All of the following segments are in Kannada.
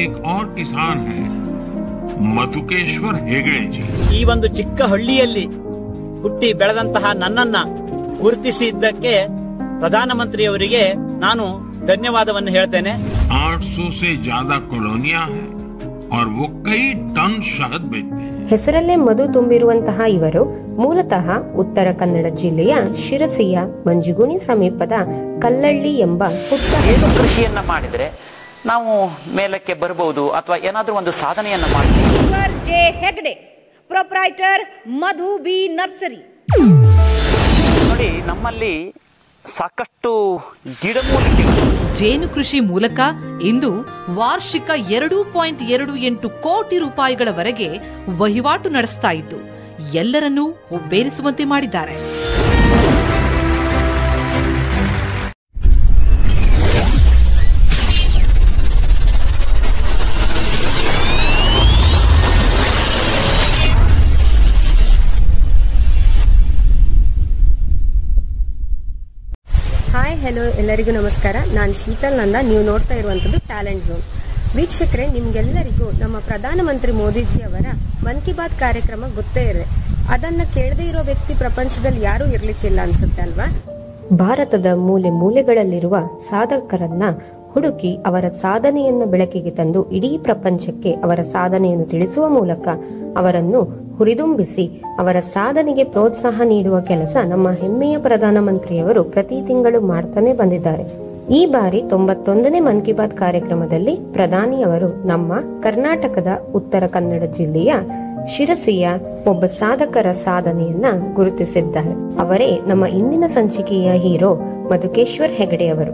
एक और किसान हैं मधुकेश्वर हेगड़े जी ಈ ಒಂದು ಚಿಕ್ಕ ಹಳ್ಳಿಯಲ್ಲಿ ಹುಟ್ಟಿ ಬೆಳೆದಂತಹ ನನ್ನನ್ನ ಗುರುತಿಸಿದ್ದಕ್ಕೆ ಪ್ರಧಾನಮಂತ್ರಿಯವರಿಗೆ ನಾನು ಧನ್ಯವಾದವನ್ನು ಹೇಳ್ತೇನೆ 800 से ज्यादा कॉलोनियां हैं और वो कई टन शहद बेचते हैं ಹೆಸರಲ್ಲೇ ಮಧು ತುಂಬಿರುವಂತಹ ಇವರು ಮೂಲತಃ ಉತ್ತರ ಕನ್ನಡ ಜಿಲ್ಲೆಯ ಶಿರಸಿಯ ಮಂಜುಗುಣಿ ಸಮೀಪದ ಕಲ್ಲಳ್ಳಿ ಎಂಬ ಪುಟ್ಟ ಏನು ಕೃಷಿಯನ್ನ ಮಾಡಿದ್ರೆ ನಾವು ಮೇಲಕ್ಕೆ ಬರಬಹುದು ಅಥವಾ ಏನಾದ್ರೂ ಒಂದು ಸಾಧನೆಯನ್ನ ಮಾಡಬಹುದು sir J Hegde proprietor Madhu B nursery ನೋಡಿ ನಮ್ಮಲ್ಲಿ ಸಾಕಷ್ಟು ಗಿಡಮೂಲಿಕೆಗಳು ಜೇನು ಕೃಷಿ ಮೂಲಕ ಇಂದು ವಾರ್ಷಿಕ ಎರಡು ಪಾಯಿಂಟ್ ಎರಡು ಎಂಟು ಕೋಟಿ ರೂಪಾಯಿಗಳವರೆಗೆ ವಹಿವಾಟು ನಡೆಸ್ತಾ ಇದ್ದು ಎಲ್ಲರನ್ನೂ ಹುಬ್ಬೇರಿಸುವಂತೆ ಮಾಡಿದ್ದಾರೆ ಹಾಯ್ ಹೆಲೋ ಎಲ್ಲರಿಗೂ ನಮಸ್ಕಾರ ನಾನು ಶೀತಲ್ ನಂದ ನೀವು ನೋಡ್ತಾ ಇರುವಂತದ್ದು ಟ್ಯಾಲೆಂಟ್ ಝೋನ್ ವೀಕ್ಷಕರೇ ನಿಮ್ಗೆಲ್ಲರಿಗೂ ನಮ್ಮ ಪ್ರಧಾನಮಂತ್ರಿ ಮೋದಿಜಿ ಅವರ ಮನ್ ಕಿ ಬಾತ್ ಕಾರ್ಯಕ್ರಮ ಗೊತ್ತೇ ಇದೆ ಅದನ್ನ ಕೇಳದೇ ಇರೋ ವ್ಯಕ್ತಿ ಪ್ರಪಂಚದಲ್ಲಿ ಯಾರೂ ಇರ್ಲಿಕ್ಕಿಲ್ಲ ಅನ್ಸುತ್ತೆ ಅಲ್ವಾ ಭಾರತದ ಮೂಲೆ ಮೂಲೆಗಳಲ್ಲಿರುವ ಸಾಧಕರನ್ನ ಹುಡುಕಿ ಅವರ ಸಾಧನೆಯನ್ನ ಬೆಳಕಿಗೆ ತಂದು ಇಡೀ ಪ್ರಪಂಚಕ್ಕೆ ಅವರ ಸಾಧನೆಯನ್ನು ತಿಳಿಸುವ ಮೂಲಕ ಅವರನ್ನು ಹುರಿದುಂಬಿಸಿ ಅವರ ಸಾಧನೆಗೆ ಪ್ರೋತ್ಸಾಹ ನೀಡುವ ಕೆಲಸ ನಮ್ಮ ಹೆಮ್ಮೆಯ ಪ್ರಧಾನಮಂತ್ರಿಯವರು ಪ್ರತಿ ತಿಂಗಳು ಮಾಡ್ತಾನೆ ಬಂದಿದ್ದಾರೆ ಈ ಬಾರಿ ತೊಂಬತ್ತೊಂದನೇ ಮನ್ ಕಿ ಬಾತ್ ಕಾರ್ಯಕ್ರಮದಲ್ಲಿ ಪ್ರಧಾನಿಯವರು ನಮ್ಮ ಕರ್ನಾಟಕದ ಉತ್ತರ ಕನ್ನಡ ಜಿಲ್ಲೆಯ ಶಿರಸಿಯ ಒಬ್ಬ ಸಾಧಕರ ಸಾಧನೆಯನ್ನ ಗುರುತಿಸಿದ್ದಾರೆ ಅವರೇ ನಮ್ಮ ಇಂದಿನ ಸಂಚಿಕೆಯ ಹೀರೋ ಮಧುಕೇಶ್ವರ್ ಹೆಗಡೆ ಅವರು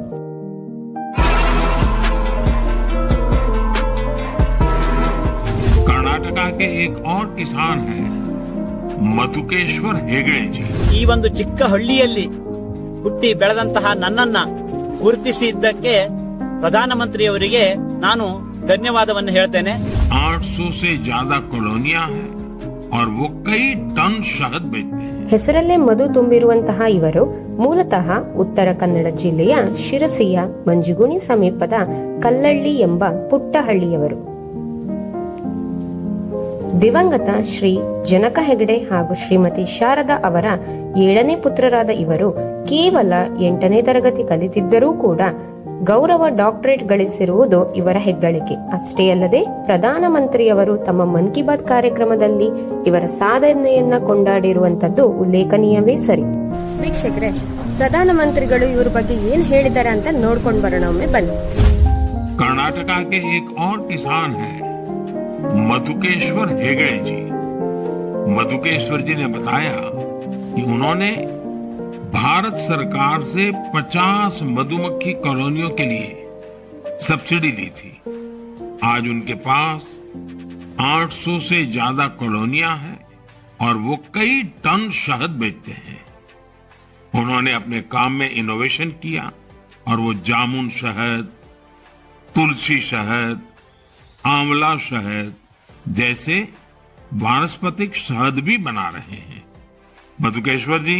कर्नाटका के एक और किसान हैं मधुकेश्वर हेगड़े जी ಈ ಒಂದು ಚಿಕ್ಕ ಹಳ್ಳಿಯಲ್ಲಿ ಹುಟ್ಟಿ ಬೆಳೆದಂತಹ ನನ್ನನ್ನ ಗುರುತಿಸಿದ್ದಕ್ಕೆ ಪ್ರಧಾನಮಂತ್ರಿಯವರಿಗೆ ನಾನು ಧನ್ಯವಾದವನ್ನು ಹೇಳ್ತೇನೆ 800 से ज्यादा कॉलोनियां हैं और वो कई टन शहद बेचते हैं ಹೆಸರಲ್ಲೇ ಮಧು ತುಂಬಿರುವಂತಹ ಇವರು ಮೂಲತಃ ಉತ್ತರ ಕನ್ನಡ ಜಿಲ್ಲೆಯ ಶಿರಸಿಯ ಮಂಜುಗುಣಿ ಸಮೀಪದ ಕಲ್ಲಳ್ಳಿ ಎಂಬ ಪುಟ್ಟ ಹಳ್ಳಿಯವರು ದಿವಂಗತ ಶ್ರೀ ಜನಕ ಹೆಗಡೆ ಹಾಗೂ ಶ್ರೀಮತಿ ಶಾರದಾ ಅವರ ಏಳನೇ ಪುತ್ರರಾದ ಇವರು ಕೇವಲ ಎಂಟನೇ ತರಗತಿ ಕಲಿತಿದ್ದರೂ ಕೂಡ ಗೌರವ ಡಾಕ್ಟರೇಟ್ ಗಳಿಸಿರುವುದು ಇವರ ಹೆಗ್ಗಳಿಕೆ ಅಷ್ಟೇ ಅಲ್ಲದೆ ಪ್ರಧಾನಮಂತ್ರಿಯವರು ತಮ್ಮ ಮನ್ ಕಿ ಬಾತ್ ಕಾರ್ಯಕ್ರಮದಲ್ಲಿ ಇವರ ಸಾಧನೆಯನ್ನ ಕೊಂಡಾಡಿರುವಂತದ್ದು ಉಲ್ಲೇಖನೀಯವೇ ಸರಿ ವೀಕ್ಷಕರೇ ಪ್ರಧಾನಮಂತ್ರಿಗಳು ಇವ್ರ ಬಗ್ಗೆ ಏನ್ ಹೇಳಿದ್ದಾರೆ ಅಂತ ನೋಡ್ಕೊಂಡು ಬರೋಣ ಒಮ್ಮೆ ಬನ್ನಿ कर्नाटका के एक और किसान हैं मधुकेश्वर हेगड़े जी मधुकेश्वर जी ने बताया कि उन्होंने भारत सरकार से 50 मधुमक्खी कॉलोनियों के लिए सब्सिडी ली थी आज उनके पास 800 से ज्यादा कॉलोनियां हैं और वो कई टन शहद बेचते हैं उन्होंने अपने काम में इनोवेशन किया और वो जामुन शहद तुलसी शहद आंवला शहद जैसे वानस्पतिक शहद भी बना रहे हैं मधुकेश्वर जी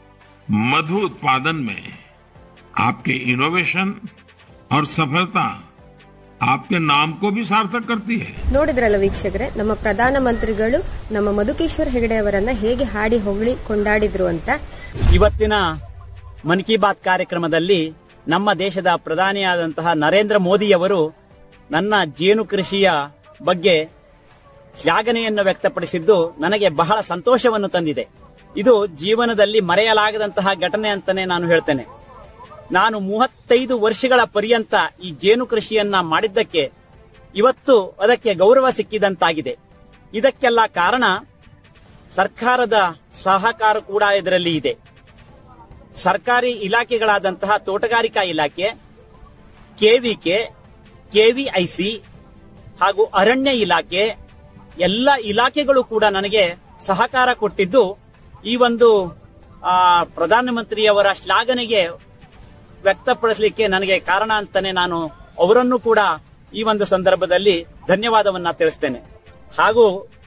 मधु उत्पादन में आपके इनोवेशन और सफलता आपके नाम को भी सार्थक करती है ನೋಡಿದ್ರಲ್ಲ ವೀಕ್ಷಕರೇ ನಮ್ಮ ಪ್ರಧಾನಮಂತ್ರಿಗಳು ನಮ್ಮ ಮಧುಕೇಶ್ವರ್ ಹೆಗಡೆ ಅವರನ್ನ ಹೇಗೆ ಹಾಡಿ ಹೊಗಳಿ ಕೊಂಡಾಡಿದ್ರು ಅಂತ ಇವತ್ತಿನ ಮನ್ ಕಿ ಬಾತ್ ಕಾರ್ಯಕ್ರಮದಲ್ಲಿ ನಮ್ಮ ದೇಶದ ಪ್ರಧಾನಿಯಾದಂತಹ ನರೇಂದ್ರ ಮೋದಿಯವರು ನನ್ನ ಜೇನು ಕೃಷಿಯ ಬಗ್ಗೆ ಶ್ಲಾಘನೆಯನ್ನು ವ್ಯಕ್ತಪಡಿಸಿದ್ದು ನನಗೆ ಬಹಳ ಸಂತೋಷವನ್ನು ತಂದಿದೆ ಇದು ಜೀವನದಲ್ಲಿ ಮರೆಯಲಾಗದಂತಹ ಘಟನೆ ಅಂತಾನೆ ನಾನು ಹೇಳ್ತೇನೆ ನಾನು ಮೂವತ್ತೈದು ವರ್ಷಗಳ ಪರ್ಯಂತ ಈ ಜೇನು ಕೃಷಿಯನ್ನ ಮಾಡಿದ್ದಕ್ಕೆ ಇವತ್ತು ಅದಕ್ಕೆ ಗೌರವ ಸಿಕ್ಕಿದಂತಾಗಿದೆ ಇದಕ್ಕೆಲ್ಲ ಕಾರಣ ಸರ್ಕಾರದ ಸಹಕಾರ ಕೂಡ ಇದರಲ್ಲಿ ಇದೆ ಸರ್ಕಾರಿ ಇಲಾಖೆಗಳಾದಂತಹ ತೋಟಗಾರಿಕಾ ಇಲಾಖೆ ಕೆವಿಕೆ ಕೆವಿಐಸಿ ಹಾಗೂ ಅರಣ್ಯ ಇಲಾಖೆ ಎಲ್ಲ ಇಲಾಖೆಗಳು ಕೂಡ ನನಗೆ ಸಹಕಾರ ಕೊಟ್ಟಿದ್ದು ಈ ಒಂದು ಆ, ಪ್ರಧಾನಮಂತ್ರಿಯವರ ಶ್ಲಾಘನೆಗೆ ವ್ಯಕ್ತಪಡಿಸಲಿಕ್ಕೆ ನನಗೆ ಕಾರಣ ಅಂತಾನೆ ನಾನು ಅವರನ್ನು ಕೂಡ ಈ ಒಂದು ಸಂದರ್ಭದಲ್ಲಿ ಧನ್ಯವಾದವನ್ನ ತಿಳಿಸ್ತೇನೆ ಹಾಗೂ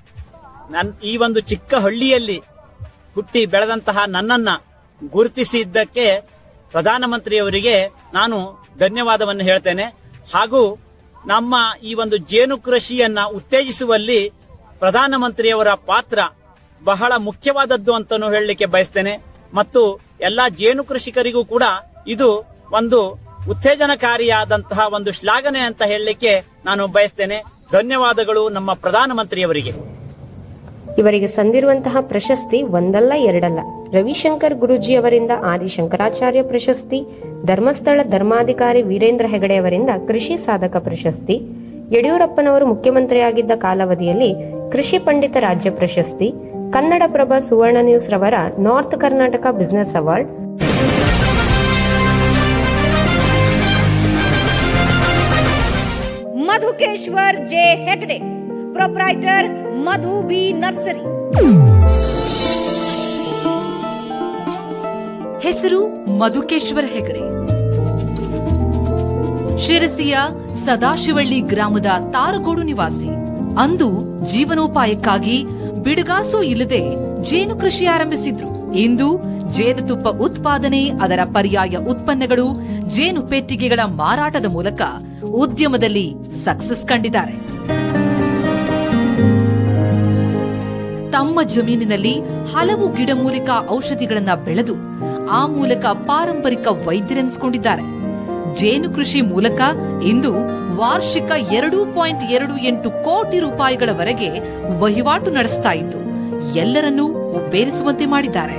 ನನ್ ಈ ಒಂದು ಚಿಕ್ಕ ಹಳ್ಳಿಯಲ್ಲಿ ಹುಟ್ಟಿ ಬೆಳೆದಂತಹ ನನ್ನನ್ನ ಗುರುತಿಸಿದ್ದಕ್ಕೆ ಪ್ರಧಾನಮಂತ್ರಿಯವರಿಗೆ ನಾನು ಧನ್ಯವಾದವನ್ನು ಹೇಳ್ತೇನೆ ಹಾಗೂ ನಮ್ಮ ಈ ಒಂದು ಜೇನು ಕೃಷಿಯನ್ನ ಉತ್ತೇಜಿಸುವಲ್ಲಿ ಪ್ರಧಾನಮಂತ್ರಿಯವರ ಪಾತ್ರ ಬಹಳ ಮುಖ್ಯವಾದದ್ದು ಅಂತಾನು ಹೇಳಲಿಕ್ಕೆ ಬಯಸ್ತೇನೆ ಮತ್ತು ಎಲ್ಲಾ ಜೇನು ಕೃಷಿಕರಿಗೂ ಕೂಡ ಇದು ಒಂದು ಉತ್ತೇಜನಕಾರಿಯಾದಂತಹ ಒಂದು ಶ್ಲಾಘನೆ ಅಂತ ಹೇಳಲಿಕ್ಕೆ ನಾನು ಬಯಸ್ತೇನೆ ಧನ್ಯವಾದಗಳು ನಮ್ಮ ಪ್ರಧಾನಮಂತ್ರಿಯವರಿಗೆ ಇವರಿಗೆ ಸಂದಿರುವಂತಹ ಪ್ರಶಸ್ತಿ ಒಂದಲ್ಲ ಎರಡಲ್ಲ ರವಿಶಂಕರ್ ಗುರೂಜಿ ಅವರಿಂದ ಆದಿಶಂಕರಾಚಾರ್ಯ ಪ್ರಶಸ್ತಿ ಧರ್ಮಸ್ಥಳ ಧರ್ಮಾಧಿಕಾರಿ ವೀರೇಂದ್ರ ಹೆಗಡೆ ಅವರಿಂದ ಕೃಷಿ ಸಾಧಕ ಪ್ರಶಸ್ತಿ ಯಡಿಯೂರಪ್ಪನವರು ಮುಖ್ಯಮಂತ್ರಿಯಾಗಿದ್ದ ಕಾಲಾವಧಿಯಲ್ಲಿ ಕೃಷಿ ಪಂಡಿತ ರಾಜ್ಯ ಪ್ರಶಸ್ತಿ ಕನ್ನಡಪ್ರಭ ಸುವರ್ಣ ನ್ಯೂಸ್ ರವರ north Karnataka business award Madhukeshwar J Hegde proprietor Madhu B nursery ಹೆಸರು ಮಧುಕೇಶ್ವರ ಹೆಗಡೆ ಶಿರಸಿಯ ಸದಾಶಿವಳ್ಳಿ ಗ್ರಾಮದ ತಾರಗೋಡು ನಿವಾಸಿ ಅಂದು ಜೀವನೋಪಾಯಕ್ಕಾಗಿ ಬಿಡುಗಾಸು ಇಲ್ಲದೆ ಜೇನು ಕೃಷಿ ಆರಂಭಿಸಿದ್ರು ಇಂದು ಜೇನುತುಪ್ಪ ಉತ್ಪಾದನೆ ಅದರ ಪರ್ಯಾಯ ಉತ್ಪನ್ನಗಳು ಜೇನು ಪೆಟ್ಟಿಗೆಗಳ ಮಾರಾಟದ ಮೂಲಕ ಉದ್ಯಮದಲ್ಲಿ ಸಕ್ಸಸ್ ಕಂಡಿದ್ದಾರೆ ತಮ್ಮ ಜಮೀನಿನಲ್ಲಿ ಹಲವು ಗಿಡಮೂಲಿಕಾ ಔಷಧಿಗಳನ್ನ ಬೆಳೆದು ಆ ಮೂಲಕ ಪಾರಂಪರಿಕ ವೈದ್ಯರೆನಿಸಿಕೊಂಡಿದ್ದಾರೆ ಜೇನು ಕೃಷಿ ಮೂಲಕ ಇಂದು ವಾರ್ಷಿಕ ಎರಡು ಪಾಯಿಂಟ್ ಎರಡು ಎಂಟು ಕೋಟಿ ರೂಪಾಯಿಗಳವರೆಗೆ ವಹಿವಾಟು ನಡೆಸ್ತಾ ಇದ್ದು ಎಲ್ಲರನ್ನೂ ಹುಬ್ಬೇರಿಸುವಂತೆ ಮಾಡಿದ್ದಾರೆ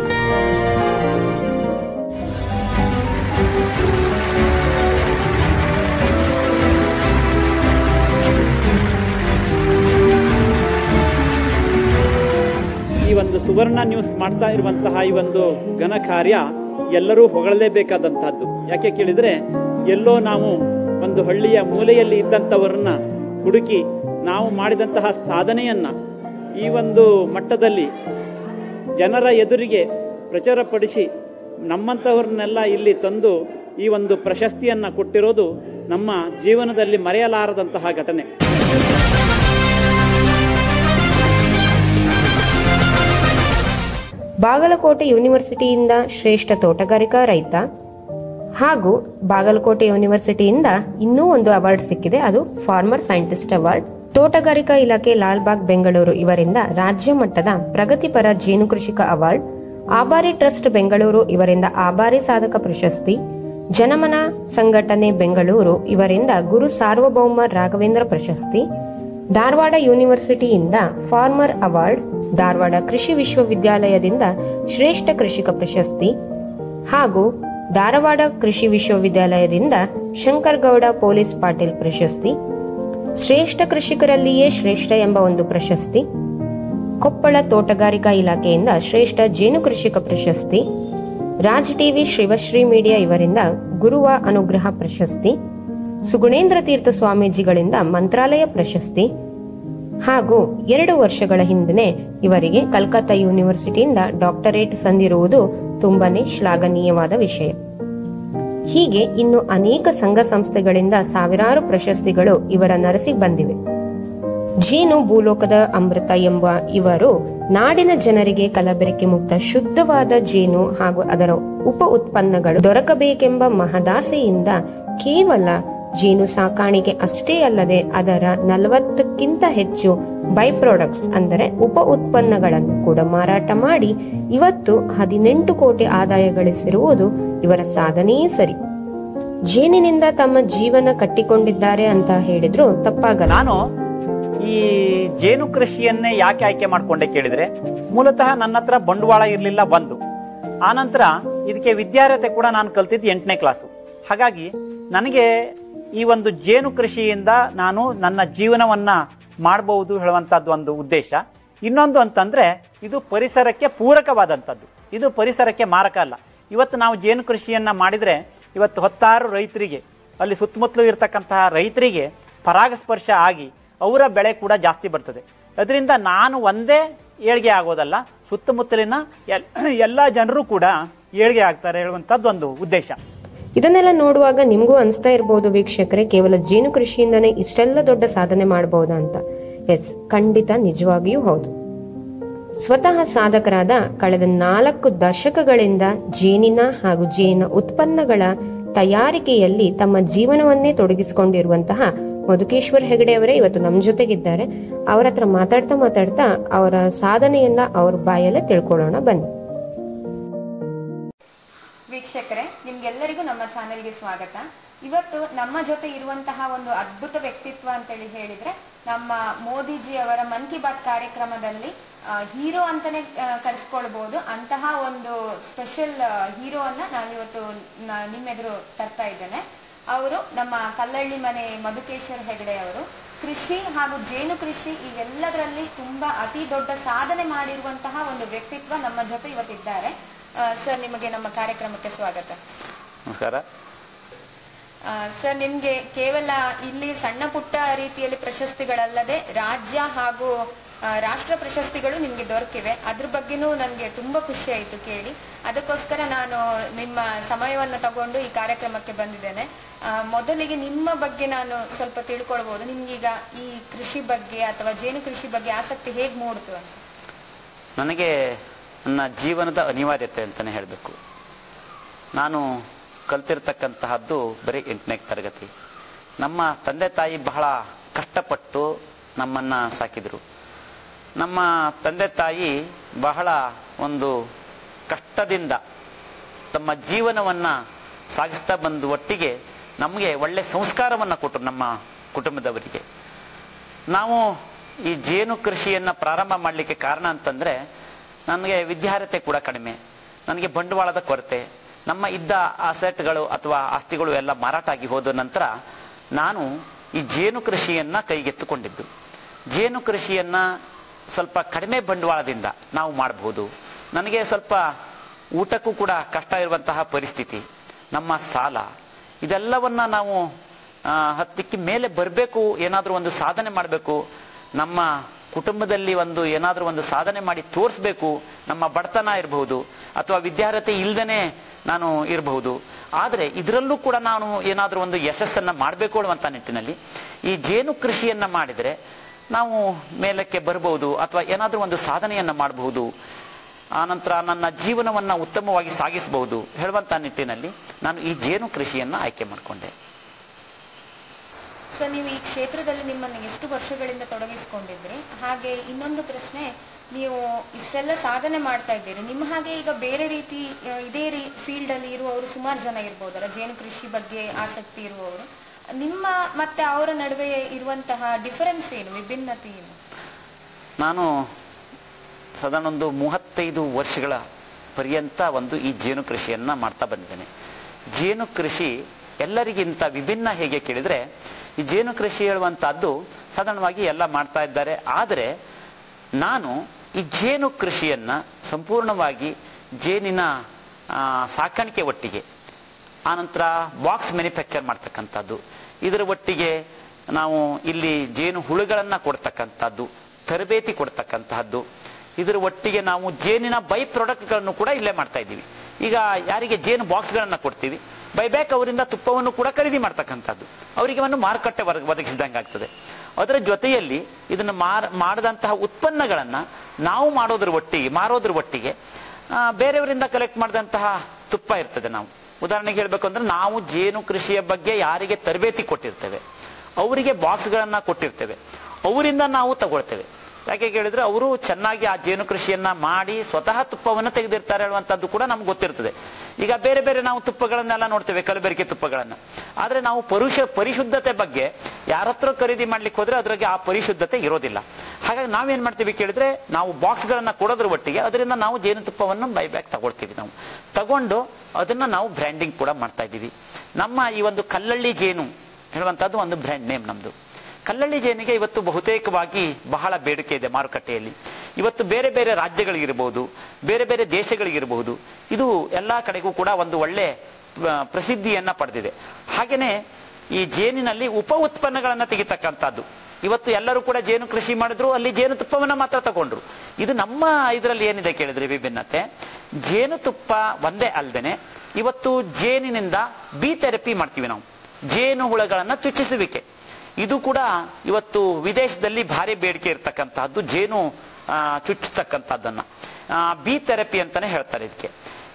ಈ ಒಂದು ಸುವರ್ಣ ನ್ಯೂಸ್ ಮಾಡ್ತಾ ಇರುವಂತಹ ಈ ಒಂದು ಘನ ಕಾರ್ಯ ಎಲ್ಲರೂ ಹೊಗಳಲೇಬೇಕಾದಂತಹದ್ದು ಯಾಕೆ ಕೇಳಿದ್ರೆ ಎಲ್ಲೋ ನಾವು ಒಂದು ಹಳ್ಳಿಯ ಮೂಲೆಯಲ್ಲಿ ಇದ್ದಂಥವರನ್ನ ಹುಡುಕಿ ನಾವು ಮಾಡಿದಂತಹ ಸಾಧನೆಯನ್ನ ಈ ಒಂದು ಮಟ್ಟದಲ್ಲಿ ಜನರ ಎದುರಿಗೆ ಪ್ರಚಾರಪಡಿಸಿ ನಮ್ಮಂಥವ್ರನ್ನೆಲ್ಲ ಇಲ್ಲಿ ತಂದು ಈ ಒಂದು ಪ್ರಶಸ್ತಿಯನ್ನ ಕೊಟ್ಟಿರೋದು ನಮ್ಮ ಜೀವನದಲ್ಲಿ ಮರೆಯಲಾರದಂತಹ ಘಟನೆ ಬಾಗಲಕೋಟೆ ಯೂನಿವರ್ಸಿಟಿಯಿಂದ ಶ್ರೇಷ್ಠ ತೋಟಗಾರಿಕಾ ರೈತ ಹಾಗೂ ಬಾಗಲಕೋಟೆ ಯೂನಿವರ್ಸಿಟಿಯಿಂದ ಇನ್ನೂ ಒಂದು ಅವಾರ್ಡ್ ಸಿಕ್ಕಿದೆ ಅದು ಫಾರ್ಮರ್ ಸೈಂಟಿಸ್ಟ್ ಅವಾರ್ಡ್ ತೋಟಗಾರಿಕಾ ಇಲಾಖೆ ಲಾಲ್ಬಾಗ್ ಬೆಂಗಳೂರು ಇವರಿಂದ ರಾಜ್ಯ ಮಟ್ಟದ ಪ್ರಗತಿಪರ ಜೇನು ಕೃಷಿಕ ಅವಾರ್ಡ್ ಆಬಾರಿ ಟ್ರಸ್ಟ್ ಬೆಂಗಳೂರು ಇವರಿಂದ ಆಬಾರಿ ಸಾಧಕ ಪ್ರಶಸ್ತಿ ಜನಮನ ಸಂಘಟನೆ ಬೆಂಗಳೂರು ಇವರಿಂದ ಗುರು ಸಾರ್ವಭೌಮ ರಾಘವೇಂದ್ರ ಪ್ರಶಸ್ತಿ ಧಾರವಾಡ ಯೂನಿವರ್ಸಿಟಿಯಿಂದ ಫಾರ್ಮರ್ ಅವಾರ್ಡ್ ಧಾರವಾಡ ಕೃಷಿ ವಿಶ್ವವಿದ್ಯಾಲಯದಿಂದ ಶ್ರೇಷ್ಠ ಕೃಷಿಕ ಪ್ರಶಸ್ತಿ ಹಾಗೂ ಧಾರವಾಡ ಕೃಷಿ ವಿಶ್ವವಿದ್ಯಾಲಯದಿಂದ ಶಂಕರಗೌಡ ಪೊಲೀಸ್ ಪಾಟೀಲ್ ಪ್ರಶಸ್ತಿ ಶ್ರೇಷ್ಠ ಕೃಷಿಕರಲ್ಲಿಯೇ ಶ್ರೇಷ್ಠ ಎಂಬ ಒಂದು ಪ್ರಶಸ್ತಿ ಕೊಪ್ಪಳ ತೋಟಗಾರಿಕಾ ಇಲಾಖೆಯಿಂದ ಶ್ರೇಷ್ಠ ಜೇನು ಕೃಷಿಕ ಪ್ರಶಸ್ತಿ ರಾಜ್ ಟಿವಿ ಶಿವಶ್ರೀ ಮೀಡಿಯಾ ಇವರಿಂದ ಗುರುವ ಅನುಗ್ರಹ ಪ್ರಶಸ್ತಿ ಸುಗುಣೇಂದ್ರ ತೀರ್ಥ ಸ್ವಾಮೀಜಿಗಳಿಂದ ಮಂತ್ರಾಲಯ ಪ್ರಶಸ್ತಿ ಹಾಗೂ ಎರಡು ವರ್ಷಗಳ ಹಿಂದೆ ಇವರಿಗೆ ಕಲ್ಕತ್ತಾ ಯೂನಿವರ್ಸಿಟಿಯಿಂದ ಡಾಕ್ಟರೇಟ್ ಸಂದಿರುವುದು ತುಂಬಾನೇ ಶ್ಲಾಘನೀಯವಾದ ವಿಷಯ ಹೀಗೆ ಇನ್ನು ಅನೇಕ ಸಂಘ ಸಂಸ್ಥೆಗಳಿಂದ ಸಾವಿರಾರು ಪ್ರಶಸ್ತಿಗಳು ಇವರ ನರಸಿ ಬಂದಿವೆ ಜೇನು ಭೂಲೋಕದ ಅಮೃತ ಎಂಬ ಇವರು ನಾಡಿನ ಜನರಿಗೆ ಕಲಬೆರಕೆ ಮುಕ್ತ ಶುದ್ಧವಾದ ಜೇನು ಹಾಗೂ ಅದರ ಉಪ ಉತ್ಪನ್ನಗಳು ದೊರಕಬೇಕೆಂಬ ಮಹದಾಸೆಯಿಂದ ಕೇವಲ ಜೇನು ಸಾಕಾಣಿಕೆ ಅಷ್ಟೇ ಅಲ್ಲದೆ ಅದರ ನಲವತ್ತಕ್ಕಿಂತ ಹೆಚ್ಚು ಬೈ ಪ್ರಾಡಕ್ಟ್ಸ್ ಅಂದರೆ ಉಪ ಉತ್ಪನ್ನಗಳನ್ನು ಕೂಡ ಮಾರಾಟ ಮಾಡಿ ಇವತ್ತು ಹದಿನೆಂಟು ಕೋಟಿ ಆದಾಯ ಗಳಿಸಿರುವುದು ಇವರ ಸಾಧನೆಯೇ ಸರಿ ಜೇನಿನಿಂದ ತಮ್ಮ ಜೀವನ ಕಟ್ಟಿಕೊಂಡಿದ್ದಾರೆ ಅಂತ ಹೇಳಿದ್ರು ತಪ್ಪಾಗಲ್ಲ ನಾನು ಈ ಜೇನು ಕೃಷಿಯನ್ನೇ ಯಾಕೆ ಆಯ್ಕೆ ಮಾಡ್ಕೊಂಡೆ ಕೇಳಿದ್ರೆ ಮೂಲತಃ ನನ್ನ ಹತ್ರ ಬಂಡವಾಳ ಇರಲಿಲ್ಲ ಬಂದು ಆನಂತರ ಇದಕ್ಕೆ ವಿದ್ಯಾರ್ಹತೆ ಕೂಡ ನಾನು ಕಲ್ತಿದ್ದು ಎಂಟನೇ ಕ್ಲಾಸು ಹಾಗಾಗಿ ನನಗೆ ಈ ಒಂದು ಜೇನು ಕೃಷಿಯಿಂದ ನಾನು ನನ್ನ ಜೀವನವನ್ನ ಮಾಡಬಹುದು ಹೇಳುವಂತದ್ದು ಒಂದು ಉದ್ದೇಶ ಇನ್ನೊಂದು ಅಂತಂದ್ರೆ ಇದು ಪರಿಸರಕ್ಕೆ ಪೂರಕವಾದಂಥದ್ದು ಇದು ಪರಿಸರಕ್ಕೆ ಮಾರಕ ಅಲ್ಲ ಇವತ್ತು ನಾವು ಜೇನು ಕೃಷಿಯನ್ನ ಮಾಡಿದ್ರೆ ಇವತ್ತು ಹತ್ತಾರು ರೈತರಿಗೆ ಅಲ್ಲಿ ಸುತ್ತಮುತ್ತಲು ಇರತಕ್ಕಂತಹ ರೈತರಿಗೆ ಪರಾಗಸ್ಪರ್ಶ ಆಗಿ ಅವರ ಬೆಳೆ ಕೂಡ ಜಾಸ್ತಿ ಬರ್ತದೆ ಅದರಿಂದ ನಾನು ಒಂದೇ ಏಳ್ಗೆ ಆಗೋದಲ್ಲ ಸುತ್ತಮುತ್ತಲಿನ ಎಲ್ ಎಲ್ಲ ಜನರು ಕೂಡ ಏಳ್ಗೆ ಆಗ್ತಾರೆ ಹೇಳುವಂಥದ್ದು ಒಂದು ಉದ್ದೇಶ ಇದನ್ನೆಲ್ಲ ನೋಡುವಾಗ ನಿಮಗೂ ಅನಿಸ್ತಾ ಇರಬಹುದು ವೀಕ್ಷಕರೇ ಕೇವಲ ಜೇನು ಕೃಷಿಯಿಂದನೇ ಇಷ್ಟೆಲ್ಲ ದೊಡ್ಡ ಸಾಧನೆ ಮಾಡಬಹುದಾ ಅಂತ ಎಸ್ ಖಂಡಿತ ನಿಜವಾಗಿಯೂ ಹೌದು ಸ್ವತಃ ಸಾಧಕರಾದ ಕಳೆದ ನಾಲ್ಕು ದಶಕಗಳಿಂದ ಜೇನಿನ ಹಾಗೂ ಜೇನಿನ ಉತ್ಪನ್ನಗಳ ತಯಾರಿಕೆಯಲ್ಲಿ ತಮ್ಮ ಜೀವನವನ್ನೇ ತೊಡಗಿಸಿಕೊಂಡಿರುವಂತಹ ಮಧುಕೇಶ್ವರ್ ಹೆಗಡೆ ಅವರೇ ಇವತ್ತು ನಮ್ಮ ಜೊತೆಗಿದ್ದಾರೆ ಅವರ ಹತ್ರ ಮಾತಾಡ್ತಾ ಮಾತಾಡ್ತಾ ಅವರ ಸಾಧನೆಯನ್ನ ಅವ್ರ ಬಾಯಲ್ಲೇ ತಿಳ್ಕೊಳ್ಳೋಣ ಬನ್ನಿ ವೀಕ್ಷಕರೇ ನಿಮ್ಗೆಲ್ಲರಿಗೂ ನಮ್ಮ ಚಾನೆಲ್ಗೆ ಸ್ವಾಗತ ಇವತ್ತು ನಮ್ಮ ಜೊತೆ ಇರುವಂತಹ ಒಂದು ಅದ್ಭುತ ವ್ಯಕ್ತಿತ್ವ ಅಂತೇಳಿ ಹೇಳಿದ್ರೆ ನಮ್ಮ ಮೋದಿಜಿ ಅವರ ಮನ್ ಕಿ ಬಾತ್ ಕಾರ್ಯಕ್ರಮದಲ್ಲಿ ಹೀರೋ ಅಂತಾನೆ ಆ, ಕರೆಸ್ಕೊಳ್ಬಹುದು ಅಂತಹ ಒಂದು ಸ್ಪೆಷಲ್ ಹೀರೋವನ್ನ ನಾನಿವತ್ತು ನ- ನಿಮ್ಮೆದುರು ತರ್ತಾ ಇದ್ದೇನೆ ಅವರು ನಮ್ಮ ಕಲ್ಲಳ್ಳಿ ಮನೆ ಮಧುಕೇಶ್ವರ್ ಹೆಗಡೆ ಅವರು ಕೃಷಿ ಹಾಗೂ ಜೇನು ಕೃಷಿ ಇವೆಲ್ಲದರಲ್ಲಿ ತುಂಬಾ ಅತಿ ದೊಡ್ಡ ಸಾಧನೆ ಮಾಡಿರುವಂತಹ ಒಂದು ವ್ಯಕ್ತಿತ್ವ ನಮ್ಮ ಜೊತೆ ಇವತ್ತಿದ್ದಾರೆ ಆ, ಸರ್ ನಿಮಗೆ ನಮ್ಮ ಕಾರ್ಯಕ್ರಮಕ್ಕೆ ಸ್ವಾಗತ ನಮಸ್ಕಾರ ಆ, ಸರ್ ನಿಮ್ಗೆ ಕೇವಲ ಇಲ್ಲಿ ಸಣ್ಣ ಪುಟ್ಟ ರೀತಿಯಲ್ಲಿ ಪ್ರಶಸ್ತಿಗಳಲ್ಲದೆ ರಾಜ್ಯ ಹಾಗೂ ಆ, ರಾಷ್ಟ್ರ ಪ್ರಶಸ್ತಿಗಳು ನಿಮ್ಗೆ ದೊರಕಿವೆ ಅದ್ರ ಬಗ್ಗೆನೂ ನನಗೆ ತುಂಬಾ ಖುಷಿ ಆಯ್ತು ಕೇಳಿ ಅದಕ್ಕೋಸ್ಕರ ನಾನು ನಿಮ್ಮ ಸಮಯವನ್ನ ತಗೊಂಡು ಈ ಕಾರ್ಯಕ್ರಮಕ್ಕೆ ಬಂದಿದ್ದೇನೆ ಆ, ಮೊದಲಿಗೆ ನಿಮ್ಮ ಬಗ್ಗೆ ನಾನು ಸ್ವಲ್ಪ ತಿಳ್ಕೊಳ್ಬಹುದು ನಿಮ್ಗೀಗ ಈ ಕೃಷಿ ಬಗ್ಗೆ ಅಥವಾ ಜೇನು ಕೃಷಿ ಬಗ್ಗೆ ಆಸಕ್ತಿ ಹೇಗ್ ಮೂಡ್ತು ಅಂತ ನನಗೆ ನನ್ನ ಜೀವನದ ಅನಿವಾರ್ಯತೆ ಅಂತಲೇ ಹೇಳಬೇಕು ನಾನು ಕಲ್ತಿರ್ತಕ್ಕಂತಹದ್ದು ಬರೀ ಎಂಟನೇ ತರಗತಿ ನಮ್ಮ ತಂದೆ ತಾಯಿ ಬಹಳ ಕಷ್ಟಪಟ್ಟು ನಮ್ಮನ್ನ ಸಾಕಿದರು ನಮ್ಮ ತಂದೆ ತಾಯಿ ಬಹಳ ಒಂದು ಕಷ್ಟದಿಂದ ತಮ್ಮ ಜೀವನವನ್ನ ಸಾಗಿಸ್ತಾ ಬಂದು ಒಟ್ಟಿಗೆ ನಮಗೆ ಒಳ್ಳೆ ಸಂಸ್ಕಾರವನ್ನ ಕೊಟ್ಟರು ನಮ್ಮ ಕುಟುಂಬದವರಿಗೆ ನಾವು ಈ ಜೇನು ಕೃಷಿಯನ್ನ ಪ್ರಾರಂಭ ಮಾಡಲಿಕ್ಕೆ ಕಾರಣ ಅಂತಂದ್ರೆ ನನಗೆ ವಿದ್ಯಾರ್ಹತೆ ಕೂಡ ಕಡಿಮೆ ನನಗೆ ಬಂಡವಾಳದ ಕೊರತೆ ನಮ್ಮ ಇದ್ದ ಅಸೆಟ್ಗಳು ಅಥವಾ ಆಸ್ತಿಗಳು ಎಲ್ಲ ಮಾರಾಟ ಆಗಿ ಹೋದ ನಂತರ ನಾನು ಈ ಜೇನು ಕೃಷಿಯನ್ನ ಕೈಗೆತ್ತಿಕೊಂಡಿದ್ದು ಜೇನು ಕೃಷಿಯನ್ನ ಸ್ವಲ್ಪ ಕಡಿಮೆ ಬಂಡವಾಳದಿಂದ ನಾವು ಮಾಡಬಹುದು ನನಗೆ ಸ್ವಲ್ಪ ಊಟಕ್ಕೂ ಕೂಡ ಕಷ್ಟ ಇರುವಂತಹ ಪರಿಸ್ಥಿತಿ ನಮ್ಮ ಸಾಲ ಇದೆಲ್ಲವನ್ನ ನಾವು ಆ, ಹತ್ತಿಕ್ಕಿ ಮೇಲೆ ಬರಬೇಕು ಏನಾದರೂ ಒಂದು ಸಾಧನೆ ಮಾಡಬೇಕು ನಮ್ಮ ಕುಟುಂಬದಲ್ಲಿ ಒಂದು ಏನಾದರೂ ಒಂದು ಸಾಧನೆ ಮಾಡಿ ತೋರಿಸ್ಬೇಕು ನಮ್ಮ ಬಡತನ ಇರಬಹುದು ಅಥವಾ ವಿದ್ಯಾರ್ಹತೆ ಇಲ್ದೇನೆ ನಾನು ಇರಬಹುದು ಆದರೆ ಇದರಲ್ಲೂ ಕೂಡ ನಾನು ಏನಾದರೂ ಒಂದು ಯಶಸ್ಸನ್ನ ಮಾಡಬೇಕು ಅನ್ನುವಂಥ ನಿಟ್ಟಿನಲ್ಲಿ ಈ ಜೇನು ಕೃಷಿಯನ್ನ ಮಾಡಿದರೆ ನಾವು ಮೇಲಕ್ಕೆ ಬರಬಹುದು ಅಥವಾ ಏನಾದರೂ ಒಂದು ಸಾಧನೆಯನ್ನ ಮಾಡಬಹುದು ಆನಂತರ ನನ್ನ ಜೀವನವನ್ನ ಉತ್ತಮವಾಗಿ ಸಾಗಿಸಬಹುದು ಹೇಳುವಂತ ನಿಟ್ಟಿನಲ್ಲಿ ನಾನು ಈ ಜೇನು ಕೃಷಿಯನ್ನ ಆಯ್ಕೆ ಮಾಡಿಕೊಂಡೆ ಸರ್ ನೀವು ಈ ಕ್ಷೇತ್ರದಲ್ಲಿ ನಿಮ್ಮನ್ನು ಎಷ್ಟು ವರ್ಷಗಳಿಂದ ತೊಡಗಿಸಿಕೊಂಡಿದ್ರಿ ಹಾಗೆ ಇನ್ನೊಂದು ಪ್ರಶ್ನೆ ನೀವು ಇಷ್ಟೆಲ್ಲ ಸಾಧನೆ ಮಾಡ್ತಾ ಇದ್ದೀರಿ ನಿಮ್ಮ ಹಾಗೆ ಈಗ ಬೇರೆ ರೀತಿ ಆ, ಇದೇ ರೀ ಫೀಲ್ಡ್ ಅಲ್ಲಿ ಇರುವವರು ಸುಮಾರು ಜನ ಇರ್ಬೋದಲ್ಲ ಜೇನು ಕೃಷಿ ಬಗ್ಗೆ ಆಸಕ್ತಿ ಇರುವವರು ನಿಮ್ಮ ಮತ್ತೆ ಅವರ ನಡುವೆ ಇರುವಂತಹ ಡಿಫರೆನ್ಸ್ ಏನು ವಿಭಿನ್ನತೆ ಏನು ನಾನು ಸಾಧಾರಣ ಒಂದು ಮೂವತ್ತೈದು ವರ್ಷಗಳ ಪರ್ಯಂತ ಒಂದು ಈ ಜೇನು ಕೃಷಿಯನ್ನ ಮಾಡ್ತಾ ಬಂದಿದ್ದೇನೆ ಜೇನು ಕೃಷಿ ಎಲ್ಲರಿಗಿಂತ ವಿಭಿನ್ನ ಹೇಗೆ ಕೇಳಿದ್ರೆ ಈ ಜೇನು ಕೃಷಿ ಹೇಳುವಂತಹದ್ದು ಸಾಧಾರಣವಾಗಿ ಎಲ್ಲ ಮಾಡ್ತಾ ಇದ್ದಾರೆ ಆದರೆ ನಾನು ಈ ಜೇನು ಕೃಷಿಯನ್ನ ಸಂಪೂರ್ಣವಾಗಿ ಜೇನಿನ ಆ, ಸಾಕಾಣಿಕೆ ಒಟ್ಟಿಗೆ ಆನಂತರ ಬಾಕ್ಸ್ ಮ್ಯಾನುಫ್ಯಾಕ್ಚರ್ ಮಾಡ್ತಕ್ಕಂಥದ್ದು ಇದರ ಒಟ್ಟಿಗೆ ನಾವು ಇಲ್ಲಿ ಜೇನು ಹುಳುಗಳನ್ನ ಕೊಡ್ತಕ್ಕಂಥದ್ದು ತರಬೇತಿ ಕೊಡ್ತಕ್ಕಂತಹದ್ದು ಇದರ ಒಟ್ಟಿಗೆ ನಾವು ಜೇನಿನ ಬೈ ಪ್ರಾಡಕ್ಟ್ಗಳನ್ನು ಕೂಡ ಇಲ್ಲೇ ಮಾಡ್ತಾ ಇದ್ದೀವಿ ಈಗ ಯಾರಿಗೆ ಜೇನು ಬಾಕ್ಸ್ಗಳನ್ನ ಕೊಡ್ತೀವಿ ಬೈಬ್ಯಾಕ್ ಅವರಿಂದ ತುಪ್ಪವನ್ನು ಕೂಡ ಖರೀದಿ ಮಾಡ್ತಕ್ಕಂಥದ್ದು ಅವರಿಗೆ ಒಂದು ಮಾರುಕಟ್ಟೆ ಒದಗ- ಒದಗಿಸಿದಂಗೆ ಆಗ್ತದೆ ಅದರ ಜೊತೆಯಲ್ಲಿ ಇದನ್ನು ಮಾರ ಮಾಡಿದಂತಹ ಉತ್ಪನ್ನಗಳನ್ನ ನಾವು ಮಾಡೋದ್ರ ಒಟ್ಟಿಗೆ ಮಾರೋದ್ರ ಒಟ್ಟಿಗೆ ಆ, ಬೇರೆಯವರಿಂದ ಕಲೆಕ್ಟ್ ಮಾಡಿದಂತಹ ತುಪ್ಪ ಇರ್ತದೆ ನಾವು ಉದಾಹರಣೆಗೆ ಹೇಳ್ಬೇಕು ಅಂದ್ರೆ ನಾವು ಜೇನು ಕೃಷಿಯ ಬಗ್ಗೆ ಯಾರಿಗೆ ತರಬೇತಿ ಕೊಟ್ಟಿರ್ತೇವೆ ಅವರಿಗೆ ಬಾಕ್ಸ್ಗಳನ್ನ ಕೊಟ್ಟಿರ್ತೇವೆ ಅವರಿಂದ ನಾವು ತಗೊಳ್ತೇವೆ ಯಾಕೆ ಕೇಳಿದ್ರೆ ಅವರು ಚೆನ್ನಾಗಿ ಆ ಜೇನು ಕೃಷಿಯನ್ನ ಮಾಡಿ ಸ್ವತಃ ತುಪ್ಪವನ್ನು ತೆಗೆದಿರ್ತಾರೆ ಹೇಳುವಂತದ್ದು ಕೂಡ ನಮ್ಗೆ ಗೊತ್ತಿರ್ತದೆ ಈಗ ಬೇರೆ ಬೇರೆ ನಾವು ತುಪ್ಪಗಳನ್ನೆಲ್ಲ ನೋಡ್ತೇವೆ ಕಲಬೆರಕೆ ತುಪ್ಪಗಳನ್ನ ಆದ್ರೆ ನಾವು ಪರುಷ ಪರಿಶುದ್ಧತೆ ಬಗ್ಗೆ ಯಾರತ್ರ ಖರೀದಿ ಮಾಡ್ಲಿಕ್ಕೆ ಹೋದ್ರೆ ಅದ್ರಾಗೆ ಆ ಪರಿಶುದ್ಧತೆ ಇರೋದಿಲ್ಲ ಹಾಗಾಗಿ ನಾವೇನ್ ಮಾಡ್ತೀವಿ ಕೇಳಿದ್ರೆ ನಾವು ಬಾಕ್ಸ್ ಗಳನ್ನ ಕೊಡೋದ್ರ ಒಟ್ಟಿಗೆ ಅದರಿಂದ ನಾವು ಜೇನುತುಪ್ಪವನ್ನು ಬೈಬ್ಯಾಕ್ ತಗೊಳ್ತೀವಿ ನಾವು ತಗೊಂಡು ಅದನ್ನ ನಾವು ಬ್ರ್ಯಾಂಡಿಂಗ್ ಕೂಡ ಮಾಡ್ತಾ ಇದ್ದೀವಿ ನಮ್ಮ ಈ ಒಂದು ಕಲ್ಲಳ್ಳಿ ಜೇನು ಹೇಳುವಂತದ್ದು ಒಂದು ಬ್ರ್ಯಾಂಡ್ ನೇಮ್ ನಮ್ದು ಕಲ್ಲಳ್ಳಿ ಜೇನಿಗೆ ಇವತ್ತು ಬಹುತೇಕವಾಗಿ ಬಹಳ ಬೇಡಿಕೆ ಇದೆ ಮಾರುಕಟ್ಟೆಯಲ್ಲಿ ಇವತ್ತು ಬೇರೆ ಬೇರೆ ರಾಜ್ಯಗಳಿಗಿರಬಹುದು ಬೇರೆ ಬೇರೆ ದೇಶಗಳಿಗಿರಬಹುದು ಇದು ಎಲ್ಲಾ ಕಡೆಗೂ ಕೂಡ ಒಂದು ಒಳ್ಳೆ ಆ, ಪ್ರಸಿದ್ಧಿಯನ್ನ ಪಡೆದಿದೆ ಹಾಗೇನೆ ಈ ಜೇನಿನಲ್ಲಿ ಉಪ ಉತ್ಪನ್ನಗಳನ್ನ ತೆಗಿತಕ್ಕಂಥದ್ದು ಇವತ್ತು ಎಲ್ಲರೂ ಕೂಡ ಜೇನು ಕೃಷಿ ಮಾಡಿದ್ರು ಅಲ್ಲಿ ಜೇನುತುಪ್ಪವನ್ನ ಮಾತ್ರ ತಗೊಂಡ್ರು ಇದು ನಮ್ಮ ಇದರಲ್ಲಿ ಏನಿದೆ ಕೇಳಿದ್ರೆ ವಿಭಿನ್ನತೆ ಜೇನುತುಪ್ಪ ಒಂದೇ ಅಲ್ದೇನೆ ಇವತ್ತು ಜೇನಿನಿಂದ ಬಿ ಥೆರಪಿ ಮಾಡ್ತೀವಿ ನಾವು ಜೇನು ಹುಳಗಳನ್ನ ಚುಚ್ಚಿಸುವಿಕೆ ಇದು ಕೂಡ ಇವತ್ತು ವಿದೇಶದಲ್ಲಿ ಭಾರಿ ಬೇಡಿಕೆ ಇರತಕ್ಕಂತಹದ್ದು ಜೇನು ಆ, ಚುಚ್ಚತಕ್ಕಂಥದ್ದನ್ನ ಬಿ ಥೆರಪಿ ಅಂತಾನೆ ಹೇಳ್ತಾರೆ ಇದಕ್ಕೆ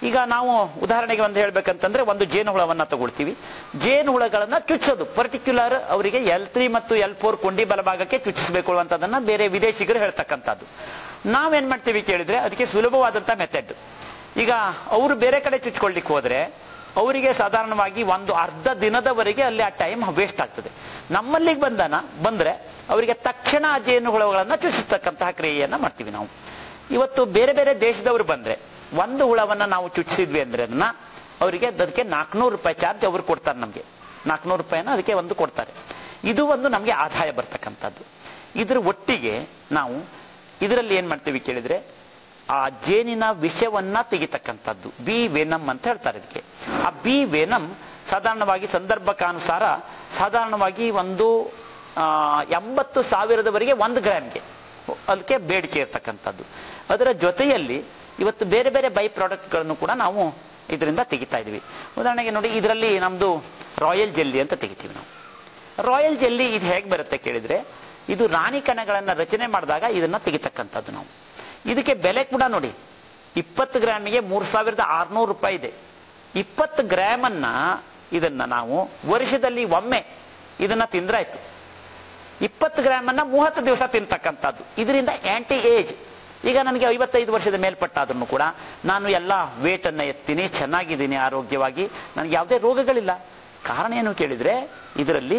ಈಗ ನಾವು ಉದಾಹರಣೆಗೆ ಒಂದು ಹೇಳ್ಬೇಕಂತಂದ್ರೆ ಒಂದು ಜೇನುಹುಳವನ್ನ ತಗೊಳ್ತೀವಿ ಜೇನುಹುಳಗಳನ್ನ ಚುಚ್ಚೋದು ಪರ್ಟಿಕ್ಯುಲರ್ ಅವರಿಗೆ ಎಲ್ ತ್ರೀ ಮತ್ತು ಎಲ್ ಫೋರ್ ಕೊಂಡಿ ಬಲಭಾಗಕ್ಕೆ ಚುಚ್ಚಿಸಬೇಕು ಅನ್ನೋದನ್ನ ಬೇರೆ ವಿದೇಶಿಗರು ಹೇಳ್ತಕ್ಕಂಥದ್ದು ನಾವೇನ್ ಮಾಡ್ತೀವಿ ಕೇಳಿದ್ರೆ ಅದಕ್ಕೆ ಸುಲಭವಾದಂತ ಮೆಥಡ್ ಈಗ ಅವರು ಬೇರೆ ಕಡೆ ಚುಚ್ಕೊಳ್ಲಿಕ್ಕೆ ಹೋದ್ರೆ ಅವರಿಗೆ ಸಾಧಾರಣವಾಗಿ ಒಂದು ಅರ್ಧ ದಿನದವರೆಗೆ ಅಲ್ಲಿ ಆ ಟೈಮ್ ವೇಸ್ಟ್ ಆಗ್ತದೆ ನಮ್ಮಲ್ಲಿಗೆ ಬಂದನ ಬಂದ್ರೆ ಅವರಿಗೆ ತಕ್ಷಣ ಆ ಜೇನುಹುಳಗಳನ್ನ ಚುಚ್ಚಿಸ್ತಕ್ಕಂತಹ ಕ್ರಿಯೆಯನ್ನ ಮಾಡ್ತೀವಿ ನಾವು ಇವತ್ತು ಬೇರೆ ಬೇರೆ ದೇಶದವರು ಬಂದ್ರೆ ಒಂದು ಹುಳವನ್ನ ನಾವು ಚುಚ್ಚಿಸಿದ್ವಿ ಅಂದ್ರೆ ಅದನ್ನ ಅವರಿಗೆ ಅದಕ್ಕೆ ನಾಲ್ಕುನೂರು ರೂಪಾಯಿ ಚಾರ್ಜ್ ಅವರು ಕೊಡ್ತಾರೆ ನಮಗೆ ನಾಲ್ಕುನೂರು ರೂಪಾಯಿನ ಅದಕ್ಕೆ ಒಂದು ಕೊಡ್ತಾರೆ ಇದು ಒಂದು ನಮಗೆ ಆದಾಯ ಬರ್ತಕ್ಕಂಥದ್ದು ಇದ್ರ ಒಟ್ಟಿಗೆ ನಾವು ಇದರಲ್ಲಿ ಏನ್ ಮಾಡ್ತೀವಿ ಕೇಳಿದ್ರೆ ಆ ಜೇನಿನ ವಿಷವನ್ನ ತೆಗಿತಕ್ಕಂಥದ್ದು ಬಿ ವೆನಮ್ ಅಂತ ಹೇಳ್ತಾರೆ ಇದಕ್ಕೆ ಆ ಬಿ ವೆನಮ್ ಸಾಧಾರಣವಾಗಿ ಸಂದರ್ಭಕ್ಕಾನುಸಾರ ಸಾಧಾರಣವಾಗಿ ಒಂದು ಆ, ಎಂಬತ್ತು ಸಾವಿರದವರೆಗೆ ಒಂದು ಗ್ರಾಮ್ಗೆ ಅದಕ್ಕೆ ಬೇಡಿಕೆ ಇರತಕ್ಕಂಥದ್ದು ಅದರ ಜೊತೆಯಲ್ಲಿ ಇವತ್ತು ಬೇರೆ ಬೇರೆ ಬೈ ಪ್ರಾಡಕ್ಟ್ಗಳನ್ನು ಕೂಡ ನಾವು ಇದರಿಂದ ತೆಗಿತಾ ಇದೀವಿ ಉದಾಹರಣೆಗೆ ನೋಡಿ ಇದರಲ್ಲಿ ನಮ್ದು ರಾಯಲ್ ಜೆಲ್ಲಿ ಅಂತ ತೆಗಿತೀವಿ ನಾವು ರಾಯಲ್ ಜೆಲ್ಲಿ ಇದು ಹೇಗೆ ಬರುತ್ತೆ ಕೇಳಿದ್ರೆ ಇದು ರಾಣಿ ಕಣಗಳನ್ನ ರಚನೆ ಮಾಡಿದಾಗ ಇದನ್ನ ತೆಗಿತಕ್ಕಂಥದ್ದು ನಾವು ಇದಕ್ಕೆ ಬೆಲೆ ಕೂಡ ನೋಡಿ ಇಪ್ಪತ್ತು ಗ್ರಾಮಿಗೆ ಮೂರ್ ಸಾವಿರದ ಆರ್ನೂರು ರೂಪಾಯಿ ಇದೆ ಇಪ್ಪತ್ತು ಗ್ರಾಮ್ ಅನ್ನ ಇದನ್ನ ನಾವು ವರ್ಷದಲ್ಲಿ ಒಮ್ಮೆ ಇದನ್ನ ತಿಂದ್ರಾಯ್ತು ಇಪ್ಪತ್ತು ಗ್ರಾಮ್ ಅನ್ನ ಮೂವತ್ತು ದಿವಸ ತಿಂತಕ್ಕಂಥದ್ದು ಇದರಿಂದ ಆಂಟಿ ಏಜ್ ಈಗ ನನಗೆ ಐವತ್ತೈದು ವರ್ಷದ ಮೇಲ್ಪಟ್ಟಾದ್ರೂ ಕೂಡ ನಾನು ಎಲ್ಲ ವೇಟ್ ಅನ್ನ ಎತ್ತೀನಿ ಚೆನ್ನಾಗಿದ್ದೀನಿ ಆರೋಗ್ಯವಾಗಿ ನನಗೆ ಯಾವುದೇ ರೋಗಗಳಿಲ್ಲ ಕಾರಣ ಏನು ಕೇಳಿದ್ರೆ ಇದರಲ್ಲಿ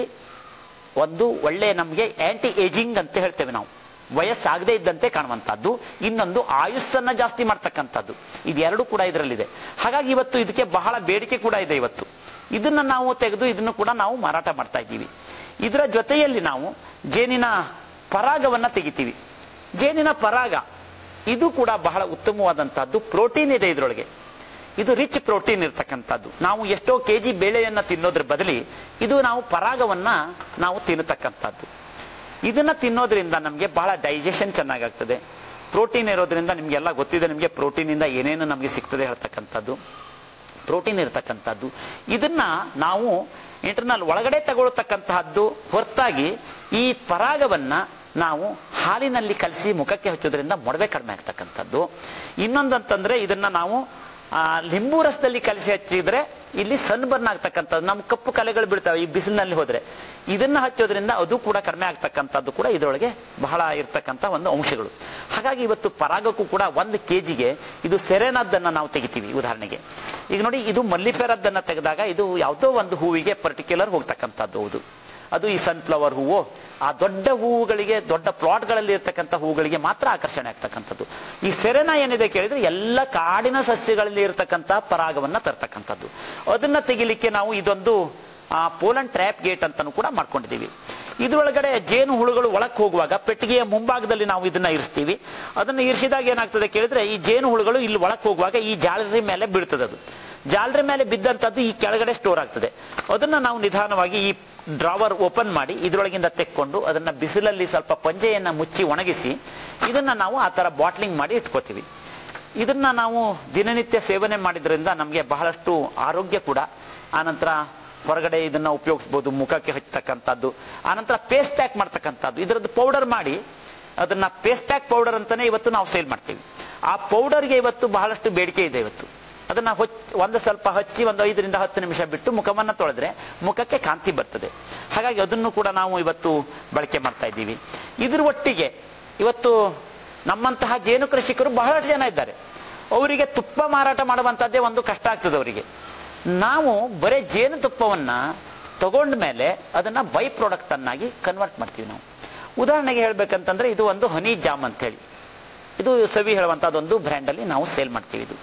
ಒಂದು ಒಳ್ಳೆ ನಮಗೆ ಆಂಟಿ ಏಜಿಂಗ್ ಅಂತ ಹೇಳ್ತೇವೆ ನಾವು ವಯಸ್ಸಾಗದೇ ಇದ್ದಂತೆ ಕಾಣುವಂತಹದ್ದು ಇನ್ನೊಂದು ಆಯುಸ್ಸನ್ನ ಜಾಸ್ತಿ ಮಾಡ್ತಕ್ಕಂಥದ್ದು ಇದೆರಡು ಕೂಡ ಇದರಲ್ಲಿದೆ ಹಾಗಾಗಿ ಇವತ್ತು ಇದಕ್ಕೆ ಬಹಳ ಬೇಡಿಕೆ ಕೂಡ ಇದೆ ಇವತ್ತು ಇದನ್ನ ನಾವು ತೆಗೆದು ಇದನ್ನು ಕೂಡ ನಾವು ಮಾರಾಟ ಮಾಡ್ತಾ ಇದ್ದೀವಿ ಇದರ ಜೊತೆಯಲ್ಲಿ ನಾವು ಜೇನಿನ ಪರಾಗವನ್ನ ತೆಗಿತೀವಿ ಜೇನಿನ ಪರಾಗ ಇದು ಕೂಡ ಬಹಳ ಉತ್ತಮವಾದಂತಹದ್ದು ಪ್ರೋಟೀನ್ ಇದೆ ಇದರೊಳಗೆ ಇದು ರಿಚ್ ಪ್ರೋಟೀನ್ ಇರ್ತಕ್ಕಂಥದ್ದು ನಾವು ಎಷ್ಟೋ ಕೆಜಿ ಬೇಳೆಯನ್ನ ತಿನ್ನೋದ್ರ ಬದಲಿ ಇದು ನಾವು ಪರಾಗವನ್ನ ನಾವು ತಿನ್ನತಕ್ಕಂಥದ್ದು ಇದನ್ನ ತಿನ್ನೋದ್ರಿಂದ ನಮಗೆ ಬಹಳ ಡೈಜೆಷನ್ ಚೆನ್ನಾಗಾಗ್ತದೆ ಪ್ರೋಟೀನ್ ಇರೋದ್ರಿಂದ ನಿಮ್ಗೆಲ್ಲ ಗೊತ್ತಿದೆ ನಿಮಗೆ ಪ್ರೋಟೀನ್ ಇಂದ ಏನೇನು ನಮಗೆ ಸಿಗ್ತದೆ ಹೇಳ್ತಕ್ಕಂಥದ್ದು ಪ್ರೋಟೀನ್ ಇರತಕ್ಕಂಥದ್ದು ಇದನ್ನ ನಾವು ಇಂಟರ್ನಲ್ ಒಳಗಡೆ ತಗೊಳ್ತಕ್ಕಂತಹದ್ದು ಹೊರತಾಗಿ ಈ ಪರಾಗವನ್ನ ನಾವು ಹಾಲಿನಲ್ಲಿ ಕಲಸಿ ಮುಖಕ್ಕೆ ಹಚ್ಚೋದ್ರಿಂದ ಮೊಡವೆ ಕಡಿಮೆ ಆಗ್ತಕ್ಕಂಥದ್ದು ಇನ್ನೊಂದಂತಂದ್ರೆ ಇದನ್ನ ನಾವು ಆ, ಲಿಂಬು ರಸದಲ್ಲಿ ಕಲಸಿ ಹಚ್ಚಿದ್ರೆ ಇಲ್ಲಿ ಸನ್ ಬರ್ನ್ ಆಗ್ತಕ್ಕಂಥದ್ದು ನಮ್ಮ ಕಪ್ಪು ಕಲೆಗಳು ಬೀಳ್ತಾವೆ ಈ ಬಿಸಿಲಿನಲ್ಲಿ ಹೋದ್ರೆ ಇದನ್ನ ಹಚ್ಚೋದ್ರಿಂದ ಅದು ಕೂಡ ಕಡಿಮೆ ಆಗ್ತಕ್ಕಂಥದ್ದು ಕೂಡ ಇದರೊಳಗೆ ಬಹಳ ಇರ್ತಕ್ಕಂಥ ಒಂದು ಅಂಶಗಳು ಹಾಗಾಗಿ ಇವತ್ತು ಪರಾಗಕ್ಕೂ ಕೂಡ ಒಂದು ಕೆಜಿಗೆ ಇದು ಸೆರೆನದ್ದನ್ನ ನಾವು ತೆಗಿತೀವಿ ಉದಾಹರಣೆಗೆ ಈಗ ನೋಡಿ ಇದು ಮಲ್ಲಿಫೆರದ್ದನ್ನ ತೆಗೆದಾಗ ಇದು ಯಾವುದೋ ಒಂದು ಹೂವಿಗೆ ಪರ್ಟಿಕ್ಯುಲರ್ ಹೋಗ್ತಕ್ಕಂಥದ್ದು ಹೌದು ಅದು ಈ ಸನ್ಫ್ಲವರ್ ಹೂವು ಆ ದೊಡ್ಡ ಹೂವುಗಳಿಗೆ ದೊಡ್ಡ ಪ್ಲಾಟ್ಗಳಲ್ಲಿ ಇರ್ತಕ್ಕಂಥ ಹೂವುಗಳಿಗೆ ಮಾತ್ರ ಆಕರ್ಷಣೆ ಆಗ್ತಕ್ಕಂಥದ್ದು ಈ ಸೆರೆನ ಏನಿದೆ ಕೇಳಿದ್ರೆ ಎಲ್ಲ ಕಾಡಿನ ಸಸ್ಯಗಳಲ್ಲಿ ಇರತಕ್ಕಂಥ ಪರಾಗವನ್ನ ತರ್ತಕ್ಕಂಥದ್ದು ಅದನ್ನ ತೆಗಿಲಿಕ್ಕೆ ನಾವು ಇದೊಂದು ಆ ಪೋಲನ್ ಟ್ರ್ಯಾಪ್ ಗೇಟ್ ಅಂತಾನು ಕೂಡ ಮಾಡ್ಕೊಂಡಿದ್ದೀವಿ ಇದರೊಳಗಡೆ ಜೇನು ಹುಳುಗಳು ಒಳಕ್ ಹೋಗುವಾಗ ಪೆಟ್ಟಿಗೆಯ ಮುಂಭಾಗದಲ್ಲಿ ನಾವು ಇದನ್ನ ಇರಿಸ್ತೀವಿ ಅದನ್ನ ಇರಿಸಿದಾಗ ಏನಾಗ್ತದೆ ಕೇಳಿದ್ರೆ ಈ ಜೇನು ಹುಳುಗಳು ಇಲ್ಲಿ ಒಳಕ್ ಹೋಗುವಾಗ ಈ ಜಾಲರಿ ಮೇಲೆ ಬೀಳ್ತದೆ ಅದು ಜಾಲರಿ ಮೇಲೆ ಬಿದ್ದಂತದ್ದು ಈ ಕೆಳಗಡೆ ಸ್ಟೋರ್ ಆಗ್ತದೆ ಅದನ್ನ ನಾವು ನಿಧಾನವಾಗಿ ಈ ಡ್ರಾವರ್ ಓಪನ್ ಮಾಡಿ ಇದರೊಳಗಿಂದ ತೆಕ್ಕೊಂಡು ಅದನ್ನ ಬಿಸಿಲಲ್ಲಿ ಸ್ವಲ್ಪ ಪಂಜೆಯನ್ನ ಮುಚ್ಚಿ ಒಣಗಿಸಿ ಇದನ್ನ ನಾವು ಆ ತರ ಬಾಟ್ಲಿಂಗ್ ಮಾಡಿ ಇಟ್ಕೋತೀವಿ ಇದನ್ನ ನಾವು ದಿನನಿತ್ಯ ಸೇವನೆ ಮಾಡಿದ್ರಿಂದ ನಮಗೆ ಬಹಳಷ್ಟು ಆರೋಗ್ಯ ಕೂಡ ಆನಂತರ ಹೊರಗಡೆ ಇದನ್ನ ಉಪಯೋಗಿಸಬಹುದು ಮುಖಕ್ಕೆ ಹಚ್ಚತಕ್ಕಂಥದ್ದು ಆನಂತರ ಪೇಸ್ಟ್ ಪ್ಯಾಕ್ ಮಾಡ್ತಕ್ಕಂಥದ್ದು ಇದರದ್ದು ಪೌಡರ್ ಮಾಡಿ ಅದನ್ನ ಪೇಸ್ಟ್ ಪ್ಯಾಕ್ ಪೌಡರ್ ಅಂತಾನೆ ಇವತ್ತು ನಾವು ಸೇಲ್ ಮಾಡ್ತೀವಿ ಆ ಪೌಡರ್ಗೆ ಇವತ್ತು ಬಹಳಷ್ಟು ಬೇಡಿಕೆ ಇದೆ ಇವತ್ತು ಅದನ್ನ ಹೊಚ್ ಒಂದು ಸ್ವಲ್ಪ ಹಚ್ಚಿ ಒಂದು ಐದರಿಂದ ಹತ್ತು ನಿಮಿಷ ಬಿಟ್ಟು ಮುಖವನ್ನ ತೊಳೆದ್ರೆ ಮುಖಕ್ಕೆ ಕಾಂತಿ ಬರ್ತದೆ ಹಾಗಾಗಿ ಅದನ್ನು ಕೂಡ ನಾವು ಇವತ್ತು ಬಳಕೆ ಮಾಡ್ತಾ ಇದ್ದೀವಿ ಇದ್ರ ಒಟ್ಟಿಗೆ ಇವತ್ತು ನಮ್ಮಂತಹ ಜೇನು ಕೃಷಿಕರು ಬಹಳಷ್ಟು ಜನ ಇದ್ದಾರೆ ಅವರಿಗೆ ತುಪ್ಪ ಮಾರಾಟ ಮಾಡುವಂತದ್ದೇ ಒಂದು ಕಷ್ಟ ಆಗ್ತದೆ ಅವರಿಗೆ ನಾವು ಬರೇ ಜೇನು ತುಪ್ಪವನ್ನ ತಗೊಂಡ ಮೇಲೆ ಅದನ್ನ ಬೈ ಪ್ರಾಡಕ್ಟ್ ಅನ್ನಾಗಿ ಕನ್ವರ್ಟ್ ಮಾಡ್ತೀವಿ ನಾವು ಉದಾಹರಣೆಗೆ ಹೇಳ್ಬೇಕಂತಂದ್ರೆ ಇದು ಒಂದು ಹನಿ ಜಾಮ್ ಅಂತ ಹೇಳಿ ಇದು ಸವಿ ಹೇಳುವಂತಹದ್ದೊಂದು ಬ್ರ್ಯಾಂಡ್ ಅಲ್ಲಿ ನಾವು ಸೇಲ್ ಮಾಡ್ತೀವಿ ಇದು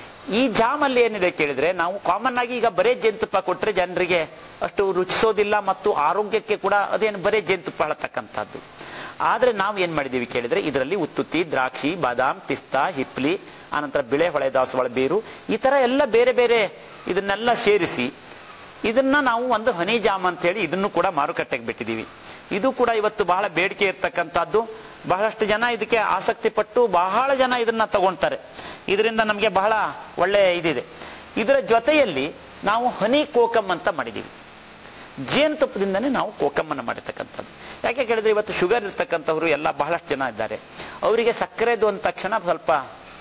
ಈ ಜಾಮ್ ಅಲ್ಲಿ ಏನಿದೆ ಕೇಳಿದ್ರೆ ನಾವು ಕಾಮನ್ ಆಗಿ ಈಗ ಬರೇ ಜೇನುತುಪ್ಪ ಕೊಟ್ರೆ ಜನರಿಗೆ ಅಷ್ಟು ರುಚಿಸೋದಿಲ್ಲ ಮತ್ತು ಆರೋಗ್ಯಕ್ಕೆ ಕೂಡ ಅದೇನು ಬರೇ ಜೇನುತುಪ್ಪ ಹೇಳತಕ್ಕಂಥದ್ದು ಆದ್ರೆ ನಾವು ಏನ್ ಮಾಡಿದೀವಿ ಕೇಳಿದ್ರೆ ಇದರಲ್ಲಿ ಉತ್ತುತ್ತಿ ದ್ರಾಕ್ಷಿ ಬಾದಾಮ್ ಪಿಸ್ತಾ ಹಿಪ್ಲಿ ಆನಂತರ ಬಿಳೆ ಹೊಳೆ ದಾಸವಾಳ ಬೇರು ಈ ತರ ಎಲ್ಲ ಬೇರೆ ಬೇರೆ ಇದನ್ನೆಲ್ಲ ಸೇರಿಸಿ ಇದನ್ನ ನಾವು ಒಂದು ಹನಿ ಜಾಮ್ ಅಂತ ಹೇಳಿ ಇದನ್ನು ಕೂಡ ಮಾರುಕಟ್ಟೆಗೆ ಬಿಟ್ಟಿದೀವಿ ಇದು ಕೂಡ ಇವತ್ತು ಬಹಳ ಬೇಡಿಕೆ ಇರ್ತಕ್ಕಂಥದ್ದು ಬಹಳಷ್ಟು ಜನ ಇದಕ್ಕೆ ಆಸಕ್ತಿ ಪಟ್ಟು ಬಹಳ ಜನ ಇದನ್ನ ತಗೊಳ್ತಾರೆ ಇದರಿಂದ ನಮಗೆ ಬಹಳ ಒಳ್ಳೆ ಇದಿದೆ ಇದರ ಜೊತೆಯಲ್ಲಿ ನಾವು ಹನಿ ಕೋಕಮ್ ಅಂತ ಮಾಡಿದೀವಿ ಜೇನುತುಪ್ಪದಿಂದನೇ ನಾವು ಕೋಕಮ್ಮನ್ನು ಮಾಡಿರ್ತಕ್ಕಂಥದ್ದು ಯಾಕೆ ಕೇಳಿದ್ರೆ ಇವತ್ತು ಶುಗರ್ ಇರ್ತಕ್ಕಂಥವ್ರು ಎಲ್ಲ ಬಹಳಷ್ಟು ಜನ ಇದ್ದಾರೆ ಅವರಿಗೆ ಸಕ್ಕರೆದು ಅಂದ ತಕ್ಷಣ ಸ್ವಲ್ಪ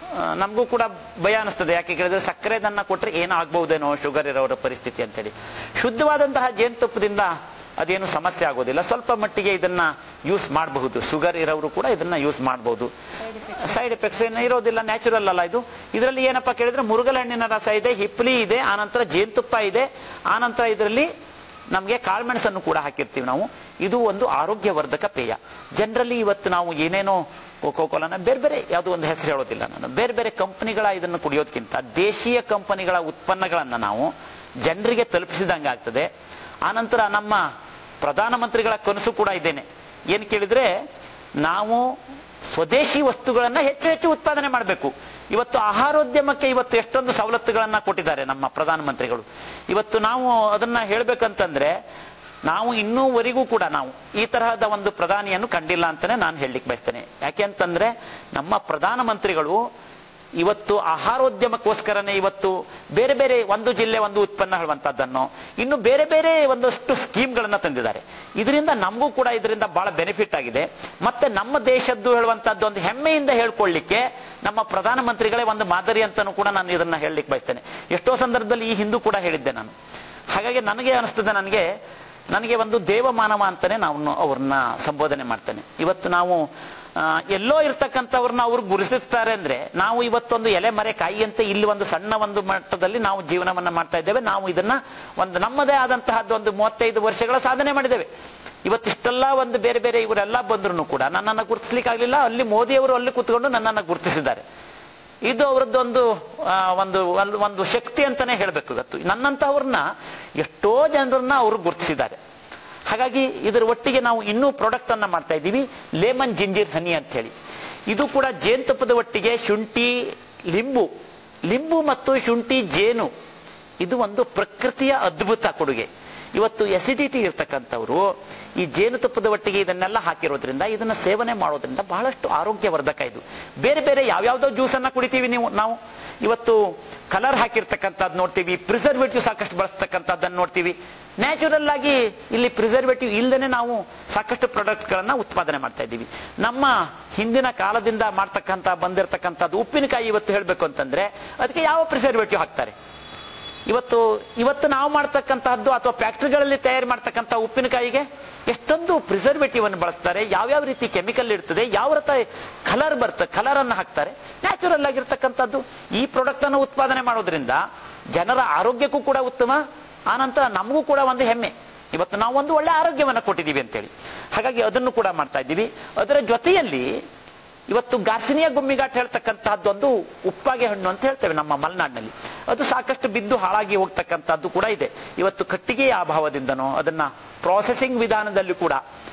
ಆ, ನಮಗೂ ಕೂಡ ಭಯ ಅನಿಸ್ತದೆ ಯಾಕೆ ಕೇಳಿದ್ರೆ ಸಕ್ಕರೆದನ್ನ ಕೊಟ್ರೆ ಏನಾಗ್ಬಹುದೇನೋ ಶುಗರ್ ಇರೋರ ಪರಿಸ್ಥಿತಿ ಅಂತೇಳಿ ಶುದ್ಧವಾದಂತಹ ಜೇನುತುಪ್ಪದಿಂದ ಅದೇನು ಸಮಸ್ಯೆ ಆಗೋದಿಲ್ಲ ಸ್ವಲ್ಪ ಮಟ್ಟಿಗೆ ಇದನ್ನ ಯೂಸ್ ಮಾಡಬಹುದು ಶುಗರ್ ಇರೋರು ಕೂಡ ಇದನ್ನ ಯೂಸ್ ಮಾಡಬಹುದು ಸೈಡ್ ಎಫೆಕ್ಟ್ಸ್ ಏನು ಇರೋದಿಲ್ಲ ನ್ಯಾಚುರಲ್ ಅಲ್ಲ ಇದು ಇದರಲ್ಲಿ ಏನಪ್ಪಾ ಕೇಳಿದ್ರೆ ಮುರುಗಲ ಹಣ್ಣಿನ ರಸ ಇದೆ ಹಿಪ್ಲಿ ಇದೆ ಆನಂತರ ಜೇನುತುಪ್ಪ ಇದೆ ಆನಂತರ ಇದರಲ್ಲಿ ನಮಗೆ ಕಾಳುಮೆಣಸನ್ನು ಕೂಡ ಹಾಕಿರ್ತೀವಿ ನಾವು ಇದು ಒಂದು ಆರೋಗ್ಯವರ್ಧಕ ಪೇಯ ಜನರಲಿ ಇವತ್ತು ನಾವು ಏನೇನೋ ಕೋಕೋ ಕೋಲಾನ ಬೇರೆ ಬೇರೆ ಯಾವುದೋ ಒಂದು ಹೆಸರು ಹೇಳೋದಿಲ್ಲ ನಾನು ಬೇರೆ ಬೇರೆ ಕಂಪನಿಗಳ ಇದನ್ನು ಕುಡಿಯೋದಕ್ಕಿಂತ ದೇಶೀಯ ಕಂಪನಿಗಳ ಉತ್ಪನ್ನಗಳನ್ನ ನಾವು ಜನರಿಗೆ ತಲುಪಿಸಿದಂಗೆ ಆಗ್ತದೆ ಆನಂತರ ನಮ್ಮ ಪ್ರಧಾನಮಂತ್ರಿಗಳ ಕನಸು ಕೂಡ ಇದ್ದೇನೆ ಏನ್ ಕೇಳಿದ್ರೆ ನಾವು ಸ್ವದೇಶಿ ವಸ್ತುಗಳನ್ನ ಹೆಚ್ಚು ಹೆಚ್ಚು ಉತ್ಪಾದನೆ ಮಾಡಬೇಕು ಇವತ್ತು ಆಹಾರೋದ್ಯಮಕ್ಕೆ ಇವತ್ತು ಎಷ್ಟೊಂದು ಸವಲತ್ತುಗಳನ್ನ ಕೊಟ್ಟಿದ್ದಾರೆ ನಮ್ಮ ಪ್ರಧಾನಮಂತ್ರಿಗಳು ಇವತ್ತು ನಾವು ಅದನ್ನ ಹೇಳ್ಬೇಕಂತಂದ್ರೆ ನಾವು ಇನ್ನೂವರೆಗೂ ಕೂಡ ನಾವು ಈ ತರಹದ ಒಂದು ಪ್ರಧಾನಿಯನ್ನು ಕಂಡಿಲ್ಲ ಅಂತಾನೆ ನಾನು ಹೇಳಲಿಕ್ಕೆ ಬಯಸ್ತೇನೆ ಯಾಕೆ ಅಂತಂದ್ರೆ ನಮ್ಮ ಪ್ರಧಾನಮಂತ್ರಿಗಳು ಇವತ್ತು ಆಹಾರೋದ್ಯಮಕ್ಕೋಸ್ಕರನೇ ಇವತ್ತು ಬೇರೆ ಬೇರೆ ಒಂದು ಜಿಲ್ಲೆ ಒಂದು ಉತ್ಪನ್ನ ಹೇಳುವಂತದ್ದನ್ನು ಇನ್ನು ಬೇರೆ ಬೇರೆ ಒಂದಷ್ಟು ಸ್ಕೀಮ್ಗಳನ್ನ ತಂದಿದ್ದಾರೆ ಇದರಿಂದ ನಮಗೂ ಕೂಡ ಇದರಿಂದ ಬಹಳ ಬೆನಿಫಿಟ್ ಆಗಿದೆ ಮತ್ತೆ ನಮ್ಮ ದೇಶದ್ದು ಹೇಳುವಂತದ್ದು ಒಂದು ಹೆಮ್ಮೆಯಿಂದ ಹೇಳ್ಕೊಳ್ಳಿಕ್ಕೆ ನಮ್ಮ ಪ್ರಧಾನಮಂತ್ರಿಗಳೇ ಒಂದು ಮಾದರಿ ಅಂತಾನು ಕೂಡ ನಾನು ಇದನ್ನ ಹೇಳಲಿಕ್ಕೆ ಬಯಸ್ತೇನೆ ಎಷ್ಟೋ ಸಂದರ್ಭದಲ್ಲಿ ಈ ಹಿಂದೂ ಕೂಡ ಹೇಳಿದ್ದೆ ನಾನು ಹಾಗಾಗಿ ನನಗೆ ಅನಿಸ್ತದೆ ನನಗೆ ನನಗೆ ಒಂದು ದೇವಮಾನವ ಅಂತಾನೆ ನಾವು ಅವ್ರನ್ನ ಸಂಬೋಧನೆ ಮಾಡ್ತೇನೆ ಇವತ್ತು ನಾವು ಆ, ಎಲ್ಲೋ ಇರ್ತಕ್ಕಂಥವ್ರನ್ನ ಅವ್ರು ಗುರುತಿಸ್ತಾರೆ ಅಂದ್ರೆ ನಾವು ಇವತ್ತೊಂದು ಎಲೆ ಮರೆ ಕಾಯಿ ಅಂತ ಇಲ್ಲಿ ಒಂದು ಸಣ್ಣ ಒಂದು ಮಟ್ಟದಲ್ಲಿ ನಾವು ಜೀವನವನ್ನ ಮಾಡ್ತಾ ಇದ್ದೇವೆ ನಾವು ಇದನ್ನ ಒಂದು ನಮ್ಮದೇ ಆದಂತಹದ್ದು ಒಂದು ಮೂವತ್ತೈದು ವರ್ಷಗಳ ಸಾಧನೆ ಮಾಡಿದ್ದೇವೆ ಇವತ್ತಿಷ್ಟೆಲ್ಲ ಒಂದು ಬೇರೆ ಬೇರೆ ಇವರೆಲ್ಲ ಬಂದ್ರು ಕೂಡ ನನ್ನನ್ನು ಗುರುತಿಸ್ಲಿಕ್ಕೆ ಆಗ್ಲಿಲ್ಲ ಅಲ್ಲಿ ಮೋದಿ ಅವರು ಅಲ್ಲಿ ಕೂತ್ಕೊಂಡು ನನ್ನನ್ನು ಗುರುತಿಸಿದ್ದಾರೆ ಇದು ಅವರದ್ದೊಂದು ಆ, ಒಂದು ಒಂದು- ಒಂದು ಶಕ್ತಿ ಅಂತಾನೆ ಹೇಳ್ಬೇಕು ಇವತ್ತು ನನ್ನಂತವ್ರನ್ನ ಎಷ್ಟೋ ಜನರನ್ನ ಅವರು ಗುರುತಿಸಿದ್ದಾರೆ ಹಾಗಾಗಿ ಇದರ ಒಟ್ಟಿಗೆ ನಾವು ಇನ್ನೂ ಪ್ರಾಡಕ್ಟ್ ಅನ್ನ ಮಾಡ್ತಾ ಇದ್ದೀವಿ ಲೇಮನ್ ಜಿಂಜಿರ್ ಹನಿ ಅಂತ ಹೇಳಿ ಇದು ಕೂಡ ಜೇನುತುಪ್ಪದ ಒಟ್ಟಿಗೆ ಶುಂಠಿ ಲಿಂಬು ಲಿಂಬು ಮತ್ತು ಶುಂಠಿ ಜೇನು ಇದು ಒಂದು ಪ್ರಕೃತಿಯ ಅದ್ಭುತ ಕೊಡುಗೆ ಇವತ್ತು ಎಸಿಡಿಟಿ ಇರ್ತಕ್ಕಂಥವ್ರು ಈ ಜೇನುತುಪ್ಪದ ಒಟ್ಟಿಗೆ ಇದನ್ನೆಲ್ಲ ಹಾಕಿರೋದ್ರಿಂದ ಇದನ್ನ ಸೇವನೆ ಮಾಡೋದ್ರಿಂದ ಬಹಳಷ್ಟು ಆರೋಗ್ಯವರ್ಧಕ ಇದು ಬೇರೆ ಬೇರೆ ಯಾವ್ಯಾವ್ದೋ ಜ್ಯೂಸ್ ಅನ್ನ ಕುಡಿತೀವಿ ನೀವು ನಾವು ಇವತ್ತು ಕಲರ್ ಹಾಕಿರ್ತಕ್ಕಂಥದ್ದು ನೋಡ್ತೀವಿ ಪ್ರಿಸರ್ವೇಟಿವ್ ಸಾಕಷ್ಟು ಬಳಸ್ತಕ್ಕಂಥದ್ದನ್ನು ನೋಡ್ತೀವಿ ನ್ಯಾಚುರಲ್ ಆಗಿ ಇಲ್ಲಿ ಪ್ರಿಸರ್ವೇಟಿವ್ ಇಲ್ಲದೇ ನಾವು ಸಾಕಷ್ಟು ಪ್ರಾಡಕ್ಟ್ ಗಳನ್ನ ಉತ್ಪಾದನೆ ಮಾಡ್ತಾ ಇದ್ದೀವಿ ನಮ್ಮ ಹಿಂದಿನ ಕಾಲದಿಂದ ಮಾಡ್ತಕ್ಕಂಥ ಬಂದಿರತಕ್ಕಂಥದ್ದು ಉಪ್ಪಿನಕಾಯಿ ಇವತ್ತು ಹೇಳ್ಬೇಕು ಅಂತಂದ್ರೆ ಅದಕ್ಕೆ ಯಾವ ಪ್ರಿಸರ್ವೇಟಿವ್ ಹಾಕ್ತಾರೆ ಇವತ್ತು ಇವತ್ತು ನಾವು ಮಾಡ್ತಕ್ಕಂತಹದ್ದು ಅಥವಾ ಫ್ಯಾಕ್ಟರಿಗಳಲ್ಲಿ ತಯಾರು ಮಾಡ್ತಕ್ಕಂಥ ಉಪ್ಪಿನಕಾಯಿಗೆ ಎಷ್ಟೊಂದು ಪ್ರಿಸರ್ವೇಟಿವ್ ಅನ್ನು ಬಳಸ್ತಾರೆ ಯಾವ್ಯಾವ ರೀತಿ ಕೆಮಿಕಲ್ ಇರ್ತದೆ ಯಾವ ರೀತಿ ಕಲರ್ ಬರ್ತದೆ ಕಲರ್ ಅನ್ನು ಹಾಕ್ತಾರೆ ನ್ಯಾಚುರಲ್ ಆಗಿರ್ತಕ್ಕಂಥದ್ದು ಈ ಪ್ರಾಡಕ್ಟ್ ಅನ್ನು ಉತ್ಪಾದನೆ ಮಾಡೋದ್ರಿಂದ ಜನರ ಆರೋಗ್ಯಕ್ಕೂ ಕೂಡ ಉತ್ತಮ ಆನಂತರ ನಮಗೂ ಕೂಡ ಒಂದು ಹೆಮ್ಮೆ ಇವತ್ತು ನಾವು ಒಂದು ಒಳ್ಳೆ ಆರೋಗ್ಯವನ್ನ ಕೊಟ್ಟಿದ್ದೀವಿ ಅಂತೇಳಿ ಹಾಗಾಗಿ ಅದನ್ನು ಕೂಡ ಮಾಡ್ತಾ ಇದ್ದೀವಿ ಅದರ ಜೊತೆಯಲ್ಲಿ ಇವತ್ತು ಗಾರ್ಸಿನಿಯ ಗುಮ್ಮಿಗಾಟ್ ಹೇಳ್ತಕ್ಕಂತಹದ್ದು ಒಂದು ಉಪ್ಪಾಗೆ ಹಣ್ಣು ಅಂತ ಹೇಳ್ತೇವೆ ನಮ್ಮ ಮಲೆನಾಡಿನಲ್ಲಿ ಅದು ಸಾಕಷ್ಟು ಬಿದ್ದು ಹಾಳಾಗಿ ಹೋಗ್ತಕ್ಕಂಥದ್ದು ಕೂಡ ಇದೆ ಇವತ್ತು ಕಟ್ಟಿಗೆಯ ಅಭಾವದಿಂದನೋ ಅದನ್ನ ಪ್ರಾಸೆಸಿಂಗ್ ವಿಧಾನದಲ್ಲಿ ಕೂಡ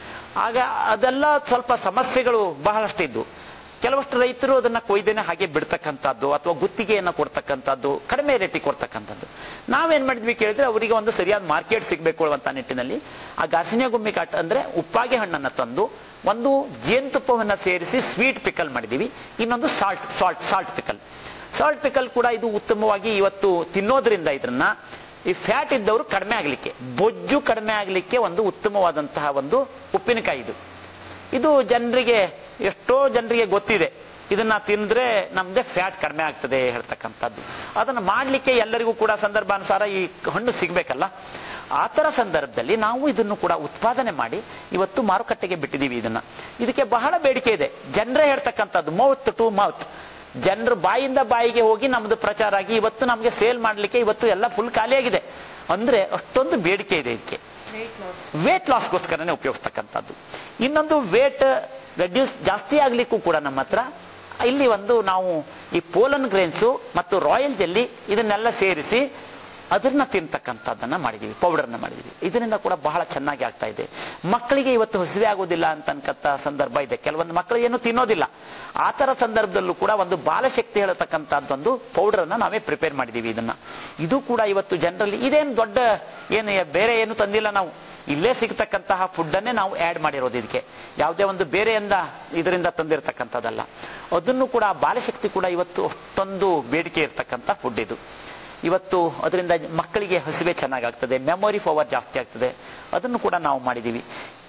ಆಗ ಅದೆಲ್ಲ ಸ್ವಲ್ಪ ಸಮಸ್ಯೆಗಳು ಬಹಳಷ್ಟಿದ್ದು ಕೆಲವಷ್ಟು ರೈತರು ಅದನ್ನ ಕೊಯ್ದೇನೆ ಹಾಗೆ ಬಿಡ್ತಕ್ಕಂಥದ್ದು ಅಥವಾ ಗುತ್ತಿಗೆಯನ್ನ ಕೊಡ್ತಕ್ಕಂಥದ್ದು ಕಡಿಮೆ ರೇಟಿಗೆ ಕೊಡ್ತಕ್ಕಂಥದ್ದು ನಾವೇನ್ ಮಾಡಿದ್ವಿ ಕೇಳಿದ್ರೆ ಅವರಿಗೆ ಒಂದು ಸರಿಯಾದ ಮಾರ್ಕೆಟ್ ಸಿಗಬೇಕು ಅನ್ನುವಂತ ನಿಟ್ಟಿನಲ್ಲಿ ಆ ಗಾರ್ಸಿನಿಯ ಗುಮ್ಮಿಕಾಟ್ ಅಂದ್ರೆ ಉಪ್ಪಾಗೆ ಹಣ್ಣನ್ನ ತಂದು ಒಂದು ಜೇನುತುಪ್ಪವನ್ನ ಸೇರಿಸಿ ಸ್ವೀಟ್ ಪಿಕಲ್ ಮಾಡಿದೀವಿ ಇನ್ನೊಂದು salt salt salt pickle salt pickle ಕೂಡ ಇದು ಉತ್ತಮವಾಗಿ ಇವತ್ತು ತಿನ್ನೋದ್ರಿಂದ ಇದನ್ನ ಈ ಫ್ಯಾಟ್ ಇದ್ದವರು ಕಡಿಮೆ ಆಗ್ಲಿಕ್ಕೆ ಬೊಜ್ಜು ಕಡಿಮೆ ಆಗ್ಲಿಕ್ಕೆ ಒಂದು ಉತ್ತಮವಾದಂತಹ ಒಂದು ಉಪ್ಪಿನಕಾಯಿ ಇದು ಇದು ಜನರಿಗೆ ಎಷ್ಟೋ ಜನರಿಗೆ ಗೊತ್ತಿದೆ ಇದನ್ನ ತಿಂದ್ರೆ ನಮ್ಗೆ ಫ್ಯಾಟ್ ಕಡಿಮೆ ಆಗ್ತದೆ ಹೇಳ್ತಕ್ಕಂಥದ್ದು ಅದನ್ನ ಮಾಡ್ಲಿಕ್ಕೆ ಎಲ್ಲರಿಗೂ ಕೂಡ ಸಂದರ್ಭಾನುಸಾರ ಈ ಹಣ್ಣು ಸಿಗ್ಬೇಕಲ್ಲ ಆ ತರ ಸಂದರ್ಭದಲ್ಲಿ ನಾವು ಇದನ್ನು ಕೂಡ ಉತ್ಪಾದನೆ ಮಾಡಿ ಇವತ್ತು ಮಾರುಕಟ್ಟೆಗೆ ಬಿಟ್ಟಿದೀವಿ ಇದನ್ನ ಇದಕ್ಕೆ ಬಹಳ ಬೇಡಿಕೆ ಇದೆ ಜನರೇ ಹೇಳ್ತಕ್ಕಂಥದ್ದು ಮೌತ್ ಟು ಮೌತ್ ಜನರು ಬಾಯಿಂದ ಬಾಯಿಗೆ ಹೋಗಿ ನಮ್ದು ಪ್ರಚಾರ ಆಗಿ ಇವತ್ತು ನಮ್ಗೆ ಸೇಲ್ ಮಾಡ್ಲಿಕ್ಕೆ ಇವತ್ತು ಎಲ್ಲ ಫುಲ್ ಖಾಲಿಯಾಗಿದೆ ಅಂದ್ರೆ ಅಷ್ಟೊಂದು ಬೇಡಿಕೆ ಇದೆ ಇದಕ್ಕೆ ವೇಟ್ ಲಾಸ್ಗೋಸ್ಕರನೇ ಉಪಯೋಗಿಸ್ತಕ್ಕಂಥದ್ದು ಇನ್ನೊಂದು ವೇಟ್ ರೆಡ್ಯೂಸ್ ಜಾಸ್ತಿ ಆಗ್ಲಿಕ್ಕೂ ಕೂಡ ನಮ್ಮ ಹತ್ರ ಇಲ್ಲಿ ಒಂದು ನಾವು ಈ ಪೋಲನ್ ಗ್ರೇನ್ಸು ಮತ್ತು ರಾಯಲ್ ಜೆಲ್ಲಿ ಇದನ್ನೆಲ್ಲ ಸೇರಿಸಿ ಅದನ್ನ ತಿಂತಕ್ಕಂಥದ್ದನ್ನ ಮಾಡಿದೀವಿ ಪೌಡರ್ನ ಮಾಡಿದೀವಿ ಇದರಿಂದ ಕೂಡ ಬಹಳ ಚೆನ್ನಾಗಿ ಆಗ್ತಾ ಇದೆ ಮಕ್ಕಳಿಗೆ ಇವತ್ತು ಹಸಿವೆ ಆಗೋದಿಲ್ಲ ಅಂತ ಅನ್ಕಂತ ಸಂದರ್ಭ ಇದೆ ಕೆಲವೊಂದು ಮಕ್ಕಳು ಏನು ತಿನ್ನೋದಿಲ್ಲ ಆ ತರ ಸಂದರ್ಭದಲ್ಲೂ ಕೂಡ ಒಂದು ಬಾಲಶಕ್ತಿ ಹೇಳತಕ್ಕಂಥದ್ದೊಂದು ಪೌಡರ್ ಅನ್ನ ನಾವೇ ಪ್ರಿಪೇರ್ ಮಾಡಿದೀವಿ ಇದನ್ನ ಇದು ಕೂಡ ಇವತ್ತು ಜನರಲ್ಲಿ ಇದೇನು ದೊಡ್ಡ ಏನು ಬೇರೆ ಏನು ತಂದಿಲ್ಲ ನಾವು ಇಲ್ಲೇ ಸಿಗ್ತಕ್ಕಂತಹ ಫುಡ್ ಅನ್ನೇ ನಾವು ಆಡ್ ಮಾಡಿರೋದು ಇದಕ್ಕೆ ಯಾವುದೇ ಒಂದು ಬೇರೆಯಿಂದ ಇದರಿಂದ ತಂದಿರತಕ್ಕಂಥದ್ದಲ್ಲ ಅದನ್ನು ಕೂಡ ಆ ಬಾಲಶಕ್ತಿ ಕೂಡ ಇವತ್ತು ಅಷ್ಟೊಂದು ಬೇಡಿಕೆ ಇರತಕ್ಕಂಥ ಫುಡ್ ಇದು ಇವತ್ತು ಅದರಿಂದ ಮಕ್ಕಳಿಗೆ ಹಸಿವೆ ಚೆನ್ನಾಗಾಗ್ತದೆ ಮೆಮೊರಿ ಪವರ್ ಜಾಸ್ತಿ ಆಗ್ತದೆ ಅದನ್ನು ಕೂಡ ನಾವು ಮಾಡಿದೀವಿ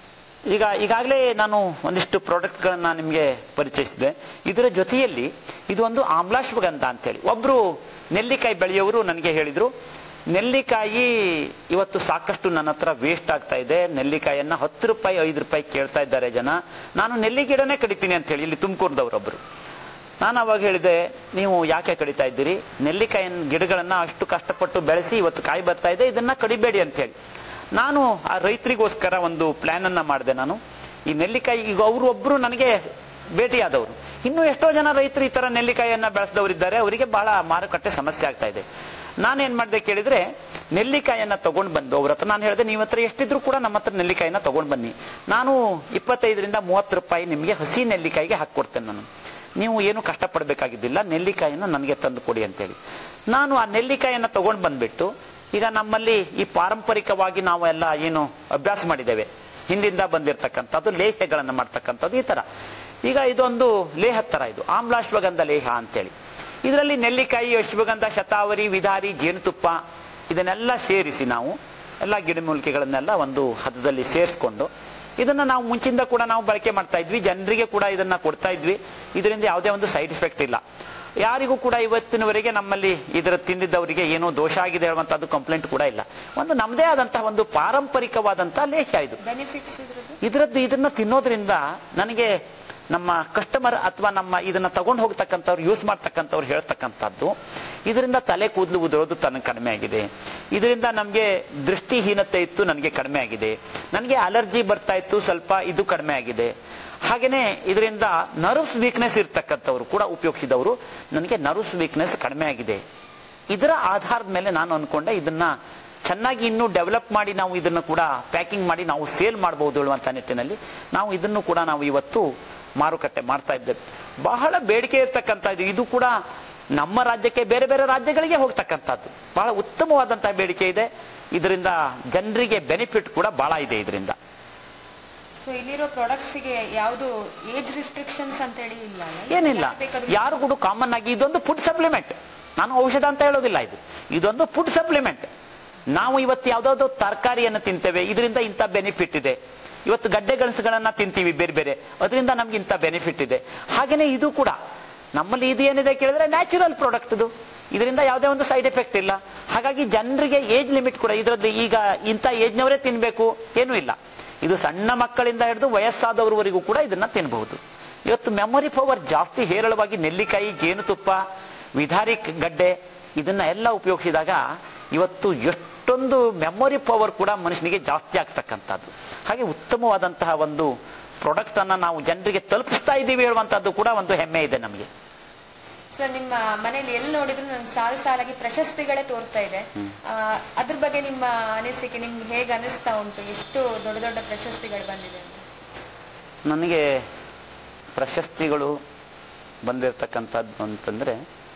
ಈಗ ಈಗಾಗಲೇ ನಾನು ಒಂದಿಷ್ಟು ಪ್ರಾಡಕ್ಟ್ಗಳನ್ನ ನಿಮಗೆ ಪರಿಚಯಿಸಿದೆ ಇದರ ಜೊತೆಯಲ್ಲಿ ಇದು ಒಂದು ಆಮ್ಲಾಶ್ವಗಂಧ ಅಂತೇಳಿ ಒಬ್ರು ನೆಲ್ಲಿಕಾಯಿ ಬೆಳೆಯೋರು ನನಗೆ ಹೇಳಿದ್ರು ನೆಲ್ಲಿಕಾಯಿ ಇವತ್ತು ಸಾಕಷ್ಟು ನನ್ನ ಹತ್ರ ವೇಸ್ಟ್ ಆಗ್ತಾ ಇದೆ ನೆಲ್ಲಿಕಾಯಿಯನ್ನ ಹತ್ತು ರೂಪಾಯಿ ಐದು ರೂಪಾಯಿ ಕೇಳ್ತಾ ಇದ್ದಾರೆ ಜನ ನಾನು ನೆಲ್ಲಿ ಗಿಡನೇ ಕಡಿತೀನಿ ಅಂತ ಹೇಳಿ ಇಲ್ಲಿ ತುಮಕೂರ್ದವ್ರೊಬ್ರು ನಾನು ಅವಾಗ ಹೇಳಿದೆ ನೀವು ಯಾಕೆ ಕಡಿತಾ ಇದ್ದೀರಿ ನೆಲ್ಲಿಕಾಯಿ ಗಿಡಗಳನ್ನ ಅಷ್ಟು ಕಷ್ಟಪಟ್ಟು ಬೆಳೆಸಿ ಇವತ್ತು ಕಾಯಿ ಬರ್ತಾ ಇದೆ ಇದನ್ನ ಕಡಿಬೇಡಿ ಅಂತ ಹೇಳಿ ನಾನು ಆ ರೈತರಿಗೋಸ್ಕರ ಒಂದು ಪ್ಲಾನ್ ಅನ್ನ ಮಾಡಿದೆ ನಾನು ಈ ನೆಲ್ಲಿಕಾಯಿ ಈಗ ಅವರು ಒಬ್ರು ನನಗೆ ಭೇಟಿಯಾದವರು ಇನ್ನು ಎಷ್ಟೋ ಜನ ರೈತರು ಈ ತರ ನೆಲ್ಲಿಕಾಯಿಯನ್ನ ಬೆಳೆಸಿದವರಿದ್ದಾರೆ ಅವರಿಗೆ ಬಹಳ ಮಾರುಕಟ್ಟೆ ಸಮಸ್ಯೆ ಆಗ್ತಾ ಇದೆ ನಾನೇನ್ ಮಾಡಿದೆ ಕೇಳಿದ್ರೆ ನೆಲ್ಲಿಕಾಯನ್ನ ತಗೊಂಡ್ ಬಂದು ಅವ್ರ ಹತ್ರ ನಾನು ಹೇಳಿದೆ ನಿಮ್ಮ ಹತ್ರ ಎಷ್ಟಿದ್ರು ಕೂಡ ನಮ್ಮ ಹತ್ರ ನೆಲ್ಲಿಕಾಯಿನ ತಗೊಂಡ್ ಬನ್ನಿ ನಾನು ಇಪ್ಪತ್ತೈದರಿಂದ ಮೂವತ್ತು ರೂಪಾಯಿ ನಿಮಗೆ ಹಸಿ ನೆಲ್ಲಿಕಾಯಿಗೆ ಹಾಕೊಡ್ತೇನೆ ನಾನು ನೀವು ಏನು ಕಷ್ಟಪಡಬೇಕಾಗಿದ್ದಿಲ್ಲ ನೆಲ್ಲಿಕಾಯಿನ ನನಗೆ ತಂದು ಕೊಡಿ ಅಂತೇಳಿ ನಾನು ಆ ನೆಲ್ಲಿಕಾಯಿಯನ್ನ ತಗೊಂಡ್ ಬಂದ್ಬಿಟ್ಟು ಈಗ ನಮ್ಮಲ್ಲಿ ಈ ಪಾರಂಪರಿಕವಾಗಿ ನಾವು ಎಲ್ಲ ಏನು ಅಭ್ಯಾಸ ಮಾಡಿದ್ದೇವೆ ಹಿಂದಿಂದ ಬಂದಿರತಕ್ಕಂಥದ್ದು ಲೇಹ್ಯಗಳನ್ನು ಮಾಡ್ತಕ್ಕಂಥದ್ದು ಈ ತರ ಈಗ ಇದೊಂದು ಲೇಹ ತರ ಇದು ಆಮ್ಲಾಶ್ವಗಂಧ ಲೇಹ ಅಂತೇಳಿ ಇದರಲ್ಲಿ ನೆಲ್ಲಿಕಾಯಿ ಅಶ್ವಗಂಧ ಶತಾವರಿ ವಿಧಾರಿ ಜೇನುತುಪ್ಪ ಇದನ್ನೆಲ್ಲ ಸೇರಿಸಿ ನಾವು ಎಲ್ಲ ಗಿಡಮೂಲಿಕೆಗಳನ್ನೆಲ್ಲ ಒಂದು ಹದದಲ್ಲಿ ಸೇರಿಸ್ಕೊಂಡು ಇದನ್ನ ನಾವು ಮುಂಚಿಂದ ಕೂಡ ನಾವು ಬಳಕೆ ಮಾಡ್ತಾ ಇದ್ವಿ ಜನರಿಗೆ ಕೂಡ ಇದನ್ನ ಕೊಡ್ತಾ ಇದ್ವಿ ಇದರಿಂದ ಯಾವುದೇ ಒಂದು ಸೈಡ್ ಎಫೆಕ್ಟ್ ಇಲ್ಲ ಯಾರಿಗೂ ಕೂಡ ಇವತ್ತಿನವರೆಗೆ ನಮ್ಮಲ್ಲಿ ಇದರ ತಿಂದಿದ್ದವರಿಗೆ ಏನೋ ದೋಷ ಆಗಿದೆ ಹೇಳುವಂತದ್ದು ಕಂಪ್ಲೇಂಟ್ ಕೂಡ ಇಲ್ಲ ಒಂದು ನಮ್ಮದೇ ಆದಂತಹ ಒಂದು ಪಾರಂಪರಿಕವಾದಂತಹ ಲೇಖ್ಯ ಇದು ಬೆನಿಫಿಟ್ಸ್ ಇದ್ರದ್ದು ಇದರದ್ದು ಇದನ್ನ ತಿನ್ನೋದ್ರಿಂದ ನನಗೆ ನಮ್ಮ ಕಸ್ಟಮರ್ ಅಥವಾ ನಮ್ಮ ಇದನ್ನ ತಗೊಂಡು ಹೋಗ್ತಕ್ಕಂಥವ್ರು ಯೂಸ್ ಮಾಡ್ತಕ್ಕಂಥವ್ರು ಹೇಳ್ತಕ್ಕಂಥದ್ದು ಇದರಿಂದ ತಲೆ ಕೂದಲು ಉದುರೋದು ತನಗೆ ಕಡಿಮೆ ಆಗಿದೆ ಇದರಿಂದ ನಮಗೆ ದೃಷ್ಟಿಹೀನತೆ ಇತ್ತು ನನಗೆ ಕಡಿಮೆ ಆಗಿದೆ ನನಗೆ ಅಲರ್ಜಿ ಬರ್ತಾ ಇತ್ತು ಸ್ವಲ್ಪ ಇದು ಕಡಿಮೆ ಆಗಿದೆ ಹಾಗೇನೆ ಇದರಿಂದ ನರ್ವ್ಸ್ ವೀಕ್ನೆಸ್ ಇರ್ತಕ್ಕಂಥವ್ರು ಕೂಡ ಉಪಯೋಗಿಸಿದವರು ನನಗೆ ನರ್ವ್ಸ್ ವೀಕ್ನೆಸ್ ಕಡಿಮೆ ಆಗಿದೆ ಇದರ ಆಧಾರದ ಮೇಲೆ ನಾನು ಅನ್ಕೊಂಡೆ ಇದನ್ನ ಚೆನ್ನಾಗಿ ಇನ್ನೂ ಡೆವಲಪ್ ಮಾಡಿ ನಾವು ಇದನ್ನು ಕೂಡ ಪ್ಯಾಕಿಂಗ್ ಮಾಡಿ ನಾವು ಸೇಲ್ ಮಾಡಬಹುದು ಹೇಳುವಂತ ನಿಟ್ಟಿನಲ್ಲಿ ನಾವು ಇದನ್ನು ಕೂಡ ನಾವು ಇವತ್ತು ಮಾರುಕಟ್ಟೆ ಮಾಡ್ತಾ ಇದ್ದೇವೆ ಬಹಳ ಬೇಡಿಕೆ ಇರ್ತಕ್ಕಂಥದ್ದು ಇದು ಕೂಡ ನಮ್ಮ ರಾಜ್ಯಕ್ಕೆ ಬೇರೆ ಬೇರೆ ರಾಜ್ಯಗಳಿಗೆ ಹೋಗ್ತಕ್ಕಂಥದ್ದು ಬಹಳ ಉತ್ತಮವಾದಂತಹ ಬೇಡಿಕೆ ಇದೆ ಇದರಿಂದ ಜನರಿಗೆ ಬೆನಿಫಿಟ್ ಕೂಡ ಬಹಳ ಇದೆ ಇದರಿಂದ ಸೊ ಇಲ್ಲಿರೋ ಪ್ರಾಡಕ್ಟ್ಸ್ ಗೆ ಯಾವ್ದು ಏಜ್ ರಿಸ್ಟ್ರಿಕ್ಷನ್ಸ್ ಅಂತ ಹೇಳಿ ಇಲ್ಲ ಅಲ್ಲ? ಏನಿಲ್ಲ ಯಾರ್ ಬೇಕಾದ್ರೂ ಯಾರು ಕೂಡ ಕಾಮನ್ ಆಗಿ ಇದೊಂದು ಫುಡ್ ಸಪ್ಲಿಮೆಂಟ್ ನಾನು ಔಷಧ ಅಂತ ಹೇಳೋದಿಲ್ಲ ಇದು ಇದೊಂದು ಫುಡ್ ಸಪ್ಲಿಮೆಂಟ್ ನಾವು ಇವತ್ತು ಯಾವ್ದಾವ್ದೋ ತರಕಾರಿಯನ್ನು ತಿಂತೇವೆ ಇದರಿಂದ ಇಂಥ ಬೆನಿಫಿಟ್ ಇದೆ ಇವತ್ತು ಗಡ್ಡೆ ಗೆಣಸುಗಳನ್ನ ತಿಂತೀವಿ ಬೇರೆ ಬೇರೆ ಅದರಿಂದ ನಮ್ಗೆ ಇಂಥ ಬೆನಿಫಿಟ್ ಇದೆ ಹಾಗೇನೆ ಇದು ಕೂಡ ನಮ್ಮಲ್ಲಿ ಇದು ಏನಿದೆ ಕೇಳಿದ್ರೆ ನ್ಯಾಚುರಲ್ ಪ್ರಾಡಕ್ಟ್ ಇದು ಇದರಿಂದ ಯಾವುದೇ ಒಂದು ಸೈಡ್ ಎಫೆಕ್ಟ್ ಇಲ್ಲ ಹಾಗಾಗಿ ಜನರಿಗೆ ಏಜ್ ಲಿಮಿಟ್ ಕೂಡ ಇದರಲ್ಲಿ ಈಗ ಇಂಥ ಏಜ್ನವರೇ ತಿನ್ಬೇಕು ಏನೂ ಇಲ್ಲ ಇದು ಸಣ್ಣ ಮಕ್ಕಳಿಂದ ಹಿಡಿದು ವಯಸ್ಸಾದವರವರೆಗೂ ಕೂಡ ಇದನ್ನ ತಿನ್ನಬಹುದು ಇವತ್ತು ಮೆಮೊರಿ ಪವರ್ ಜಾಸ್ತಿ ಹೇರಳವಾಗಿ ನೆಲ್ಲಿಕಾಯಿ ಜೇನುತುಪ್ಪ ವಿಧಾರಿ ಗಡ್ಡೆ ಇದನ್ನ ಎಲ್ಲ ಉಪಯೋಗಿಸಿದಾಗ ಇವತ್ತು ಎಷ್ಟೊಂದು ಮೆಮೊರಿ ಪವರ್ ಕೂಡ ಮನುಷ್ಯನಿಗೆ ಜಾಸ್ತಿ ಆಗ್ತಕ್ಕಂಥದ್ದು ಹಾಗೆ ಉತ್ತಮವಾದಂತಹ ಒಂದು ಪ್ರಾಡಕ್ಟ್ ಅನ್ನ ನಾವು ಜನರಿಗೆ ತಲುಪಿಸ್ತಾ ಇದ್ದೀವಿ ಹೇಳುವಂತದ್ದು ಕೂಡ ಒಂದು ಹೆಮ್ಮೆ ಇದೆ ನಮಗೆ ಸರ್ ನಿಮ್ಮ ಮನೇಲಿ ಎಲ್ಲಿ ನೋಡಿದ್ರು ನನ್ ಸಾಲು ಸಾಲಾಗಿ ಪ್ರಶಸ್ತಿಗಳೇ ತೋರ್ತಾ ಇದೆ ಆ, ಅದ್ರ ಬಗ್ಗೆ ನಿಮ್ಮ ಅನಿಸಿಕೆ ನಿಮ್ಗೆ ಹೇಗೆ ಅನಿಸ್ತಾ ಉಂಟು ಎಷ್ಟು ದೊಡ್ಡ ದೊಡ್ಡ ಪ್ರಶಸ್ತಿಗಳು ಬಂದಿದೆ ಅಂತ ನನಗೆ ಪ್ರಶಸ್ತಿಗಳು ಬಂದಿರತಕ್ಕಂಥದ್ದು ಅಂತಂದ್ರೆ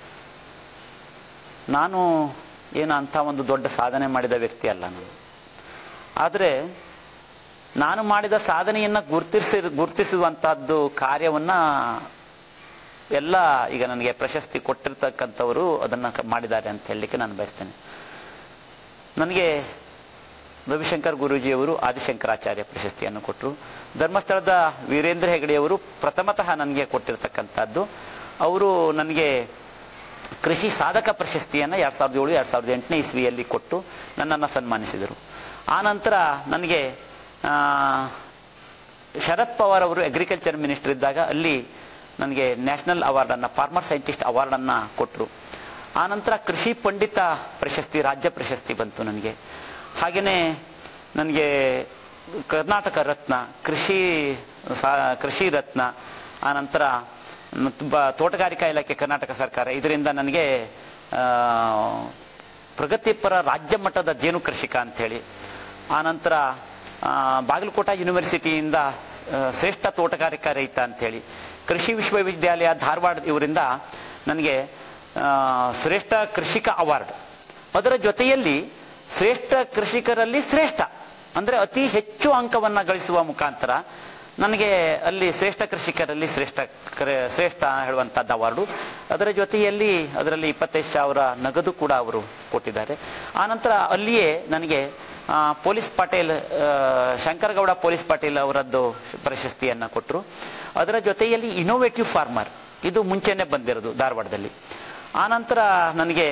ನಾನು ಏನು ಅಂಥ ಒಂದು ದೊಡ್ಡ ಸಾಧನೆ ಮಾಡಿದ ವ್ಯಕ್ತಿ ಅಲ್ಲ ನಾನು ಆದರೆ ನಾನು ಮಾಡಿದ ಸಾಧನೆಯನ್ನ ಗುರುತಿಸಿ ಗುರುತಿಸುವಂತಹದ್ದು ಕಾರ್ಯವನ್ನ ಎಲ್ಲ ಈಗ ನನಗೆ ಪ್ರಶಸ್ತಿ ಕೊಟ್ಟಿರ್ತಕ್ಕಂಥವರು ಅದನ್ನ ಕ- ಮಾಡಿದ್ದಾರೆ ಅಂತ ಹೇಳಲಿಕ್ಕೆ ನಾನು ಬಯಸ್ತೇನೆ ನನಗೆ ರವಿಶಂಕರ್ ಗುರೂಜಿಯವರು ಆದಿಶಂಕರಾಚಾರ್ಯ ಪ್ರಶಸ್ತಿಯನ್ನು ಕೊಟ್ಟರು ಧರ್ಮಸ್ಥಳದ ವೀರೇಂದ್ರ ಹೆಗಡೆಯವರು ಪ್ರಥಮತಃ ನನಗೆ ಕೊಟ್ಟಿರ್ತಕ್ಕಂಥದ್ದು ಅವರು ನನಗೆ ಕೃಷಿ ಸಾಧಕ ಪ್ರಶಸ್ತಿಯನ್ನು ಎರಡ್ ಸಾವಿರದ ಏಳು ಎರಡ್ ಸಾವಿರದ ಎಂಟನೇ ಇಸ್ವಿಯಲ್ಲಿ ಕೊಟ್ಟು ನನ್ನನ್ನು ಸನ್ಮಾನಿಸಿದರು ಆ ನಂತರ ನನಗೆ ಆ, ಶರದ್ ಪವಾರ್ ಅವರು ಅಗ್ರಿಕಲ್ಚರ್ ಮಿನಿಸ್ಟರ್ ಇದ್ದಾಗ ಅಲ್ಲಿ ನನಗೆ ನ್ಯಾಷನಲ್ ಅವಾರ್ಡ್ ಅನ್ನ ಫಾರ್ಮರ್ ಸೈಂಟಿಸ್ಟ್ ಅವಾರ್ಡ್ ಅನ್ನ ಕೊಟ್ಟರು ಆ ನಂತರ ಕೃಷಿ ಪಂಡಿತ ಪ್ರಶಸ್ತಿ ರಾಜ್ಯ ಪ್ರಶಸ್ತಿ ಬಂತು ನನಗೆ ಹಾಗೇನೆ ನನಗೆ ಕರ್ನಾಟಕ ರತ್ನ ಕೃಷಿ ಸಾ- ಕೃಷಿ ರತ್ನ ಆ ನಂತರ ಮ್- ತುಂಬ ತೋಟಗಾರಿಕಾ ಇಲಾಖೆ ಕರ್ನಾಟಕ ಸರ್ಕಾರ ಇದರಿಂದ ನನಗೆ ಆ, ಪ್ರಗತಿಪರ ರಾಜ್ಯ ಮಟ್ಟದ ಜೇನು ಕೃಷಿಕ ಅಂತೇಳಿ ಆ ನಂತರ ಆ, ಬಾಗಲಕೋಟ ಯೂನಿವರ್ಸಿಟಿಯಿಂದ ಆ, ಶ್ರೇಷ್ಠ ತೋಟಗಾರಿಕಾ ರೈತ ಅಂತೇಳಿ ಕೃಷಿ ವಿಶ್ವವಿದ್ಯಾಲಯ ಧಾರವಾಡ ಇವರಿಂದ ನನಗೆ ಆ, ಶ್ರೇಷ್ಠ ಕೃಷಿಕ ಅವಾರ್ಡ್ ಅದರ ಜೊತೆಯಲ್ಲಿ ಶ್ರೇಷ್ಠ ಕೃಷಿಕರಲ್ಲಿ ಶ್ರೇಷ್ಠ ಅಂದ್ರೆ ಅತಿ ಹೆಚ್ಚು ಅಂಕವನ್ನ ಗಳಿಸುವ ಮುಖಾಂತರ ನನಗೆ ಅಲ್ಲಿ ಶ್ರೇಷ್ಠ ಕೃಷಿಕರಲ್ಲಿ ಶ್ರೇಷ್ಠ ಕರ- ಶ್ರೇಷ್ಠ ಹೇಳುವಂತಹದ್ದು ಅವಾರ್ಡು ಅದರ ಜೊತೆಯಲ್ಲಿ ಅದರಲ್ಲಿ ಇಪ್ಪತ್ತೈದು ಸಾವಿರ ನಗದು ಕೂಡ ಅವರು ಕೊಟ್ಟಿದ್ದಾರೆ ಆನಂತರ ಅಲ್ಲಿಯೇ ನನಗೆ ಆ, ಪೊಲೀಸ್ ಪಾಟೀಲ್ ಆ, ಶಂಕರಗೌಡ ಪೊಲೀಸ್ ಪಾಟೀಲ್ ಅವರದ್ದು ಪ್ರಶಸ್ತಿಯನ್ನ ಕೊಟ್ಟರು ಅದರ ಜೊತೆಯಲ್ಲಿ ಇನೋವೇಟಿವ್ ಫಾರ್ಮರ್ ಇದು ಮುಂಚೆನೆ ಬಂದಿರೋದು ಧಾರವಾಡದಲ್ಲಿ ಆನಂತರ ನನಗೆ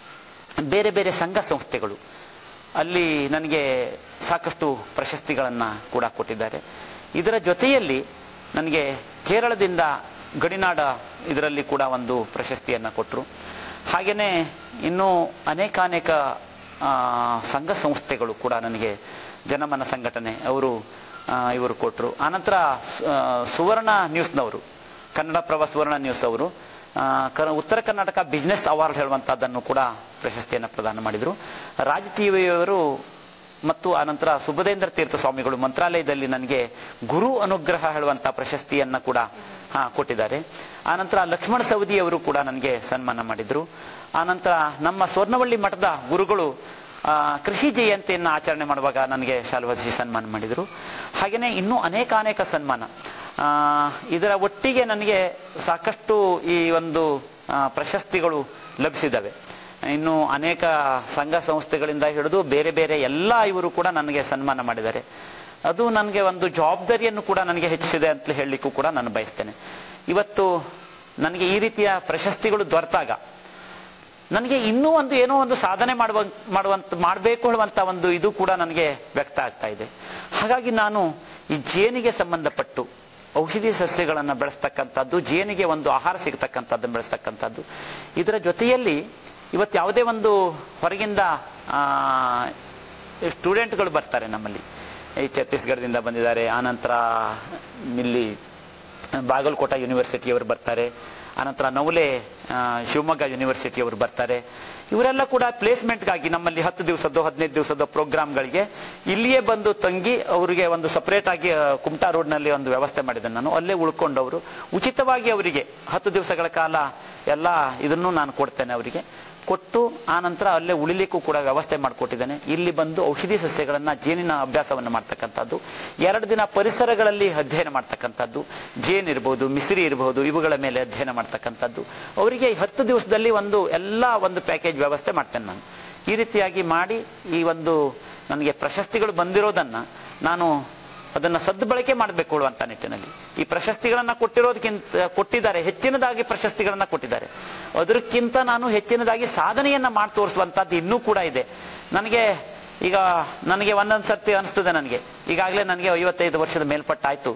ಬೇರೆ ಬೇರೆ ಸಂಘ ಸಂಸ್ಥೆಗಳು ಅಲ್ಲಿ ನನಗೆ ಸಾಕಷ್ಟು ಪ್ರಶಸ್ತಿಗಳನ್ನ ಕೂಡ ಕೊಟ್ಟಿದ್ದಾರೆ ಇದರ ಜೊತೆಯಲ್ಲಿ ನನಗೆ ಕೇರಳದಿಂದ ಗಡಿನಾಡ ಇದರಲ್ಲಿ ಕೂಡ ಒಂದು ಪ್ರಶಸ್ತಿಯನ್ನ ಕೊಟ್ಟರು ಹಾಗೆಯೇ ಇನ್ನೂ ಅನೇಕಾನೇಕ ಆ, ಸಂಘ ಸಂಸ್ಥೆಗಳು ಕೂಡ ನನಗೆ ಜನಮನ ಸಂಘಟನೆ ಅವರು ಆ, ಇವರು ಕೊಟ್ಟರು ಆನಂತರ ಆ, ಸುವರ್ಣ ನ್ಯೂಸ್ನವರು ಕನ್ನಡ ಪ್ರಭ ಸುವರ್ಣ ನ್ಯೂಸ್ ಅವರು ಆ, ಕ- ಉತ್ತರ ಕರ್ನಾಟಕ ಬಿಸ್ನೆಸ್ ಅವಾರ್ಡ್ ಹೇಳುವಂತಹದ್ದನ್ನು ಕೂಡ ಪ್ರಶಸ್ತಿಯನ್ನು ಪ್ರದಾನ ಮಾಡಿದರು ರಾಜ್ ಟಿವಿಯವರು ಮತ್ತು ಆನಂತರ ಸುಬುಧೇಂದ್ರ ತೀರ್ಥ ಸ್ವಾಮಿಗಳು ಮಂತ್ರಾಲಯದಲ್ಲಿ ನನಗೆ ಗುರು ಅನುಗ್ರಹ ಹೇಳುವಂತಹ ಪ್ರಶಸ್ತಿಯನ್ನ ಕೂಡ ಹಾ, ಕೊಟ್ಟಿದ್ದಾರೆ ಆನಂತರ ಲಕ್ಷ್ಮಣ ಸವದಿ ಅವರು ಕೂಡ ನನಗೆ ಸನ್ಮಾನ ಮಾಡಿದ್ರು ಆನಂತರ ನಮ್ಮ ಸ್ವರ್ಣವಳ್ಳಿ ಮಠದ ಗುರುಗಳು ಆ, ಕೃಷಿ ಜಯಂತಿಯನ್ನು ಆಚರಣೆ ಮಾಡುವಾಗ ನನಗೆ ಶಾಲ್ವಸಿ ಸನ್ಮಾನ ಮಾಡಿದರು ಹಾಗೆಯೇ ಇನ್ನೂ ಅನೇಕ ಅನೇಕ ಸನ್ಮಾನ ಆ, ಇದರ ಒಟ್ಟಿಗೆ ನನಗೆ ಸಾಕಷ್ಟು ಈ ಒಂದು ಆ, ಪ್ರಶಸ್ತಿಗಳು ಲಭಿಸಿದ್ದಾವೆ ಇನ್ನು ಅನೇಕ ಸಂಘ ಸಂಸ್ಥೆಗಳಿಂದ ಹಿಡಿದು ಬೇರೆ ಬೇರೆ ಎಲ್ಲ ಇವರು ಕೂಡ ನನಗೆ ಸನ್ಮಾನ ಮಾಡಿದ್ದಾರೆ ಅದು ನನಗೆ ಒಂದು ಜವಾಬ್ದಾರಿಯನ್ನು ಕೂಡ ನನಗೆ ಹೆಚ್ಚಿಸಿದೆ ಅಂತ ಹೇಳಲಿಕ್ಕೂ ಕೂಡ ನಾನು ಬಯಸ್ತೇನೆ ಇವತ್ತು ನನಗೆ ಈ ರೀತಿಯ ಪ್ರಶಸ್ತಿಗಳು ದೊರೆತಾಗ ನನಗೆ ಇನ್ನೂ ಒಂದು ಏನೋ ಒಂದು ಸಾಧನೆ ಮಾಡುವ ಮಾಡುವಂತ ಮಾಡಬೇಕು ಹೇಳುವಂತ ಒಂದು ಇದು ಕೂಡ ನನಗೆ ವ್ಯಕ್ತ ಆಗ್ತಾ ಇದೆ ಹಾಗಾಗಿ ನಾನು ಈ ಜೇನಿಗೆ ಸಂಬಂಧಪಟ್ಟು ಔಷಧಿ ಸಸ್ಯಗಳನ್ನು ಬೆಳೆಸ್ತಕ್ಕಂಥದ್ದು ಜೇನಿಗೆ ಒಂದು ಆಹಾರ ಸಿಗತಕ್ಕಂಥದ್ದು ಬೆಳೆಸ್ತಕ್ಕಂಥದ್ದು ಇದರ ಜೊತೆಯಲ್ಲಿ ಇವತ್ತು ಯಾವುದೇ ಒಂದು ಹೊರಗಿಂದ ಆ, ಸ್ಟೂಡೆಂಟ್ಗಳು ಬರ್ತಾರೆ ನಮ್ಮಲ್ಲಿ ಈ ಛತ್ತೀಸ್ಗಢದಿಂದ ಬಂದಿದ್ದಾರೆ ಆನಂತರ ಇಲ್ಲಿ ಬಾಗಲಕೋಟ ಯೂನಿವರ್ಸಿಟಿಯವರು ಬರ್ತಾರೆ ಅನಂತರ ನವಲೆ ಆ, ಶಿವಮೊಗ್ಗ ಯೂನಿವರ್ಸಿಟಿಯವರು ಬರ್ತಾರೆ ಇವರೆಲ್ಲ ಕೂಡ ಪ್ಲೇಸ್ಮೆಂಟ್ಗಾಗಿ ನಮ್ಮಲ್ಲಿ ಹತ್ತು ದಿವಸದ್ದು ಹದಿನೈದು ದಿವಸದ ಪ್ರೋಗ್ರಾಮ್ಗಳಿಗೆ ಇಲ್ಲಿಯೇ ಬಂದು ತಂಗಿ ಅವರಿಗೆ ಒಂದು ಸಪರೇಟ್ ಆಗಿ ಆ, ಕುಮಟಾ ರೋಡ್ನಲ್ಲಿ ಒಂದು ವ್ಯವಸ್ಥೆ ಮಾಡಿದೆ ನಾನು ಅಲ್ಲೇ ಉಳ್ಕೊಂಡವರು ಉಚಿತವಾಗಿ ಅವರಿಗೆ ಹತ್ತು ದಿವಸಗಳ ಕಾಲ ಎಲ್ಲ ಇದನ್ನು ನಾನು ಕೊಡ್ತೇನೆ ಅವರಿಗೆ ಕೊಟ್ಟು ಆ ನಂತರ ಅಲ್ಲೇ ಉಳಿಲಿಕ್ಕೂ ಕೂಡ ವ್ಯವಸ್ಥೆ ಮಾಡಿಕೊಟ್ಟಿದ್ದೇನೆ ಇಲ್ಲಿ ಬಂದು ಔಷಧಿ ಸಸ್ಯಗಳನ್ನ ಜೇನಿನ ಅಭ್ಯಾಸವನ್ನು ಮಾಡ್ತಕ್ಕಂಥದ್ದು ಎರಡು ದಿನ ಪರಿಸರಗಳಲ್ಲಿ ಅಧ್ಯಯನ ಮಾಡ್ತಕ್ಕಂಥದ್ದು ಜೇನ್ ಇರಬಹುದು ಮಿಸ್ರಿ ಇರಬಹುದು ಇವುಗಳ ಮೇಲೆ ಅಧ್ಯಯನ ಮಾಡ್ತಕ್ಕಂಥದ್ದು ಅವರಿಗೆ ಈ ಹತ್ತು ದಿವಸದಲ್ಲಿ ಒಂದು ಎಲ್ಲ ಒಂದು ಪ್ಯಾಕೇಜ್ ವ್ಯವಸ್ಥೆ ಮಾಡ್ತೇನೆ ನಾನು ಈ ರೀತಿಯಾಗಿ ಮಾಡಿ ಈ ಒಂದು ನನಗೆ ಪ್ರಶಸ್ತಿಗಳು ಬಂದಿರೋದನ್ನ ನಾನು ಅದನ್ನ ಸದ್ಬಳಕೆ ಮಾಡಬೇಕು ಅನ್ನುವಂತ ನಿಟ್ಟಿನಲ್ಲಿ ಈ ಪ್ರಶಸ್ತಿಗಳನ್ನ ಕೊಟ್ಟಿರೋದಕ್ಕಿಂತ ಕೊಟ್ಟಿದ್ದಾರೆ ಹೆಚ್ಚಿನದಾಗಿ ಪ್ರಶಸ್ತಿಗಳನ್ನ ಕೊಟ್ಟಿದ್ದಾರೆ ಅದಕ್ಕಿಂತ ನಾನು ಹೆಚ್ಚಿನದಾಗಿ ಸಾಧನೆಯನ್ನ ಮಾಡಿ ತೋರಿಸುವಂತದ್ದು ಇನ್ನೂ ಕೂಡ ಇದೆ ನನಗೆ ಈಗ ನನಗೆ ಒಂದೊಂದ್ ಸರ್ತಿ ಅನಿಸ್ತದೆ ನನಗೆ ಈಗಾಗಲೇ ನನಗೆ ಐವತ್ತೈದು ವರ್ಷದ ಮೇಲ್ಪಟ್ಟಾಯ್ತು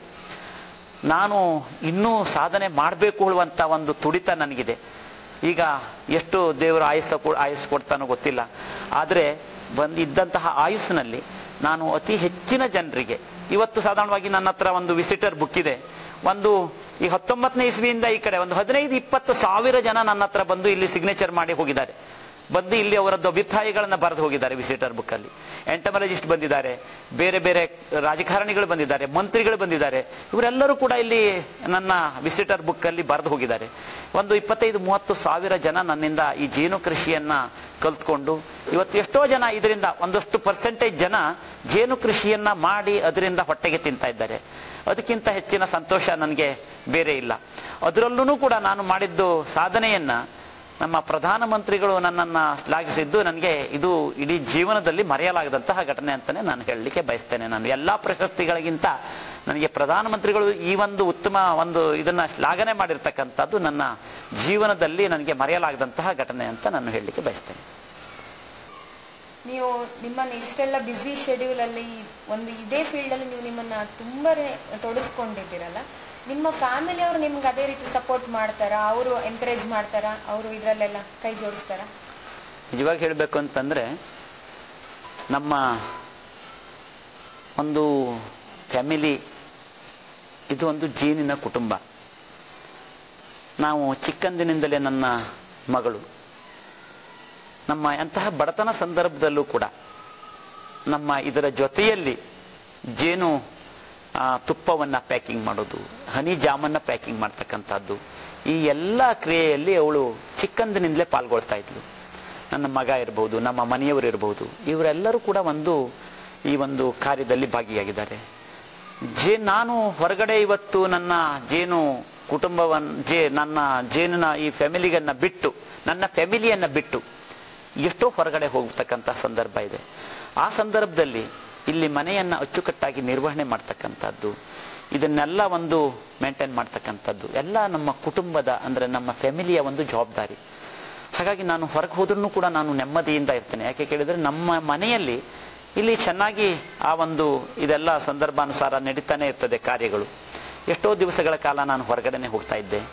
ನಾನು ಇನ್ನೂ ಸಾಧನೆ ಮಾಡಬೇಕು ಹೇಳುವಂತ ಒಂದು ತುಡಿತ ನನಗಿದೆ ಈಗ ಎಷ್ಟು ದೇವರು ಆಯುಸ್ಸ ಕೊ- ಆಯುಸ್ ಕೊಡ್ತಾನೋ ಗೊತ್ತಿಲ್ಲ ಆದರೆ ಬಂದಿದ್ದಂತಹ ಆಯುಸ್ಸಿನಲ್ಲಿ ನಾನು ಅತಿ ಹೆಚ್ಚಿನ ಜನರಿಗೆ ಇವತ್ತು ಸಾಧಾರಣವಾಗಿ ನನ್ನ ಹತ್ರ ಒಂದು ವಿಸಿಟರ್ ಬುಕ್ ಇದೆ ಒಂದು ಈ ಹತ್ತೊಂಬತ್ತನೇ ಇಸ್ವಿಯಿಂದ ಈ ಕಡೆ ಒಂದು ಹದಿನೈದು ಇಪ್ಪತ್ತು ಸಾವಿರ ಜನ ನನ್ನ ಹತ್ರ ಬಂದು ಇಲ್ಲಿ ಸಿಗ್ನೇಚರ್ ಮಾಡಿ ಹೋಗಿದ್ದಾರೆ ಬಂದು ಇಲ್ಲಿ ಅವರದ್ದು ಅಭಿಪ್ರಾಯಗಳನ್ನ ಬರೆದು ಹೋಗಿದ್ದಾರೆ ವಿಸಿಟರ್ ಬುಕ್ ಅಲ್ಲಿ ಎಂಟಮಲಜಿಸ್ಟ್ ಬಂದಿದ್ದಾರೆ ಬೇರೆ ಬೇರೆ ರಾಜಕಾರಣಿಗಳು ಬಂದಿದ್ದಾರೆ ಮಂತ್ರಿಗಳು ಬಂದಿದ್ದಾರೆ ಇವರೆಲ್ಲರೂ ಕೂಡ ಇಲ್ಲಿ ನನ್ನ ವಿಸಿಟರ್ ಬುಕ್ ಅಲ್ಲಿ ಬರೆದು ಹೋಗಿದ್ದಾರೆ ಒಂದು ಇಪ್ಪತ್ತೈದು ಮೂವತ್ತು ಸಾವಿರ ಜನ ನನ್ನಿಂದ ಈ ಜೇನು ಕೃಷಿಯನ್ನ ಕಲ್ತ್ಕೊಂಡು ಇವತ್ತು ಎಷ್ಟೋ ಜನ ಇದರಿಂದ ಒಂದಷ್ಟು ಪರ್ಸೆಂಟೇಜ್ ಜನ ಜೇನು ಕೃಷಿಯನ್ನ ಮಾಡಿ ಅದರಿಂದ ಹೊಟ್ಟೆಗೆ ತಿಂತಾ ಇದ್ದಾರೆ ಅದಕ್ಕಿಂತ ಹೆಚ್ಚಿನ ಸಂತೋಷ ನನಗೆ ಬೇರೆ ಇಲ್ಲ ಅದರಲ್ಲೂ ಕೂಡ ನಾನು ಮಾಡಿದ್ದು ಸಾಧನೆಯನ್ನ ನಮ್ಮ ಪ್ರಧಾನಮಂತ್ರಿಗಳು ನನ್ನನ್ನ ಶ್ಲಾಘಿಸಿದ್ದು ನನಗೆ ಇದು ಇಡೀ ಜೀವನದಲ್ಲಿ ಮರೆಯಲಾಗದಂತಹ ಘಟನೆ ಅಂತಾನೆ ನಾನು ಹೇಳಲಿಕ್ಕೆ ಬಯಸ್ತೇನೆ ನಾನು ಎಲ್ಲಾ ಪ್ರಶಸ್ತಿಗಳಿಗಿಂತ ನನಗೆ ಪ್ರಧಾನಮಂತ್ರಿಗಳು ಈ ಒಂದು ಉತ್ತಮ ಒಂದು ಇದನ್ನ ಶ್ಲಾಘನೆ ಮಾಡಿರ್ತಕ್ಕಂಥದ್ದು ನನ್ನ ಜೀವನದಲ್ಲಿ ನನಗೆ ಮರೆಯಲಾಗದಂತಹ ಘಟನೆ ಅಂತ ನಾನು ಹೇಳಲಿಕ್ಕೆ ಬಯಸ್ತೇನೆ ನೀವು ನಿಮ್ಮನ್ನ ಇಷ್ಟೆಲ್ಲ ಬ್ಯುಸಿ ಶೆಡ್ಯೂಲ್ ಅಲ್ಲಿ ಒಂದು ಇದೇ ಫೀಲ್ಡ್ ಅಲ್ಲಿ ನೀವು ನಿಮ್ಮನ್ನ ತುಂಬಾ ತೊಡಸ್ಕೊಂಡಿದ್ದೀರಲ್ಲ ನಿಮ್ಮ ಫ್ಯಾಮಿಲಿ ಅವರು ನಿಮ್ಗೆ ಅದೇ ರೀತಿ ಸಪೋರ್ಟ್ ಮಾಡ್ತಾರಾ ಅವರು ಎಂಕರೇಜ್ ಮಾಡ್ತಾರಾ ಅವರು ಇದ್ರಲ್ಲೆಲ್ಲ ಕೈ ಜೋಡಿಸ್ತಾರಾ ನಿಜವಾಗಿ ಹೇಳಬೇಕು ಅಂತಂದ್ರೆ ನಮ್ಮ ಒಂದು ಫ್ಯಾಮಿಲಿ ಇದು ಒಂದು ಜೀನಿನ ಕುಟುಂಬ ನಾವು ಚಿಕ್ಕಂದಿನಿಂದಲೇ ನನ್ನ ಮಗಳು ನಮ್ಮ ಎಂತಹ ಬಡತನ ಸಂದರ್ಭದಲ್ಲೂ ಕೂಡ ನಮ್ಮ ಇದರ ಜೊತೆಯಲ್ಲಿ ಜೇನು ಆ, ತುಪ್ಪವನ್ನ ಪ್ಯಾಕಿಂಗ್ ಮಾಡೋದು ಹನಿ ಜಾಮನ್ನ ಪ್ಯಾಕಿಂಗ್ ಮಾಡ್ತಕ್ಕಂಥದ್ದು ಈ ಎಲ್ಲ ಕ್ರಿಯೆಯಲ್ಲಿ ಅವಳು ಚಿಕ್ಕಂದಿನಿಂದಲೇ ಪಾಲ್ಗೊಳ್ತಾ ಇದ್ಲು ನನ್ನ ಮಗ ಇರಬಹುದು ನಮ್ಮ ಮನೆಯವರು ಇರಬಹುದು ಇವರೆಲ್ಲರೂ ಕೂಡ ಒಂದು ಈ ಒಂದು ಕಾರ್ಯದಲ್ಲಿ ಭಾಗಿಯಾಗಿದ್ದಾರೆ ಜೇ ನಾನು ಹೊರಗಡೆ ಇವತ್ತು ನನ್ನ ಜೇನು ಕುಟುಂಬವನ್ನ ಜೇ ನನ್ನ ಜೇನಿನ ಈ ಫ್ಯಾಮಿಲಿಗನ್ನ ಬಿಟ್ಟು ನನ್ನ ಫ್ಯಾಮಿಲಿಯನ್ನ ಬಿಟ್ಟು ಎಷ್ಟೋ ಹೊರಗಡೆ ಹೋಗ್ತಕ್ಕಂಥ ಸಂದರ್ಭ ಇದೆ ಆ ಸಂದರ್ಭದಲ್ಲಿ ಇಲ್ಲಿ ಮನೆಯನ್ನ ಅಚ್ಚುಕಟ್ಟಾಗಿ ನಿರ್ವಹಣೆ ಮಾಡ್ತಕ್ಕಂಥದ್ದು ಇದನ್ನೆಲ್ಲ ಒಂದು ಮೇಂಟೈನ್ ಮಾಡ್ತಕ್ಕಂಥದ್ದು ಎಲ್ಲ ನಮ್ಮ ಕುಟುಂಬದ ಅಂದ್ರೆ ನಮ್ಮ ಫ್ಯಾಮಿಲಿಯ ಒಂದು ಜವಾಬ್ದಾರಿ ಹಾಗಾಗಿ ನಾನು ಹೊರಗೆ ಹೋದ್ರೂ ಕೂಡ ನಾನು ನೆಮ್ಮದಿಯಿಂದ ಇರ್ತೇನೆ ಯಾಕೆ ಕೇಳಿದ್ರೆ ನಮ್ಮ ಮನೆಯಲ್ಲಿ ಇಲ್ಲಿ ಚೆನ್ನಾಗಿ ಆ ಒಂದು ಇದೆಲ್ಲ ಸಂದರ್ಭಾನುಸಾರ ನಡೀತಾನೆ ಇರ್ತದೆ ಕಾರ್ಯಗಳು ಎಷ್ಟೋ ದಿವಸಗಳ ಕಾಲ ನಾನು ಹೊರಗಡೆನೆ ಹೋಗ್ತಾ ಇದ್ದೆ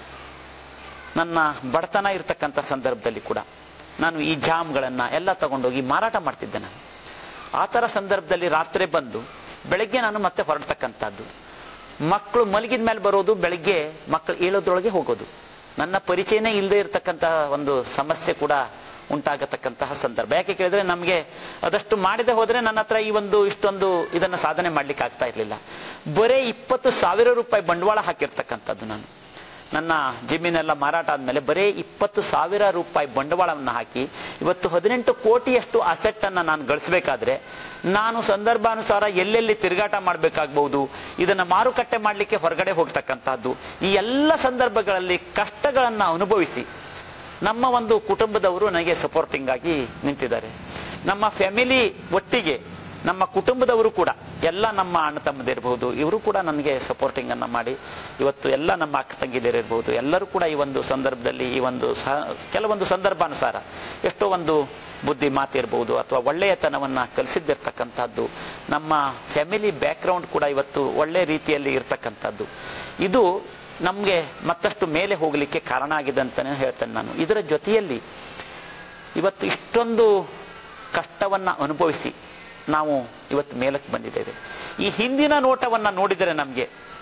ನನ್ನ ಬಡತನ ಇರತಕ್ಕಂಥ ಸಂದರ್ಭದಲ್ಲಿ ಕೂಡ ನಾನು ಈ ಜಾಮ್ಗಳನ್ನ ಎಲ್ಲ ತಗೊಂಡೋಗಿ ಮಾರಾಟ ಮಾಡ್ತಿದ್ದೆ ನಾನು ಆ ಥರ ಸಂದರ್ಭದಲ್ಲಿ ರಾತ್ರಿ ಬಂದು ಬೆಳಗ್ಗೆ ನಾನು ಮತ್ತೆ ಹೊರಡ್ತಕ್ಕಂಥದ್ದು ಮಕ್ಕಳು ಮಲಗಿದ ಮೇಲೆ ಬರೋದು ಬೆಳಗ್ಗೆ ಮಕ್ಕಳು ಏಳೋದ್ರೊಳಗೆ ಹೋಗೋದು ನನ್ನ ಪರಿಚಯನೇ ಇಲ್ಲದೆ ಇರತಕ್ಕಂತಹ ಒಂದು ಸಮಸ್ಯೆ ಕೂಡ ಉಂಟಾಗತಕ್ಕಂತಹ ಸಂದರ್ಭ ಯಾಕೆ ಕೇಳಿದ್ರೆ ನಮಗೆ ಅದಷ್ಟು ಮಾಡದೆ ಹೋದ್ರೆ ನನ್ನ ಹತ್ರ ಈ ಒಂದು ಇಷ್ಟೊಂದು ಇದನ್ನ ಸಾಧನೆ ಮಾಡ್ಲಿಕ್ಕೆ ಆಗ್ತಾ ಇರ್ಲಿಲ್ಲ ಬರೇ ಇಪ್ಪತ್ತು ಸಾವಿರ ರೂಪಾಯಿ ಬಂಡವಾಳ ಹಾಕಿರ್ತಕ್ಕಂಥದ್ದು ನಾನು ನನ್ನ ಜಮೀನೆಲ್ಲ ಮಾರಾಟ ಆದ್ಮೇಲೆ ಬರೇ ಇಪ್ಪತ್ತು ಸಾವಿರ ರೂಪಾಯಿ ಬಂಡವಾಳವನ್ನು ಹಾಕಿ ಇವತ್ತು ಹದಿನೆಂಟು ಕೋಟಿಯಷ್ಟು ಅಸೆಟ್ ಅನ್ನ ನಾನು ಗಳಿಸಬೇಕಾದ್ರೆ ನಾನು ಸಂದರ್ಭಾನುಸಾರ ಎಲ್ಲೆಲ್ಲಿ ತಿರುಗಾಟ ಮಾಡಬೇಕಾಗಬಹುದು ಇದನ್ನ ಮಾರುಕಟ್ಟೆ ಮಾಡಲಿಕ್ಕೆ ಹೊರಗಡೆ ಹೋಗ್ತಕ್ಕಂತಹದ್ದು ಈ ಎಲ್ಲ ಸಂದರ್ಭಗಳಲ್ಲಿ ಕಷ್ಟಗಳನ್ನ ಅನುಭವಿಸಿ ನಮ್ಮ ಒಂದು ಕುಟುಂಬದವರು ನನಗೆ ಸಪೋರ್ಟಿಂಗ್ ಆಗಿ ನಿಂತಿದ್ದಾರೆ ನಮ್ಮ ಫ್ಯಾಮಿಲಿ ಒಟ್ಟಿಗೆ ನಮ್ಮ ಕುಟುಂಬದವರು ಕೂಡ ಎಲ್ಲ ನಮ್ಮ ಅಣ್ಣ ತಮ್ಮದಿರಬಹುದು ಇವರು ಕೂಡ ನನಗೆ ಸಪೋರ್ಟಿಂಗ್ ಅನ್ನ ಮಾಡಿ ಇವತ್ತು ಎಲ್ಲ ನಮ್ಮ ಅಕ್ಕ ತಂಗಿದಿರಿರ್ಬಹುದು ಎಲ್ಲರೂ ಕೂಡ ಈ ಒಂದು ಸಂದರ್ಭದಲ್ಲಿ ಈ ಒಂದು ಸ- ಕೆಲವೊಂದು ಸಂದರ್ಭಾನುಸಾರ ಎಷ್ಟೋ ಒಂದು ಬುದ್ಧಿ ಮಾತಿರ್ಬಹುದು ಅಥವಾ ಒಳ್ಳೆಯತನವನ್ನ ಕಲಿಸಿದ್ದಿರ್ತಕ್ಕಂಥದ್ದು ನಮ್ಮ ಫ್ಯಾಮಿಲಿ ಬ್ಯಾಕ್ಗ್ರೌಂಡ್ ಕೂಡ ಇವತ್ತು ಒಳ್ಳೆ ರೀತಿಯಲ್ಲಿ ಇರ್ತಕ್ಕಂಥದ್ದು ಇದು ನಮಗೆ ಮತ್ತಷ್ಟು ಮೇಲೆ ಹೋಗಲಿಕ್ಕೆ ಕಾರಣ ಆಗಿದೆ ಅಂತಾನೆ ಹೇಳ್ತೇನೆ ನಾನು ಇದರ ಜೊತೆಯಲ್ಲಿ ಇವತ್ತು ಇಷ್ಟೊಂದು ಕಷ್ಟವನ್ನ ಅನುಭವಿಸಿ ನಾವು ಇವತ್ತು ಮೇಲಕ್ಕೆ ಬಂದಿದ್ದೇವೆ ಈ ಹಿಂದಿನ ನೋಟವನ್ನ ನೋಡಿದರೆ ನಮಗೆ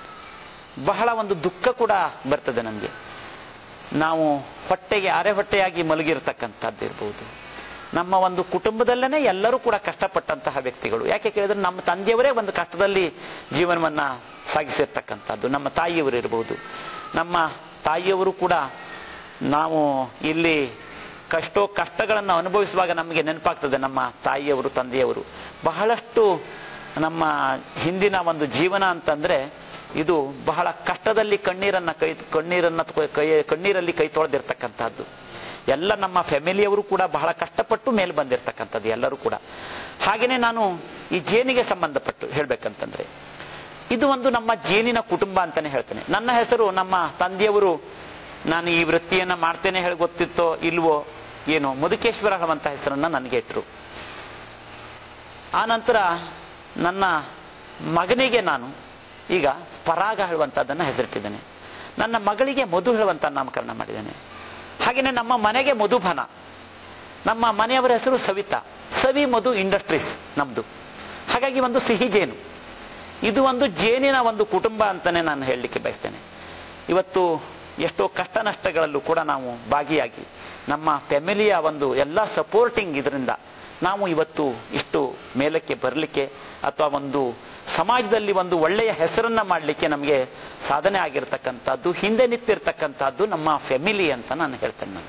ಬಹಳ ಒಂದು ದುಃಖ ಕೂಡ ಬರ್ತದೆ ನಮಗೆ ನಾವು ಹೊಟ್ಟೆಗೆ ಅರೆ ಹೊಟ್ಟೆಯಾಗಿ ಮಲಗಿರ್ತಕ್ಕಂಥದ್ದು ಇರ್ಬೋದು ನಮ್ಮ ಒಂದು ಕುಟುಂಬದಲ್ಲೇನೆ ಎಲ್ಲರೂ ಕೂಡ ಕಷ್ಟಪಟ್ಟಂತಹ ವ್ಯಕ್ತಿಗಳು ಯಾಕೆ ಕೇಳಿದ್ರೆ ನಮ್ಮ ತಂದೆಯವರೇ ಒಂದು ಕಷ್ಟದಲ್ಲಿ ಜೀವನವನ್ನ ಸಾಗಿಸಿರ್ತಕ್ಕಂಥದ್ದು ನಮ್ಮ ತಾಯಿಯವರು ಇರಬಹುದು ನಮ್ಮ ತಾಯಿಯವರು ಕೂಡ ನಾವು ಇಲ್ಲಿ ಕಷ್ಟೋ ಕಷ್ಟಗಳನ್ನು ಅನುಭವಿಸುವಾಗ ನಮಗೆ ನೆನಪಾಗ್ತದೆ ನಮ್ಮ ತಾಯಿಯವರು ತಂದೆಯವರು ಬಹಳಷ್ಟು ನಮ್ಮ ಹಿಂದಿನ ಒಂದು ಜೀವನ ಅಂತಂದ್ರೆ ಇದು ಬಹಳ ಕಷ್ಟದಲ್ಲಿ ಕಣ್ಣೀರನ್ನ ಕೈ ಕಣ್ಣೀರನ್ನ ತೊ- ಕೈ ಕಣ್ಣೀರಲ್ಲಿ ಕೈ ತೊಳೆದಿರ್ತಕ್ಕಂಥದ್ದು ಎಲ್ಲ ನಮ್ಮ ಫ್ಯಾಮಿಲಿಯವರು ಕೂಡ ಬಹಳ ಕಷ್ಟಪಟ್ಟು ಮೇಲೆ ಬಂದಿರತಕ್ಕಂಥದ್ದು ಎಲ್ಲರೂ ಕೂಡ ಹಾಗೇನೆ ನಾನು ಈ ಜೇನಿಗೆ ಸಂಬಂಧಪಟ್ಟು ಹೇಳ್ಬೇಕಂತಂದ್ರೆ ಇದು ಒಂದು ನಮ್ಮ ಜೇನಿನ ಕುಟುಂಬ ಅಂತಾನೆ ಹೇಳ್ತೇನೆ ನನ್ನ ಹೆಸರು ನಮ್ಮ ತಂದೆಯವರು ನಾನು ಈ ವೃತ್ತಿಯನ್ನ ಮಾಡ್ತೇನೆ ಹೇಳಿ ಗೊತ್ತಿತ್ತೋ ಇಲ್ವೋ ಏನೋ ಮಧುಕೇಶ್ವರ ಹೇಳುವಂತ ಹೆಸರನ್ನ ನನಗೆ ಇಟ್ರು ಆ ನಂತರ ನನ್ನ ಮಗನಿಗೆ ನಾನು ಈಗ ಪರಾಗ ಹೇಳುವಂತದ್ದನ್ನ ಹೆಸರಿಟ್ಟಿದ್ದೇನೆ ನನ್ನ ಮಗಳಿಗೆ ಮಧು ಹೇಳುವಂತ ನಾಮಕರಣ ಮಾಡಿದ್ದೇನೆ ಹಾಗೆಯೇ ನಮ್ಮ ಮನೆಗೆ ಮಧುಬನ ನಮ್ಮ ಮನೆಯವರ ಹೆಸರು ಸವಿತಾ ಸವಿ ಮಧು ಇಂಡಸ್ಟ್ರೀಸ್ ನಮ್ದು ಹಾಗಾಗಿ ಒಂದು ಸಿಹಿ ಜೇನು ಇದು ಒಂದು ಜೇನಿನ ಒಂದು ಕುಟುಂಬ ಅಂತಾನೆ ನಾನು ಹೇಳಲಿಕ್ಕೆ ಬಯಸ್ತೇನೆ ಇವತ್ತು ಎಷ್ಟೋ ಕಷ್ಟ ನಷ್ಟಗಳಲ್ಲೂ ಕೂಡ ನಾವು ಭಾಗಿಯಾಗಿ ನಮ್ಮ ಫ್ಯಾಮಿಲಿಯ ಒಂದು ಎಲ್ಲ ಸಪೋರ್ಟಿಂಗ್ ಇದರಿಂದ ನಾವು ಇವತ್ತು ಇಷ್ಟು ಮೇಲಕ್ಕೆ ಬರಲಿಕ್ಕೆ ಅಥವಾ ಒಂದು ಸಮಾಜದಲ್ಲಿ ಒಂದು ಒಳ್ಳೆಯ ಹೆಸರನ್ನ ಮಾಡಲಿಕ್ಕೆ ನಮಗೆ ಸಾಧನೆ ಆಗಿರ್ತಕ್ಕಂಥದ್ದು ಹಿಂದೆ ನಿಂತಿರ್ತಕ್ಕಂಥದ್ದು ನಮ್ಮ ಫ್ಯಾಮಿಲಿ ಅಂತ ನಾನು ಹೇಳ್ತೇನೆ ನಾನು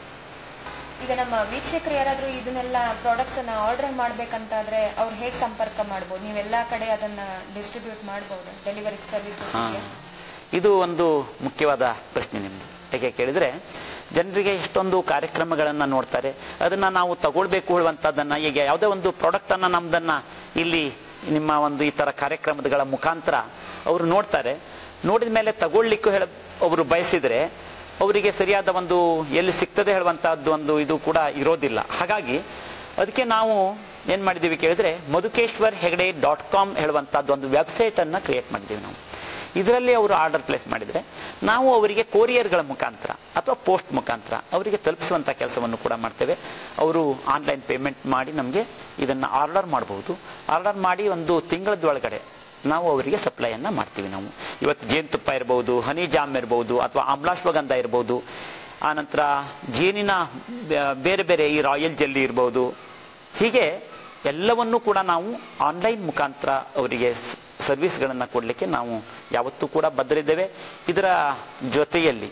ಈಗ ನಮ್ಮ ವೀಕ್ಷಕರು ಯಾರಾದ್ರೂ ಇದನ್ನೆಲ್ಲ ಪ್ರಾಡಕ್ಟ್ಸ್ ಅನ್ನ ಆರ್ಡರ್ ಮಾಡ್ಬೇಕಂತಾದ್ರೆ ಅವ್ರು ಹೇಗ್ ಸಂಪರ್ಕ ಮಾಡ್ಬೋದು ನೀವೆಲ್ಲಾ ಕಡೆ ಅದನ್ನ ಡಿಸ್ಟ್ರಿಬ್ಯೂಟ್ ಮಾಡಬಹುದು ಡೆಲಿವರಿ ಸರ್ವಿಸಸ್ ಹಾ. ಇದು ಒಂದು ಮುಖ್ಯವಾದ ಪ್ರಶ್ನೆ ನಿಮ್ದು ಯಾಕೆ ಕೇಳಿದ್ರೆ ಜನರಿಗೆ ಎಷ್ಟೊಂದು ಕಾರ್ಯಕ್ರಮಗಳನ್ನ ನೋಡ್ತಾರೆ ಅದನ್ನ ನಾವು ತಗೊಳ್ಬೇಕು ಹೇಳುವಂತದ್ದನ್ನ ಈಗ ಯಾವುದೇ ಒಂದು ಪ್ರಾಡಕ್ಟ್ ಅನ್ನ ನಮ್ದನ್ನ ಇಲ್ಲಿ ನಿಮ್ಮ ಒಂದು ಈ ತರ ಕಾರ್ಯಕ್ರಮಗಳ ಮುಖಾಂತರ ಅವರು ನೋಡ್ತಾರೆ ನೋಡಿದ ಮೇಲೆ ತಗೊಳ್ಲಿಕ್ಕೂ ಹೇಳ ಅವರು ಬಯಸಿದ್ರೆ ಅವರಿಗೆ ಸರಿಯಾದ ಒಂದು ಎಲ್ಲಿ ಸಿಗ್ತದೆ ಹೇಳುವಂತಹದ್ದು ಒಂದು ಇದು ಕೂಡ ಇರೋದಿಲ್ಲ ಹಾಗಾಗಿ ಅದಕ್ಕೆ ನಾವು ಏನ್ ಮಾಡಿದೀವಿ ಕೇಳಿದ್ರೆ ಮಧುಕೇಶ್ವರ್ ಹೆಗಡೆ ಡಾಟ್ ಕಾಮ್ ಹೇಳುವಂತಹದ್ದು ಒಂದು ವೆಬ್ಸೈಟ್ ಅನ್ನ ಕ್ರಿಯೇಟ್ ಮಾಡಿದೀವಿ ನಾವು ಇದರಲ್ಲಿ ಅವರು ಆರ್ಡರ್ ಪ್ಲೇಸ್ ಮಾಡಿದ್ರೆ ನಾವು ಅವರಿಗೆ ಕೊರಿಯರ್ಗಳ ಮುಖಾಂತರ ಅಥವಾ ಪೋಸ್ಟ್ ಮುಖಾಂತರ ಅವರಿಗೆ ತಲುಪಿಸುವಂತ ಕೆಲಸವನ್ನು ಕೂಡ ಮಾಡ್ತೇವೆ ಅವರು ಆನ್ಲೈನ್ ಪೇಮೆಂಟ್ ಮಾಡಿ ನಮಗೆ ಇದನ್ನ ಆರ್ಡರ್ ಮಾಡಬಹುದು ಆರ್ಡರ್ ಮಾಡಿ ಒಂದು ತಿಂಗಳದೊಳಗಡೆ ನಾವು ಅವರಿಗೆ ಸಪ್ಲೈಯನ್ನ ಮಾಡ್ತೀವಿ ನಾವು ಇವತ್ತು ಜೇನುತುಪ್ಪ ಇರಬಹುದು ಹನಿ ಜಾಮ್ ಇರಬಹುದು ಅಥವಾ ಆಮ್ಲಾಶ್ವಗಂಧ ಇರಬಹುದು ಆನಂತರ ಜೇನಿನ ಬೆ- ಬೇರೆ ಬೇರೆ ಈ ರಾಯಲ್ ಜೆಲ್ಲಿ ಇರಬಹುದು ಹೀಗೆ ಎಲ್ಲವನ್ನೂ ಕೂಡ ನಾವು ಆನ್ಲೈನ್ ಮುಖಾಂತರ ಅವರಿಗೆ ಸ- ಸರ್ವಿಸ್ಗಳನ್ನ ಕೊಡಲಿಕ್ಕೆ ನಾವು ಯಾವತ್ತೂ ಕೂಡ ಬದ್ಧರಿದ್ದೇವೆ ಇದರ ಜೊತೆಯಲ್ಲಿ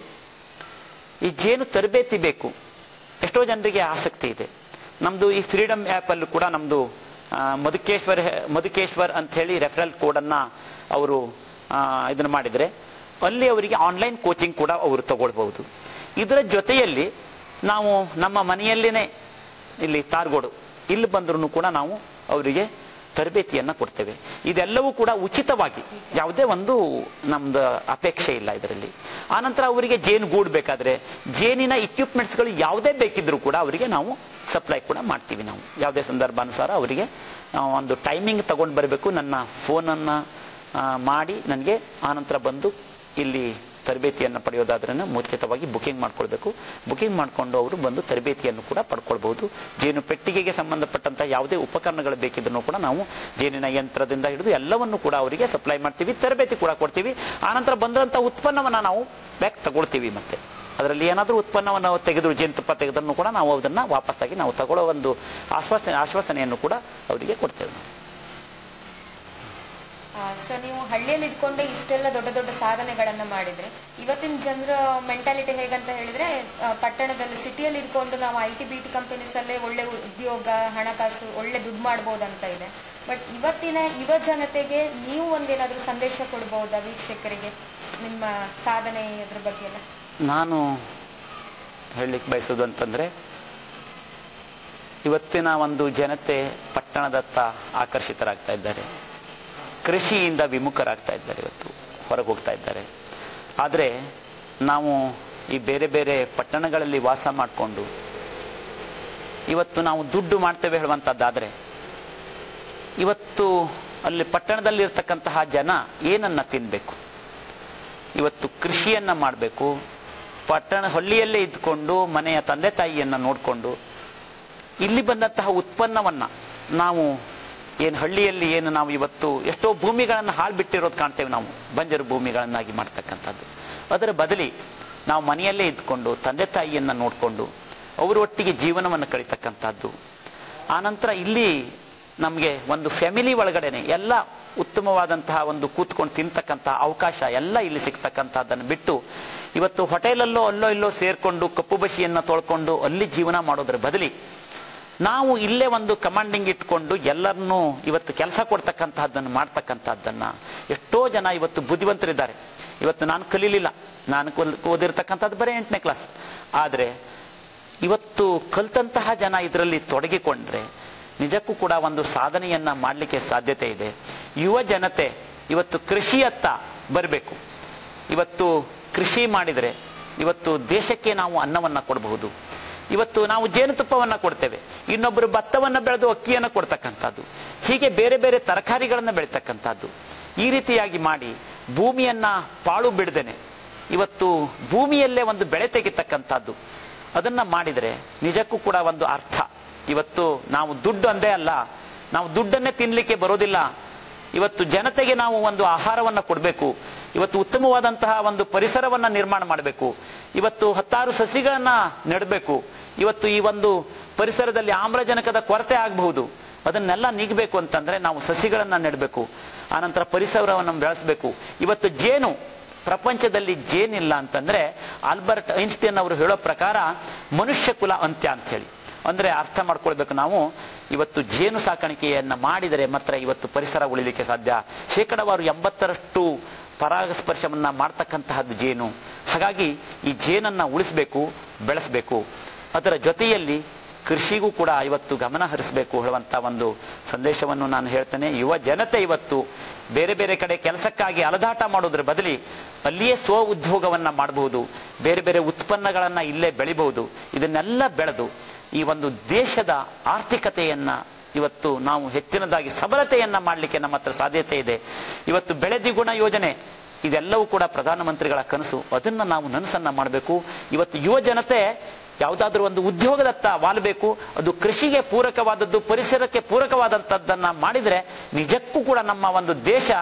ಈ ಜೇನು ತರಬೇತಿ ಬೇಕು ಎಷ್ಟೋ ಜನರಿಗೆ ಆಸಕ್ತಿ ಇದೆ ನಮ್ದು ಈ ಫ್ರೀಡಮ್ ಆ್ಯಪ್ ಅಲ್ಲೂ ಕೂಡ ನಮ್ದು ಆ, ಮಧುಕೇಶ್ವರ್ ಮಧುಕೇಶ್ವರ್ ಅಂತ ಹೇಳಿ ರೆಫರಲ್ ಕೋಡ್ ಅನ್ನ ಅವರು ಇದನ್ನ ಮಾಡಿದ್ರೆ ಅಲ್ಲಿ ಅವರಿಗೆ ಆನ್ಲೈನ್ ಕೋಚಿಂಗ್ ಕೂಡ ಅವರು ತಗೊಳ್ಬಹುದು ಇದರ ಜೊತೆಯಲ್ಲಿ ನಾವು ನಮ್ಮ ಮನೆಯಲ್ಲೇನೆ ಇಲ್ಲಿ ತಾರ್ಗೋಡು ಇಲ್ಲಿ ಬಂದ್ರು ಕೂಡ ನಾವು ಅವರಿಗೆ ತರಬೇತಿಯನ್ನ ಕೊಡ್ತೇವೆ ಇದೆಲ್ಲವೂ ಕೂಡ ಉಚಿತವಾಗಿ ಯಾವುದೇ ಒಂದು ನಮ್ದು ಅಪೇಕ್ಷೆ ಇಲ್ಲ ಇದರಲ್ಲಿ ಆನಂತರ ಅವರಿಗೆ ಜೇನು ಗೂಡು ಬೇಕಾದ್ರೆ ಜೇನಿನ ಇಕ್ವಿಪ್ಮೆಂಟ್ಸ್ಗಳು ಯಾವುದೇ ಬೇಕಿದ್ರೂ ಕೂಡ ಅವರಿಗೆ ನಾವು ಸಪ್ಲೈ ಕೂಡ ಮಾಡ್ತೀವಿ ನಾವು ಯಾವುದೇ ಸಂದರ್ಭಾನುಸಾರ ಅವರಿಗೆ ನಾವು ಒಂದು ಟೈಮಿಂಗ್ ತಗೊಂಡು ಬರಬೇಕು ನನ್ನ ಫೋನನ್ನು ಮಾಡಿ ನನಗೆ ಆನಂತರ ಬಂದು ಇಲ್ಲಿ ತರಬೇತಿಯನ್ನು ಪಡೆಯೋದಾದ್ರೆ ಮುಂಚಿತವಾಗಿ ಬುಕಿಂಗ್ ಮಾಡ್ಕೊಳ್ಬೇಕು ಬುಕಿಂಗ್ ಮಾಡಿಕೊಂಡು ಅವರು ಬಂದು ತರಬೇತಿಯನ್ನು ಕೂಡ ಪಡ್ಕೊಳ್ಬಹುದು ಜೇನು ಪೆಟ್ಟಿಗೆಗೆ ಸಂಬಂಧಪಟ್ಟಂತ ಯಾವುದೇ ಉಪಕರಣಗಳು ಬೇಕಿದ್ರು ಕೂಡ ನಾವು ಜೇನಿನ ಯಂತ್ರದಿಂದ ಹಿಡಿದು ಎಲ್ಲವನ್ನು ಕೂಡ ಅವರಿಗೆ ಸಪ್ಲೈ ಮಾಡ್ತೀವಿ ತರಬೇತಿ ಕೂಡ ಕೊಡ್ತೀವಿ ಆನಂತರ ಬಂದಂತ ಉತ್ಪನ್ನವನ್ನ ನಾವು ಬ್ಯಾಕ್ ತಗೊಳ್ತೀವಿ ಮತ್ತೆ ಅದರಲ್ಲಿ ಏನಾದರೂ ಉತ್ಪನ್ನವನ್ನು ನಾವು ತೆಗೆದು ಜೇನುತುಪ್ಪ ತೆಗೆದನ್ನು ಕೂಡ ನಾವು ಅದನ್ನ ವಾಪಸ್ಸಾಗಿ ನಾವು ತಗೊಳ್ಳೋ ಒಂದು ಆಶ್ವಾಸನೆ ಆಶ್ವಾಸನೆಯನ್ನು ಕೂಡ ಅವರಿಗೆ ಕೊಡ್ತೇವೆ ನಾವು ಸರ್ ನೀವು ಹಳ್ಳಿಯಲ್ಲಿ ಇದ್ಕೊಂಡೆ ಇಷ್ಟೆಲ್ಲ ದೊಡ್ಡ ದೊಡ್ಡ ಸಾಧನೆಗಳನ್ನ ಮಾಡಿದ್ರೆ ಇವತ್ತಿನ ಜನರ ಮೆಂಟಾಲಿಟಿ ಹೇಗಂತ ಹೇಳಿದ್ರೆ ಆ, ಪಟ್ಟಣದಲ್ಲಿ ಸಿಟಿಯಲ್ಲಿ ಇದ್ಕೊಂಡು ನಾವು I T B T companies ಅಲ್ಲೇ ಒಳ್ಳೆ ಉದ್ಯೋಗ ಹಣಕಾಸು ಒಳ್ಳೆ ದುಡ್ಡು ಮಾಡ್ಬೋದಂತ ಇದೆ ಬಟ್ ಇವತ್ತಿನ ಯುವ ಜನತೆಗೆ ನೀವು ಒಂದೇನಾದ್ರೂ ಸಂದೇಶ ಕೊಡ್ಬೋದಾ ವೀಕ್ಷಕರಿಗೆ ನಿಮ್ಮ ಸಾಧನೆ ಅದ್ರ ಬಗ್ಗೆ ಎಲ್ಲ ನಾನು ಹೇಳಲಿಕ್ಕೆ ಬಯಸೋದು ಅಂತಂದ್ರೆ ಇವತ್ತಿನ ಒಂದು ಜನತೆ ಪಟ್ಟಣದತ್ತ ಆಕರ್ಷಿತರಾಗ್ತಾ ಇದ್ದಾರೆ ಕೃಷಿಯಿಂದ ವಿಮುಖರಾಗ್ತಾ ಇದ್ದಾರೆ ಇವತ್ತು ಹೊರಗೆ ಹೋಗ್ತಾ ಇದ್ದಾರೆ ಆದರೆ ನಾವು ಈ ಬೇರೆ ಬೇರೆ ಪಟ್ಟಣಗಳಲ್ಲಿ ವಾಸ ಮಾಡಿಕೊಂಡು ಇವತ್ತು ನಾವು ದುಡ್ಡು ಮಾಡ್ತೇವೆ ಹೇಳುವಂಥದ್ದಾದ್ರೆ ಇವತ್ತು ಅಲ್ಲಿ ಪಟ್ಟಣದಲ್ಲಿ ಇರ್ತಕ್ಕಂತಹ ಜನ ಏನನ್ನ ತಿನ್ಬೇಕು ಇವತ್ತು ಕೃಷಿಯನ್ನ ಮಾಡಬೇಕು ಪಟ್ಟಣ ಹಳ್ಳಿಯಲ್ಲೇ ಇದ್ಕೊಂಡು ಮನೆಯ ತಂದೆ ತಾಯಿಯನ್ನ ನೋಡಿಕೊಂಡು ಇಲ್ಲಿ ಬಂದಂತಹ ಉತ್ಪನ್ನವನ್ನ ನಾವು ಏನು ಹಳ್ಳಿಯಲ್ಲಿ ಏನು ನಾವು ಇವತ್ತು ಎಷ್ಟೋ ಭೂಮಿಗಳನ್ನು ಹಾಳು ಬಿಟ್ಟಿರೋದು ಕಾಣ್ತೇವೆ ನಾವು ಬಂಜರು ಭೂಮಿಗಳನ್ನಾಗಿ ಮಾಡ್ತಕ್ಕಂಥದ್ದು ಅದರ ಬದಲಿ ನಾವು ಮನೆಯಲ್ಲೇ ಇದ್ಕೊಂಡು ತಂದೆ ತಾಯಿಯನ್ನ ನೋಡಿಕೊಂಡು ಅವರ ಒಟ್ಟಿಗೆ ಜೀವನವನ್ನು ಕಳಿತಕ್ಕಂಥದ್ದು ಆನಂತರ ಇಲ್ಲಿ ನಮಗೆ ಒಂದು ಫ್ಯಾಮಿಲಿ ಒಳಗಡೆನೆ ಎಲ್ಲ ಉತ್ತಮವಾದಂತಹ ಒಂದು ಕೂತ್ಕೊಂಡು ತಿಂತಕ್ಕಂತಹ ಅವಕಾಶ ಎಲ್ಲ ಇಲ್ಲಿ ಸಿಗ್ತಕ್ಕಂಥದ್ದನ್ನು ಬಿಟ್ಟು ಇವತ್ತು ಹೋಟೆಲಲ್ಲೋ ಅಲ್ಲೋ ಇಲ್ಲೋ ಸೇರ್ಕೊಂಡು ಕಪ್ಪು ಬಸಿಯನ್ನ ತೊಳ್ಕೊಂಡು ಅಲ್ಲಿ ಜೀವನ ಮಾಡೋದ್ರ ಬದಲಿ ನಾವು ಇಲ್ಲೇ ಒಂದು ಕಮಾಂಡಿಂಗ್ ಇಟ್ಕೊಂಡು ಎಲ್ಲರನ್ನೂ ಇವತ್ತು ಕೆಲಸ ಕೊಡ್ತಕ್ಕಂತಹದ್ದನ್ನು ಮಾಡ್ತಕ್ಕಂತಹದ್ದನ್ನ ಎಷ್ಟೋ ಜನ ಇವತ್ತು ಬುದ್ಧಿವಂತರಿದ್ದಾರೆ ಇವತ್ತು ನಾನು ಕಲೀಲಿಲ್ಲ ನಾನು ಕಲ್- ಓದಿರ್ತಕ್ಕಂಥದ್ದು ಬರೀ ಎಂಟನೇ ಕ್ಲಾಸ್ ಆದ್ರೆ ಇವತ್ತು ಕಲ್ತಂತಹ ಜನ ಇದರಲ್ಲಿ ತೊಡಗಿಕೊಂಡ್ರೆ ನಿಜಕ್ಕೂ ಕೂಡ ಒಂದು ಸಾಧನೆಯನ್ನ ಮಾಡಲಿಕ್ಕೆ ಸಾಧ್ಯತೆ ಇದೆ ಯುವ ಜನತೆ ಇವತ್ತು ಕೃಷಿಯತ್ತ ಬರಬೇಕು ಇವತ್ತು ಕೃಷಿ ಮಾಡಿದರೆ ಇವತ್ತು ದೇಶಕ್ಕೆ ನಾವು ಅನ್ನವನ್ನ ಕೊಡಬಹುದು ಇವತ್ತು ನಾವು ಜೇನುತುಪ್ಪವನ್ನ ಕೊಡ್ತೇವೆ ಇನ್ನೊಬ್ಬರು ಭತ್ತವನ್ನ ಬೆಳೆದು ಅಕ್ಕಿಯನ್ನ ಕೊಡ್ತಕ್ಕಂಥದ್ದು ಹೀಗೆ ಬೇರೆ ಬೇರೆ ತರಕಾರಿಗಳನ್ನ ಬೆಳೀತಕ್ಕಂಥದ್ದು ಈ ರೀತಿಯಾಗಿ ಮಾಡಿ ಭೂಮಿಯನ್ನ ಪಾಳು ಬಿಡದೇನೆ ಇವತ್ತು ಭೂಮಿಯಲ್ಲೇ ಒಂದು ಬೆಳೆ ತೆಗಿತಕ್ಕಂಥದ್ದು ಅದನ್ನ ಮಾಡಿದರೆ ನಿಜಕ್ಕೂ ಕೂಡ ಒಂದು ಅರ್ಥ ಇವತ್ತು ನಾವು ದುಡ್ಡು ಅಂದೇ ಅಲ್ಲ ನಾವು ದುಡ್ಡನ್ನೇ ತಿನ್ಲಿಕ್ಕೆ ಬರೋದಿಲ್ಲ ಇವತ್ತು ಜನತೆಗೆ ನಾವು ಒಂದು ಆಹಾರವನ್ನ ಕೊಡಬೇಕು ಇವತ್ತು ಉತ್ತಮವಾದಂತಹ ಒಂದು ಪರಿಸರವನ್ನ ನಿರ್ಮಾಣ ಮಾಡಬೇಕು ಇವತ್ತು ಹತ್ತಾರು ಸಸಿಗಳನ್ನ ನೆಡಬೇಕು ಇವತ್ತು ಈ ಒಂದು ಪರಿಸರದಲ್ಲಿ ಆಮ್ಲಜನಕದ ಕೊರತೆ ಆಗಬಹುದು ಅದನ್ನೆಲ್ಲ ನೀಗಬೇಕು ಅಂತಂದ್ರೆ ನಾವು ಸಸಿಗಳನ್ನ ನೆಡಬೇಕು ಆನಂತರ ಪರಿಸರವನ್ನು ಬೆಳೆಸಬೇಕು ಇವತ್ತು ಜೇನು ಪ್ರಪಂಚದಲ್ಲಿ ಜೇನಿಲ್ಲ ಅಂತಂದ್ರೆ ಆಲ್ಬರ್ಟ್ ಐನ್ಸ್ಟೈನ್ ಅವರು ಹೇಳೋ ಪ್ರಕಾರ ಮನುಷ್ಯ ಕುಲ ಅಂತ್ಯ ಅಂತ ಹೇಳಿ ಅಂದ್ರೆ ಅರ್ಥ ಮಾಡ್ಕೊಳ್ಬೇಕು ನಾವು ಇವತ್ತು ಜೇನು ಸಾಕಾಣಿಕೆಯನ್ನ ಮಾಡಿದರೆ ಮಾತ್ರ ಇವತ್ತು ಪರಿಸರ ಉಳಿಲಿಕ್ಕೆ ಸಾಧ್ಯ ಶೇಕಡವಾರು ಎಂಬತ್ತರಷ್ಟು ಪರಾಗಸ್ಪರ್ಶವನ್ನ ಮಾಡ್ತಕ್ಕಂತಹದ್ದು ಜೇನು ಹಾಗಾಗಿ ಈ ಜೇನನ್ನ ಉಳಿಸಬೇಕು ಬೆಳೆಸಬೇಕು ಅದರ ಜೊತೆಯಲ್ಲಿ ಕೃಷಿಗೂ ಕೂಡ ಇವತ್ತು ಗಮನ ಹರಿಸಬೇಕು ಹೇಳುವಂತ ಒಂದು ಸಂದೇಶವನ್ನು ನಾನು ಹೇಳ್ತೇನೆ ಯುವ ಜನತೆ ಇವತ್ತು ಬೇರೆ ಬೇರೆ ಕಡೆ ಕೆಲಸಕ್ಕಾಗಿ ಅಲದಾಟ ಮಾಡೋದ್ರ ಬದಲಿ ಅಲ್ಲಿಯೇ ಸ್ವ ಉದ್ಯೋಗವನ್ನ ಮಾಡಬಹುದು ಬೇರೆ ಬೇರೆ ಉತ್ಪನ್ನಗಳನ್ನ ಇಲ್ಲೇ ಬೆಳಿಬಹುದು ಇದನ್ನೆಲ್ಲ ಬೆಳೆದು ಈ ಒಂದು ದೇಶದ ಆರ್ಥಿಕತೆಯನ್ನ ಇವತ್ತು ನಾವು ಹೆಚ್ಚಿನದಾಗಿ ಸಬಲತೆಯನ್ನ ಮಾಡಲಿಕ್ಕೆ ನಮ್ಮ ಹತ್ರ ಸಾಧ್ಯತೆ ಇದೆ ಇವತ್ತು ಬೆಳೆ ದ್ವಿಗುಣ ಯೋಜನೆ ಇದೆಲ್ಲವೂ ಕೂಡ ಪ್ರಧಾನಮಂತ್ರಿಗಳ ಕನಸು ಅದನ್ನ ನಾವು ನನಸನ್ನ ಮಾಡಬೇಕು ಇವತ್ತು ಯುವ ಜನತೆ ಯಾವುದಾದ್ರೂ ಒಂದು ಉದ್ಯೋಗದತ್ತ ವಾಲಬೇಕು ಅದು ಕೃಷಿಗೆ ಪೂರಕವಾದದ್ದು ಪರಿಸರಕ್ಕೆ ಪೂರಕವಾದಂತದ್ದನ್ನ ಮಾಡಿದ್ರೆ ನಿಜಕ್ಕೂ ಕೂಡ ನಮ್ಮ ಒಂದು ದೇಶ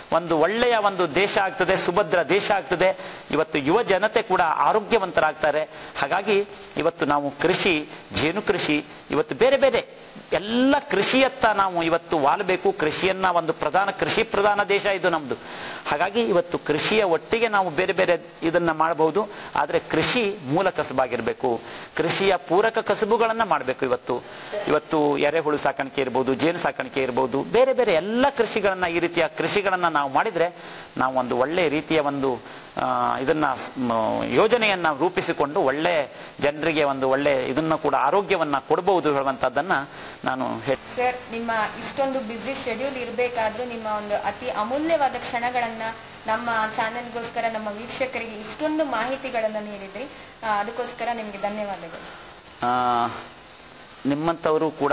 ಒಂದು ಒಳ್ಳೆಯ ಒಂದು ದೇಶ ಆಗ್ತದೆ ಸುಭದ್ರ ದೇಶ ಆಗ್ತದೆ ಇವತ್ತು ಯುವ ಜನತೆ ಕೂಡ ಆರೋಗ್ಯವಂತರಾಗ್ತಾರೆ ಹಾಗಾಗಿ ಇವತ್ತು ನಾವು ಕೃಷಿ ಜೇನು ಕೃಷಿ ಇವತ್ತು ಬೇರೆ ಬೇರೆ ಎಲ್ಲ ಕೃಷಿಯತ್ತ ನಾವು ಇವತ್ತು ವಾಲಬೇಕು ಕೃಷಿಯನ್ನ ಒಂದು ಪ್ರಧಾನ ಕೃಷಿ ಪ್ರಧಾನ ದೇಶ ಇದು ನಮ್ದು ಹಾಗಾಗಿ ಇವತ್ತು ಕೃಷಿಯ ಒಟ್ಟಿಗೆ ನಾವು ಬೇರೆ ಬೇರೆ ಇದನ್ನ ಮಾಡಬಹುದು ಆದ್ರೆ ಕೃಷಿ ಮೂಲ ಕಸಬಾಗಿರ್ಬೇಕು ಕೃಷಿಯ ಪೂರಕ ಕಸಬುಗಳನ್ನ ಮಾಡಬೇಕು ಇವತ್ತು ಇವತ್ತು ಎರೆಹುಳು ಸಾಕಾಣಿಕೆ ಇರ್ಬೋದು ಜೇನು ಸಾಕಾಣಿಕೆ ಇರ್ಬೋದು ಬೇರೆ ಬೇರೆ ಎಲ್ಲ ಕೃಷಿಗಳನ್ನ ಈ ರೀತಿಯ ಕೃಷಿಗಳನ್ನ ನಾವು ಮಾಡಿದ್ರೆ ನಾವು ಒಂದು ಒಳ್ಳೆ ರೀತಿಯ ಒಂದು ಆ, ಇದನ್ನ ಮ್, ಯೋಜನೆಯನ್ನ ರೂಪಿಸಿಕೊಂಡು ಒಳ್ಳೆ ಜನರಿಗೆ ಒಂದು ಒಳ್ಳೆ ಇದನ್ನ ಕೂಡ ಆರೋಗ್ಯವನ್ನ ಕೊಡಬಹುದು ಹೇಳುವಂತದ್ದನ್ನ ನಾನು ಹೇಳ್ ಸರ್ ನಿಮ್ಮ ಇಷ್ಟೊಂದು ಬ್ಯುಸಿ ಶೆಡ್ಯೂಲ್ ಇರಬೇಕಾದ್ರೂ ನಿಮ್ಮ ಒಂದು ಅತಿ ಅಮೂಲ್ಯವಾದ ಕ್ಷಣಗಳನ್ನ ನಮ್ಮ ಚಾನೆಲ್ಗೋಸ್ಕರ ನಮ್ಮ ವೀಕ್ಷಕರಿಗೆ ಇಷ್ಟೊಂದು ಮಾಹಿತಿಗಳನ್ನ ನೀಡಿದ್ರಿ ಆ, ಅದಕ್ಕೋಸ್ಕರ ನಿಮ್ಗೆ ಧನ್ಯವಾದಗಳು ಆ, ನಿಮ್ಮಂಥವರು ಕೂಡ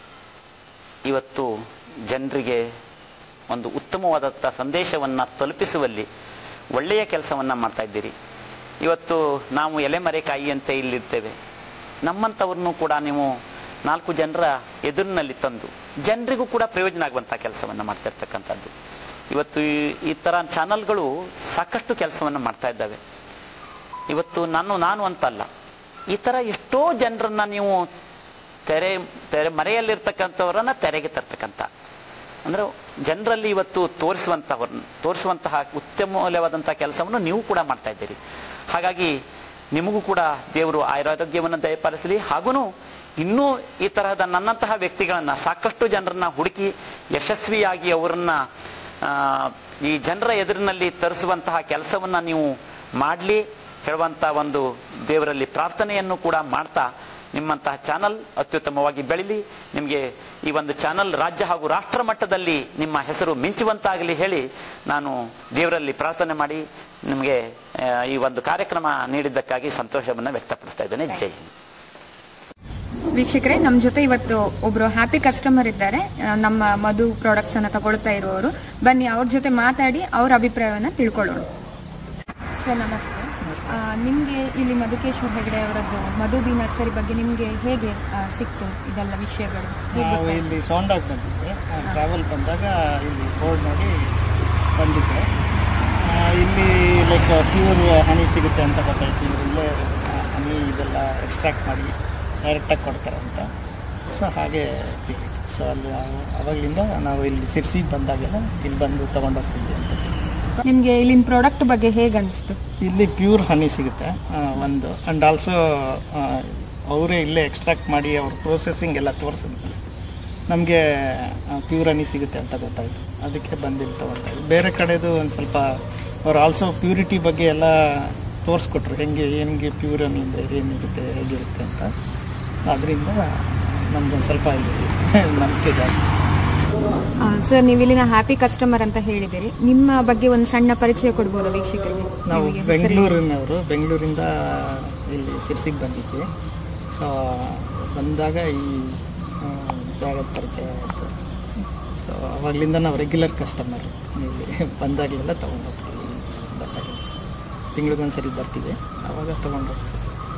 ಇವತ್ತು ಜನರಿಗೆ ಒಂದು ಉತ್ತಮವಾದಂಥ ಸಂದೇಶವನ್ನು ತಲುಪಿಸುವಲ್ಲಿ ಒಳ್ಳೆಯ ಕೆಲಸವನ್ನು ಮಾಡ್ತಾ ಇದ್ದೀರಿ ಇವತ್ತು ನಾವು ಎಲೆಮರೆಕಾಯಿ ಅಂತ ಇಲ್ಲಿರ್ತೇವೆ ನಮ್ಮಂಥವ್ರನ್ನು ಕೂಡ ನೀವು ನಾಲ್ಕು ಜನರ ಎದುರಿನಲ್ಲಿ ತಂದು ಜನರಿಗೂ ಕೂಡ ಪ್ರಯೋಜನ ಆಗುವಂಥ ಕೆಲಸವನ್ನು ಮಾಡ್ತಾ ಇರ್ತಕ್ಕಂಥದ್ದು ಇವತ್ತು ಈ- ಈ ಥರ ಚಾನಲ್ಗಳು ಸಾಕಷ್ಟು ಕೆಲಸವನ್ನು ಮಾಡ್ತಾ ಇದ್ದಾವೆ ಇವತ್ತು ನಾನು ನಾನು ಅಂತಲ್ಲ ಈ ತರ ಎಷ್ಟೋ ಜನರನ್ನ ನೀವು ತೆರೆ ತೆರೆ ಮರೆಯಲ್ಲಿರ್ತಕ್ಕಂಥವರನ್ನ ತೆರೆಗೆ ತರ್ತಕ್ಕಂಥ ಅಂದ್ರೆ ಜನರಲ್ಲಿ ಇವತ್ತು ತೋರಿಸುವಂತಹ ತೋರಿಸುವಂತಹ ಉತ್ತಮವಾದಂತಹ ಕೆಲಸವನ್ನು ನೀವು ಕೂಡ ಮಾಡ್ತಾ ಇದ್ದೀರಿ ಹಾಗಾಗಿ ನಿಮಗೂ ಕೂಡ ದೇವರು ಆಯುರಾರೋಗ್ಯವನ್ನು ದಯಪಾಲಿಸಲಿ ಹಾಗೂ ಇನ್ನೂ ಈ ತರಹದ ನನ್ನಂತಹ ವ್ಯಕ್ತಿಗಳನ್ನ ಸಾಕಷ್ಟು ಜನರನ್ನ ಹುಡುಕಿ ಯಶಸ್ವಿಯಾಗಿ ಅವರನ್ನ ಆ, ಈ ಜನರ ಎದುರಿನಲ್ಲಿ ತರಿಸುವಂತಹ ಕೆಲಸವನ್ನ ನೀವು ಮಾಡಲಿ ಹೇಳುವಂತ ಒಂದು ದೇವರಲ್ಲಿ ಪ್ರಾರ್ಥನೆಯನ್ನು ಕೂಡ ಮಾಡ್ತಾ ನಿಮ್ಮಂತಹ ಚಾನಲ್ ಅತ್ಯುತ್ತಮವಾಗಿ ಬೆಳಿಲಿ ನಿಮಗೆ ಈ ಒಂದು ಚಾನಲ್ ರಾಜ್ಯ ಹಾಗೂ ರಾಷ್ಟ್ರ ಮಟ್ಟದಲ್ಲಿ ನಿಮ್ಮ ಹೆಸರು ಮಿಂಚುವಂತಾಗಲಿ ಹೇಳಿ ನಾನು ದೇವರಲ್ಲಿ ಪ್ರಾರ್ಥನೆ ಮಾಡಿ ನಿಮಗೆ ಆ, ಈ ಒಂದು ಕಾರ್ಯಕ್ರಮ ನೀಡಿದ್ದಕ್ಕಾಗಿ ಸಂತೋಷವನ್ನು ವ್ಯಕ್ತಪಡಿಸ್ತಾ ಇದ್ದೇನೆ ಜೈ ಹಿಂದ್ ವೀಕ್ಷಕರೇ ನಮ್ಮ ಜೊತೆ ಇವತ್ತು ಒಬ್ರು ಹ್ಯಾಪಿ ಕಸ್ಟಮರ್ ಇದ್ದಾರೆ ಆ, ನಮ್ಮ ಮಧು ಪ್ರಾಡಕ್ಟ್ಸ್ ಅನ್ನ ತಗೊಳ್ತಾ ಇರುವವರು ಬನ್ನಿ ಅವ್ರ ಜೊತೆ ಮಾತಾಡಿ ಅವ್ರ ಅಭಿಪ್ರಾಯವನ್ನ ತಿಳ್ಕೊಳ್ಳೋಣ ಸರ್ ನಮಸ್ತೆ ಆ, ನಿಮ್ಗೆ ಇಲ್ಲಿ ಮಧುಕೇಶ್ವರ್ ಹೆಗಡೆ ಅವರದ್ದು ಮಧು ಬಿ ನರ್ಸರಿ ಬಗ್ಗೆ ನಿಮ್ಗೆ ಹೇಗೆ ಆ, ಸಿಕ್ತು ಇದೆಲ್ಲ ವಿಷಯಗಳು ಹೇಗೆ ನಾವು ಗೊತ್ತಾಯ್ತು? ಇಲ್ಲಿ ಸೌಂಡಾಗಿ ಬಂದಿದ್ದೆ ಟ್ರಾವೆಲ್ ಬಂದಾಗ ಇಲ್ಲಿ ಬೋರ್ಡ್ ನೋಡಿ ಬಂದಿದ್ದೆ ಆ, ಇಲ್ಲಿ ಲೈಕ್ ಪ್ಯೂರ್ ಹನಿ ಸಿಗುತ್ತೆ ಅಂತ ಗೊತ್ತಾಯ್ತು ಇಲ್ಲೇ ಹನಿ ಇದೆಲ್ಲ ಎಕ್ಸ್ಟ್ರಾಕ್ಟ್ ಮಾಡಿ ಡೈರೆಕ್ಟಾಗಿ ಕೊಡ್ತಾರೆ ಅಂತ ಸೊ ಹಾಗೆ ತಿಳಿಯಿತು ಸೊ ಅಲ್ಲಿ ನಾವು ಅವಾಗಲಿಂದ ನಾವು ಇಲ್ಲಿ ಸಿರ್ಸಿ ಬಂದಾಗೆಲ್ಲ ಇಲ್ಲಿ ಬಂದು ತೊಗೊಂಡೋಗ್ತಿದ್ವಿ ಅಂತ ನಿಮ್ಗೆ ಇಲ್ಲಿನ ಪ್ರಾಡಕ್ಟ್ ಬಗ್ಗೆ ಹೇಗೆ ಅನಿಸ್ತು ಇಲ್ಲಿ ಪ್ಯೂರ್ ಹನಿ ಸಿಗುತ್ತೆ ಆ, ಒಂದು ಆ್ಯಂಡ್ ಆಲ್ಸೋ ಅವರೇ ಇಲ್ಲೇ ಎಕ್ಸ್ಟ್ರಾಕ್ಟ್ ಮಾಡಿ ಅವ್ರ ಪ್ರೊಸೆಸಿಂಗ್ ಎಲ್ಲ ತೋರಿಸಿದ್ಮೇಲೆ ನಮಗೆ ಪ್ಯೂರ್ ಹನಿ ಸಿಗುತ್ತೆ ಅಂತ ಗೊತ್ತಾಯಿತು ಅದಕ್ಕೆ ಬಂದಿಲ್ಲಿ ತೊಗೊಳ್ತಾ ಇದ್ವಿ ಬೇರೆ ಕಡೆದು ಒಂದು ಸ್ವಲ್ಪ ಅವ್ರು ಆಲ್ಸೋ ಪ್ಯೂರಿಟಿ ಬಗ್ಗೆ ಎಲ್ಲ ತೋರಿಸ್ಕೊಟ್ರು ಹೆಂಗೆ ಹೆಂಗೆ ಪ್ಯೂರ್ ಹನಿ ಅಂದರೆ ಏನಿರುತ್ತೆ ಹೇಗಿರುತ್ತೆ ಅಂತ ಅದರಿಂದ ನಮ್ಗೊಂದು ಸ್ವಲ್ಪ ಇಲ್ಲಿ ನಂಬಿಕೆ ಜಾಸ್ತಿ ಸರ್ ನೀವು ಇಲ್ಲಿನ ಹ್ಯಾಪಿ ಕಸ್ಟಮರ್ ಅಂತ ಹೇಳಿದಿರಿ ನಿಮ್ಮ ಬಗ್ಗೆ ಒಂದು ಸಣ್ಣ ಪರಿಚಯ ಕೊಡ್ಬೋದಾ ವೀಕ್ಷಕರಿಗೆ ನಾವು ನಿಮಗೆ ಹೆಸರು- ಬೆಂಗಳೂರಿನವರು ಬೆಂಗಳೂರಿಂದ ಇಲ್ಲಿ ಸಿರ್ಸಿಗೆ ಬಂದಿದ್ವಿ ಸೊ ಬಂದಾಗ ಈ ಆ, ಜಾಗದ ಪರಿಚಯ ಆಯಿತು ಸೊ ಅವಾಗಲಿಂದ ನಾವು ರೆಗ್ಯುಲರ್ ಕಸ್ಟಮರ್ ಇಲ್ಲಿ ಬಂದಾಗಲೆಲ್ಲ ತೊಗೊಂಡೋಗ್ತೀವಿ ಬಟ್ಟೆಗೆ ತಿಂಗಳಿಗೊಂದ್ಸರಿ ಬರ್ತೀವಿ ಅವಾಗ ತೊಗೊಂಡೋಗ್ತೀವಿ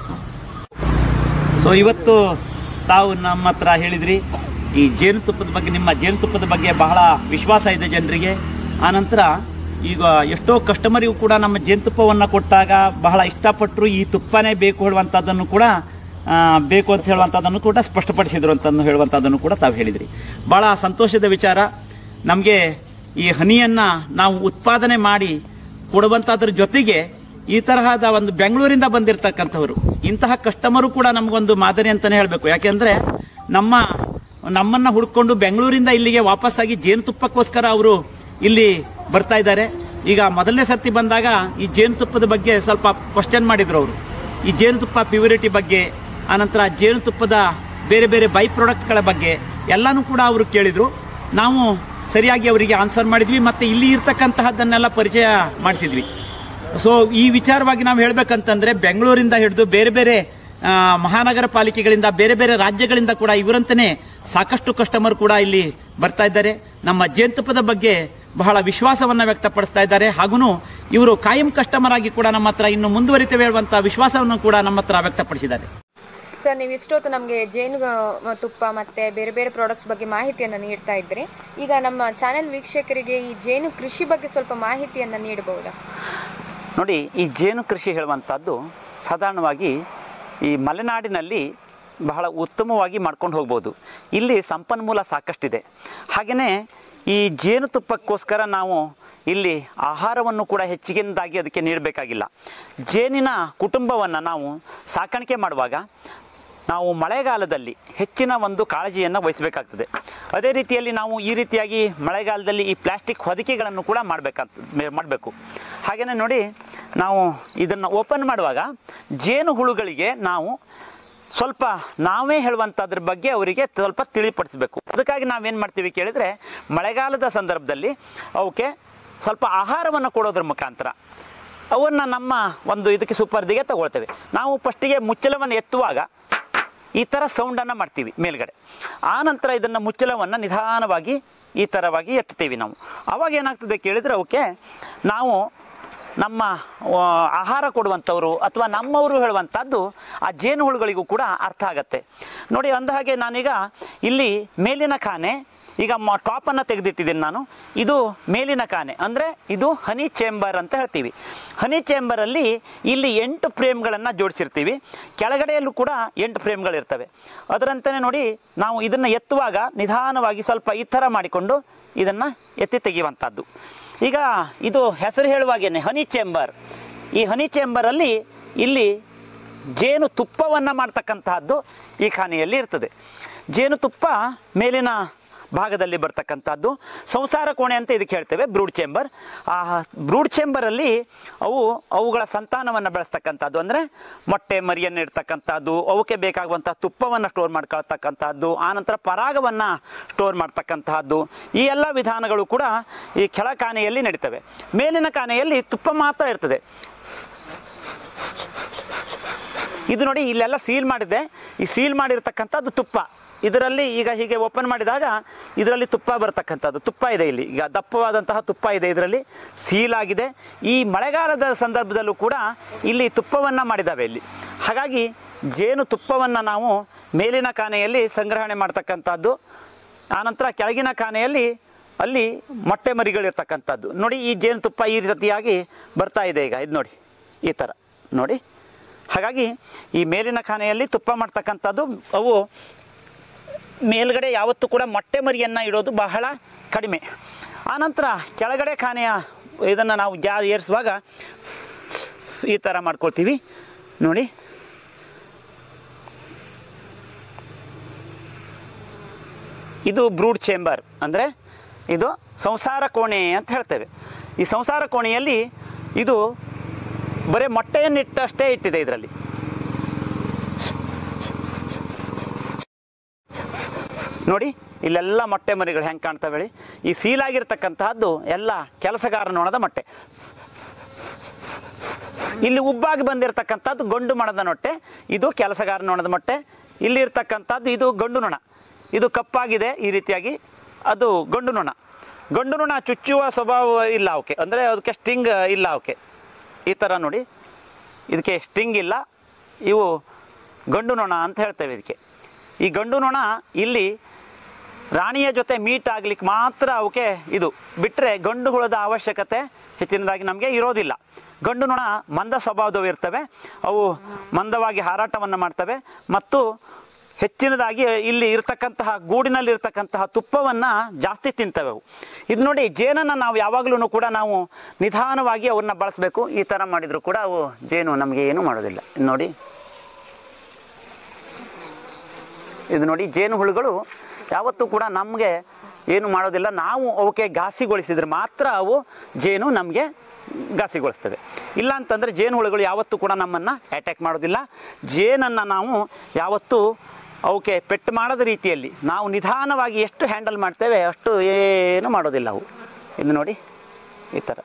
ಸೊ ಇವತ್ತು ತಾವು ನಮ್ಮ ಹತ್ರ ಹೇಳಿದ್ರಿ ಈ ಜೇನುತುಪ್ಪದ ಬಗ್ಗೆ ನಿಮ್ಮ ಜೇನುತುಪ್ಪದ ಬಗ್ಗೆ ಬಹಳ ವಿಶ್ವಾಸ ಇದೆ ಜನರಿಗೆ ಆನಂತರ ಈಗ ಎಷ್ಟೋ ಕಸ್ಟಮರಿಗೂ ಕೂಡ ನಮ್ಮ ಜೇನುತುಪ್ಪವನ್ನು ಕೊಟ್ಟಾಗ ಬಹಳ ಇಷ್ಟಪಟ್ಟರು ಈ ತುಪ್ಪನೇ ಬೇಕು ಹೇಳುವಂಥದ್ದನ್ನು ಕೂಡ ಆ, ಬೇಕು ಅಂತ ಹೇಳುವಂಥದ್ದನ್ನು ಕೂಡ ಸ್ಪಷ್ಟಪಡಿಸಿದ್ರು ಅಂತ ಹೇಳುವಂಥದ್ದನ್ನು ಕೂಡ ತಾವು ಹೇಳಿದ್ರಿ ಬಹಳ ಸಂತೋಷದ ವಿಚಾರ ನಮಗೆ ಈ ಹನಿಯನ್ನ ನಾವು ಉತ್ಪಾದನೆ ಮಾಡಿ ಕೊಡುವಂತದ್ರ ಜೊತೆಗೆ ಈ ತರಹದ ಒಂದು ಬೆಂಗಳೂರಿಂದ ಬಂದಿರತಕ್ಕಂಥವ್ರು ಇಂತಹ ಕಸ್ಟಮರು ಕೂಡ ನಮಗೊಂದು ಮಾದರಿ ಅಂತಾನೆ ಹೇಳಬೇಕು ಯಾಕೆಂದ್ರೆ ನಮ್ಮ ನಮ್ಮನ್ನ ಹುಡ್ಕೊಂಡು ಬೆಂಗಳೂರಿಂದ ಇಲ್ಲಿಗೆ ವಾಪಸ್ಸಾಗಿ ಜೇನುತುಪ್ಪಕ್ಕೋಸ್ಕರ ಅವರು ಇಲ್ಲಿ ಬರ್ತಾ ಇದ್ದಾರೆ ಈಗ ಮೊದಲನೇ ಸರ್ತಿ ಬಂದಾಗ ಈ ಜೇನುತುಪ್ಪದ ಬಗ್ಗೆ ಸ್ವಲ್ಪ ಕ್ವಶನ್ ಮಾಡಿದ್ರು ಅವರು ಈ ಜೇನುತುಪ್ಪ ಪ್ಯೂರಿಟಿ ಬಗ್ಗೆ ಆನಂತರ ಜೇನುತುಪ್ಪದ ಬೇರೆ ಬೇರೆ ಬೈ ಪ್ರಾಡಕ್ಟ್ಗಳ ಬಗ್ಗೆ ಎಲ್ಲಾನು ಕೂಡ ಅವರು ಕೇಳಿದ್ರು ನಾವು ಸರಿಯಾಗಿ ಅವರಿಗೆ ಆನ್ಸರ್ ಮಾಡಿದ್ವಿ ಮತ್ತೆ ಇಲ್ಲಿ ಇರ್ತಕ್ಕಂತಹದ್ದನ್ನೆಲ್ಲ ಪರಿಚಯ ಮಾಡಿಸಿದ್ವಿ ಸೊ ಈ ವಿಚಾರವಾಗಿ ನಾವು ಹೇಳ್ಬೇಕಂತಂದ್ರೆ ಬೆಂಗಳೂರಿಂದ ಹಿಡಿದು ಬೇರೆ ಬೇರೆ ಆ, ಮಹಾನಗರ ಪಾಲಿಕೆಗಳಿಂದ ಬೇರೆ ಬೇರೆ ರಾಜ್ಯಗಳಿಂದ ಕೂಡ ಇವರಂತಾನೆ ಸಾಕಷ್ಟು ಕಸ್ಟಮರ್ ಕೂಡ ಇಲ್ಲಿ ಬರ್ತಾ ಇದ್ದಾರೆ ನಮ್ಮ ಜೇನುತುಪ್ಪದ ಬಗ್ಗೆ ಬಹಳ ವಿಶ್ವಾಸವನ್ನ ವ್ಯಕ್ತಪಡಿಸ್ತಾ ಇದ್ದಾರೆ ಹಾಗೂ ಇವರು ಕಾಯಂ ಕಸ್ಟಮರ್ ಆಗಿ ಕೂಡ ನಮ್ಮ ಹತ್ರ ಇನ್ನು ಮುಂದುವರಿತೇವೆ ಹೇಳುವಂತಹ ವಿಶ್ವಾಸವನ್ನು ಕೂಡ ನಮ್ಮ ಹತ್ರ ವ್ಯಕ್ತಪಡಿಸಿದ್ದಾರೆ ಸರ್ ನೀವು ಇಷ್ಟೊತ್ತು ನಮಗೆ ಜೇನು ಆ, ತುಪ್ಪ ಮತ್ತೆ ಬೇರೆ ಬೇರೆ ಪ್ರಾಡಕ್ಟ್ಸ್ ಬಗ್ಗೆ ಮಾಹಿತಿಯನ್ನು ನೀಡ್ತಾ ಇದ್ರಿ ಈಗ ನಮ್ಮ ಚಾನೆಲ್ ವೀಕ್ಷಕರಿಗೆ ಈ ಜೇನು ಕೃಷಿ ಬಗ್ಗೆ ಸ್ವಲ್ಪ ಮಾಹಿತಿಯನ್ನು ನೀಡಬಹುದಾ ನೋಡಿ ಈ ಜೇನು ಕೃಷಿ ಹೇಳುವಂಥದ್ದು ಸಾಧಾರಣವಾಗಿ ಈ ಮಲೆನಾಡಿನಲ್ಲಿ ಬಹಳ ಉತ್ತಮವಾಗಿ ಮಾಡ್ಕೊಂಡು ಹೋಗ್ಬೋದು ಇಲ್ಲಿ ಸಂಪನ್ಮೂಲ ಸಾಕಷ್ಟಿದೆ ಹಾಗೆಯೇ ಈ ಜೇನುತುಪ್ಪಕ್ಕೋಸ್ಕರ ನಾವು ಇಲ್ಲಿ ಆಹಾರವನ್ನು ಕೂಡ ಹೆಚ್ಚಿಗೆಂದಾಗಿ ಅದಕ್ಕೆ ನೀಡಬೇಕಾಗಿಲ್ಲ ಜೇನಿನ ಕುಟುಂಬವನ್ನು ನಾವು ಸಾಕಾಣಿಕೆ ಮಾಡುವಾಗ ನಾವು ಮಳೆಗಾಲದಲ್ಲಿ ಹೆಚ್ಚಿನ ಒಂದು ಕಾಳಜಿಯನ್ನು ವಹಿಸಬೇಕಾಗ್ತದೆ ಅದೇ ರೀತಿಯಲ್ಲಿ ನಾವು ಈ ರೀತಿಯಾಗಿ ಮಳೆಗಾಲದಲ್ಲಿ ಈ ಪ್ಲಾಸ್ಟಿಕ್ ಹೊದಿಕೆಗಳನ್ನು ಕೂಡ ಮಾಡಬೇಕಾಗ್ತದೆ ಮಾಡಬೇಕು ಹಾಗೆಯೇ ನೋಡಿ ನಾವು ಇದನ್ನು ಓಪನ್ ಮಾಡುವಾಗ ಜೇನು ಹುಳುಗಳಿಗೆ ನಾವು ಸ್ವಲ್ಪ ನಾವೇ ಹೇಳುವಂಥದ್ರ ಬಗ್ಗೆ ಅವರಿಗೆ ಸ್ವಲ್ಪ ತಿಳಿಪಡಿಸಬೇಕು ಅದಕ್ಕಾಗಿ ನಾವೇನು ಮಾಡ್ತೀವಿ ಕೇಳಿದರೆ ಮಳೆಗಾಲದ ಸಂದರ್ಭದಲ್ಲಿ ಅವಕ್ಕೆ ಸ್ವಲ್ಪ ಆಹಾರವನ್ನು ಕೊಡೋದ್ರ ಮುಖಾಂತರ ಅವನ್ನು ನಮ್ಮ ಒಂದು ಇದಕ್ಕೆ ಸುಪರ್ದಿಗೆ ತಗೊಳ್ತೇವೆ ನಾವು ಫಸ್ಟಿಗೆ ಮುಚ್ಚಳವನ್ನು ಎತ್ತುವಾಗ ಈ ಥರ ಸೌಂಡನ್ನು ಮಾಡ್ತೀವಿ ಮೇಲ್ಗಡೆ ಆ ನಂತರ ಇದನ್ನು ಮುಚ್ಚಳವನ್ನು ನಿಧಾನವಾಗಿ ಈ ಥರವಾಗಿ ಎತ್ತುತ್ತೀವಿ ನಾವು ಆವಾಗ ಏನಾಗ್ತದೆ ಕೇಳಿದರೆ ಅವಕ್ಕೆ ನಾವು ನಮ್ಮ ಆ, ಆಹಾರ ಕೊಡುವಂಥವ್ರು ಅಥವಾ ನಮ್ಮವರು ಹೇಳುವಂಥದ್ದು ಆ ಜೇನುಹುಳುಗಳಿಗೂ ಕೂಡ ಅರ್ಥ ಆಗತ್ತೆ ನೋಡಿ ಅಂದ ಹಾಗೆ ನಾನೀಗ ಇಲ್ಲಿ ಮೇಲಿನ ಖಾನೆ ಈಗ ಮ ಟಾಪನ್ನು ತೆಗೆದಿಟ್ಟಿದ್ದೀನಿ ನಾನು ಇದು ಮೇಲಿನ ಕಾನೆ ಅಂದರೆ ಇದು ಹನಿ ಚೇಂಬರ್ ಅಂತ ಹೇಳ್ತೀವಿ ಹನಿ ಚೇಂಬರಲ್ಲಿ ಇಲ್ಲಿ ಎಂಟು ಫ್ರೇಮ್ಗಳನ್ನು ಜೋಡಿಸಿರ್ತೀವಿ ಕೆಳಗಡೆಯಲ್ಲೂ ಕೂಡ ಎಂಟು ಫ್ರೇಮ್ಗಳಿರ್ತವೆ ಅದರಂತೆಯೇ ನೋಡಿ ನಾವು ಇದನ್ನು ಎತ್ತುವಾಗ ನಿಧಾನವಾಗಿ ಸ್ವಲ್ಪ ಈ ಥರ ಮಾಡಿಕೊಂಡು ಇದನ್ನು ಎತ್ತಿ ತೆಗೆಯುವಂಥದ್ದು ಈಗ ಇದು ಹೆಸರು ಹೇಳುವಾಗೇನೆ ಹನಿ ಚೇಂಬರ್ ಈ ಹನಿ ಚೇಂಬರಲ್ಲಿ ಇಲ್ಲಿ ಜೇನು ತುಪ್ಪವನ್ನು ಮಾಡ್ತಕ್ಕಂತಹದ್ದು ಈ ಖಾನೆಯಲ್ಲಿ ಇರ್ತದೆ ಜೇನುತುಪ್ಪ ಮೇಲಿನ ಭಾಗದಲ್ಲಿ ಬರ್ತಕ್ಕಂಥದ್ದು ಸಂಸಾರ ಕೋಣೆ ಅಂತ ಇದಕ್ಕೆ ಹೇಳ್ತೇವೆ ಬ್ರೂಡ್ ಚೇಂಬರ್ ಆ ಬ್ರೂಡ್ ಚೇಂಬರಲ್ಲಿ ಅವು ಅವುಗಳ ಸಂತಾನವನ್ನು ಬೆಳೆಸ್ತಕ್ಕಂಥದ್ದು ಅಂದರೆ ಮೊಟ್ಟೆ ಮರಿಯನ್ನು ಇಡ್ತಕ್ಕಂಥದ್ದು ಅವಕ್ಕೆ ಬೇಕಾಗುವಂಥ ತುಪ್ಪವನ್ನು ಸ್ಟೋರ್ ಮಾಡ್ಕೊಳ್ತಕ್ಕಂಥದ್ದು ಆನಂತರ ಪರಾಗವನ್ನು ಸ್ಟೋರ್ ಮಾಡ್ತಕ್ಕಂತಹದ್ದು ಈ ಎಲ್ಲ ವಿಧಾನಗಳು ಕೂಡ ಈ ಕೆಳ ಕಾನೆಯಲ್ಲಿ ನಡೀತವೆ ಮೇಲಿನ ಕಾನೆಯಲ್ಲಿ ತುಪ್ಪ ಮಾತ್ರ ಇರ್ತದೆ ಇದು ನೋಡಿ ಇಲ್ಲೆಲ್ಲ ಸೀಲ್ ಮಾಡಿದೆ ಈ ಸೀಲ್ ಮಾಡಿರ್ತಕ್ಕಂಥದ್ದು ತುಪ್ಪ ಇದರಲ್ಲಿ ಈಗ ಹೀಗೆ ಓಪನ್ ಮಾಡಿದಾಗ ಇದರಲ್ಲಿ ತುಪ್ಪ ಬರ್ತಕ್ಕಂಥದ್ದು ತುಪ್ಪ ಇದೆ ಇಲ್ಲಿ ಈಗ ದಪ್ಪವಾದಂತಹ ತುಪ್ಪ ಇದೆ ಇದರಲ್ಲಿ ಸೀಲ್ ಆಗಿದೆ ಈ ಮಳೆಗಾಲದ ಸಂದರ್ಭದಲ್ಲೂ ಕೂಡ ಇಲ್ಲಿ ತುಪ್ಪವನ್ನು ಮಾಡಿದ್ದಾವೆ ಇಲ್ಲಿ ಹಾಗಾಗಿ ಜೇನು ತುಪ್ಪವನ್ನು ನಾವು ಮೇಲಿನ ಕಾನೆಯಲ್ಲಿ ಸಂಗ್ರಹಣೆ ಮಾಡ್ತಕ್ಕಂಥದ್ದು ಆನಂತರ ಕೆಳಗಿನ ಕಾನೆಯಲ್ಲಿ ಅಲ್ಲಿ ಮೊಟ್ಟೆ ಮರಿಗಳಿರ್ತಕ್ಕಂಥದ್ದು ನೋಡಿ ಈ ಜೇನುತುಪ್ಪ ಈ ರೀತಿಯಾಗಿ ಬರ್ತಾ ಇದೆ ಈಗ ಇದು ನೋಡಿ ಈ ಥರ ನೋಡಿ ಹಾಗಾಗಿ ಈ ಮೇಲಿನ ಖಾನೆಯಲ್ಲಿ ತುಪ್ಪ ಮಾಡ್ತಕ್ಕಂಥದ್ದು ಅವು ಮೇಲ್ಗಡೆ ಯಾವತ್ತೂ ಕೂಡ ಮೊಟ್ಟೆ ಮರಿಯನ್ನು ಇಡೋದು ಬಹಳ ಕಡಿಮೆ ಆನಂತರ ಕೆಳಗಡೆ ಖಾನೆಯ ಇದನ್ನು ನಾವು ಜಾ ಏರಿಸುವಾಗ ಈ ಥರ ಮಾಡ್ಕೊಳ್ತೀವಿ ನೋಡಿ ಇದು ಬ್ರೂಡ್ ಚೇಂಬರ್ ಅಂದರೆ ಇದು ಸಂಸಾರ ಕೋಣೆ ಅಂತ ಹೇಳ್ತೇವೆ ಈ ಸಂಸಾರ ಕೋಣೆಯಲ್ಲಿ ಇದು ಬರೀ ಮೊಟ್ಟೆಯನ್ನಿಟ್ಟಷ್ಟೇ ಇಟ್ಟಿದೆ ಇದರಲ್ಲಿ ನೋಡಿ ಇಲ್ಲೆಲ್ಲ ಮೊಟ್ಟೆ ಮರಿಗಳು ಹೆಂಗೆ ಕಾಣ್ತವೆ ಹೇಳಿ ಈ ಸೀಲಾಗಿರ್ತಕ್ಕಂತಹದ್ದು ಎಲ್ಲ ಕೆಲಸಗಾರ ನೊಣದ ಮೊಟ್ಟೆ ಇಲ್ಲಿ ಉಬ್ಬಾಗಿ ಬಂದಿರತಕ್ಕಂಥದ್ದು ಗಂಡು ಮಣದ ಮೊಟ್ಟೆ ಇದು ಕೆಲಸಗಾರ ನೊಣದ ಮೊಟ್ಟೆ ಇಲ್ಲಿ ಇರ್ತಕ್ಕಂಥದ್ದು ಇದು ಗಂಡು ನೊಣ ಇದು ಕಪ್ಪಾಗಿದೆ ಈ ರೀತಿಯಾಗಿ ಅದು ಗಂಡು ನೊಣ ಗಂಡು ನೊಣ ಚುಚ್ಚುವ ಸ್ವಭಾವ ಇಲ್ಲ ಅವಕ್ಕೆ ಅಂದರೆ ಅದಕ್ಕೆ ಸ್ಟಿಂಗ್ ಇಲ್ಲ ಅವಕ್ಕೆ ಈ ಥರ ನೋಡಿ ಇದಕ್ಕೆ ಸ್ಟಿಂಗ್ ಇಲ್ಲ ಇವು ಗಂಡು ನೊಣ ಅಂತ ಹೇಳ್ತೇವೆ ಇದಕ್ಕೆ ಈ ಗಂಡು ನೊಣ ಇಲ್ಲಿ ರಾಣಿಯ ಜೊತೆ ಮೀಟ್ ಆಗ್ಲಿಕ್ಕೆ ಮಾತ್ರ ಅವಕ್ಕೆ ಇದು ಬಿಟ್ಟರೆ ಗಂಡು ಹುಳದ ಅವಶ್ಯಕತೆ ಹೆಚ್ಚಿನದಾಗಿ ನಮಗೆ ಇರೋದಿಲ್ಲ ಗಂಡು ನೊಣ ಮಂದ ಸ್ವಭಾವದವು ಇರ್ತವೆ ಅವು ಮಂದವಾಗಿ ಹಾರಾಟವನ್ನು ಮಾಡ್ತವೆ ಮತ್ತು ಹೆಚ್ಚಿನದಾಗಿ ಇಲ್ಲಿ ಇರ್ತಕ್ಕಂತಹ ಗೂಡಿನಲ್ಲಿ ಇರ್ತಕ್ಕಂತಹ ತುಪ್ಪವನ್ನು ಜಾಸ್ತಿ ತಿಂತವೆ ಅವು ಇದು ನೋಡಿ ಜೇನನ್ನು ನಾವು ಯಾವಾಗಲೂ ಕೂಡ ನಾವು ನಿಧಾನವಾಗಿ ಅವನ್ನ ಬಳಸಬೇಕು ಈ ಥರ ಮಾಡಿದರೂ ಕೂಡ ಅವು ಜೇನು ನಮಗೆ ಏನೂ ಮಾಡೋದಿಲ್ಲ ಇದ್ ನೋಡಿ ಇದು ನೋಡಿ ಜೇನು ಹುಳುಗಳು ಯಾವತ್ತೂ ಕೂಡ ನಮಗೆ ಏನು ಮಾಡೋದಿಲ್ಲ ನಾವು ಅವಕ್ಕೆ ಘಾಸಿಗೊಳಿಸಿದ್ರೆ ಮಾತ್ರ ಅವು ಜೇನು ನಮಗೆ ಘಾಸಿಗೊಳಿಸ್ತವೆ ಇಲ್ಲ ಅಂತಂದರೆ ಜೇನು ಹುಳುಗಳು ಯಾವತ್ತೂ ಕೂಡ ನಮ್ಮನ್ನು ಅಟ್ಯಾಕ್ ಮಾಡೋದಿಲ್ಲ ಜೇನನ್ನು ನಾವು ಯಾವತ್ತೂ ಅವಕ್ಕೆ ಪೆಟ್ಟು ಮಾಡದ ರೀತಿಯಲ್ಲಿ ನಾವು ನಿಧಾನವಾಗಿ ಎಷ್ಟು ಹ್ಯಾಂಡಲ್ ಮಾಡ್ತೇವೆ ಅಷ್ಟು ಏನು ಮಾಡೋದಿಲ್ಲ ಅವು ಇದು ನೋಡಿ ಈ ಥರ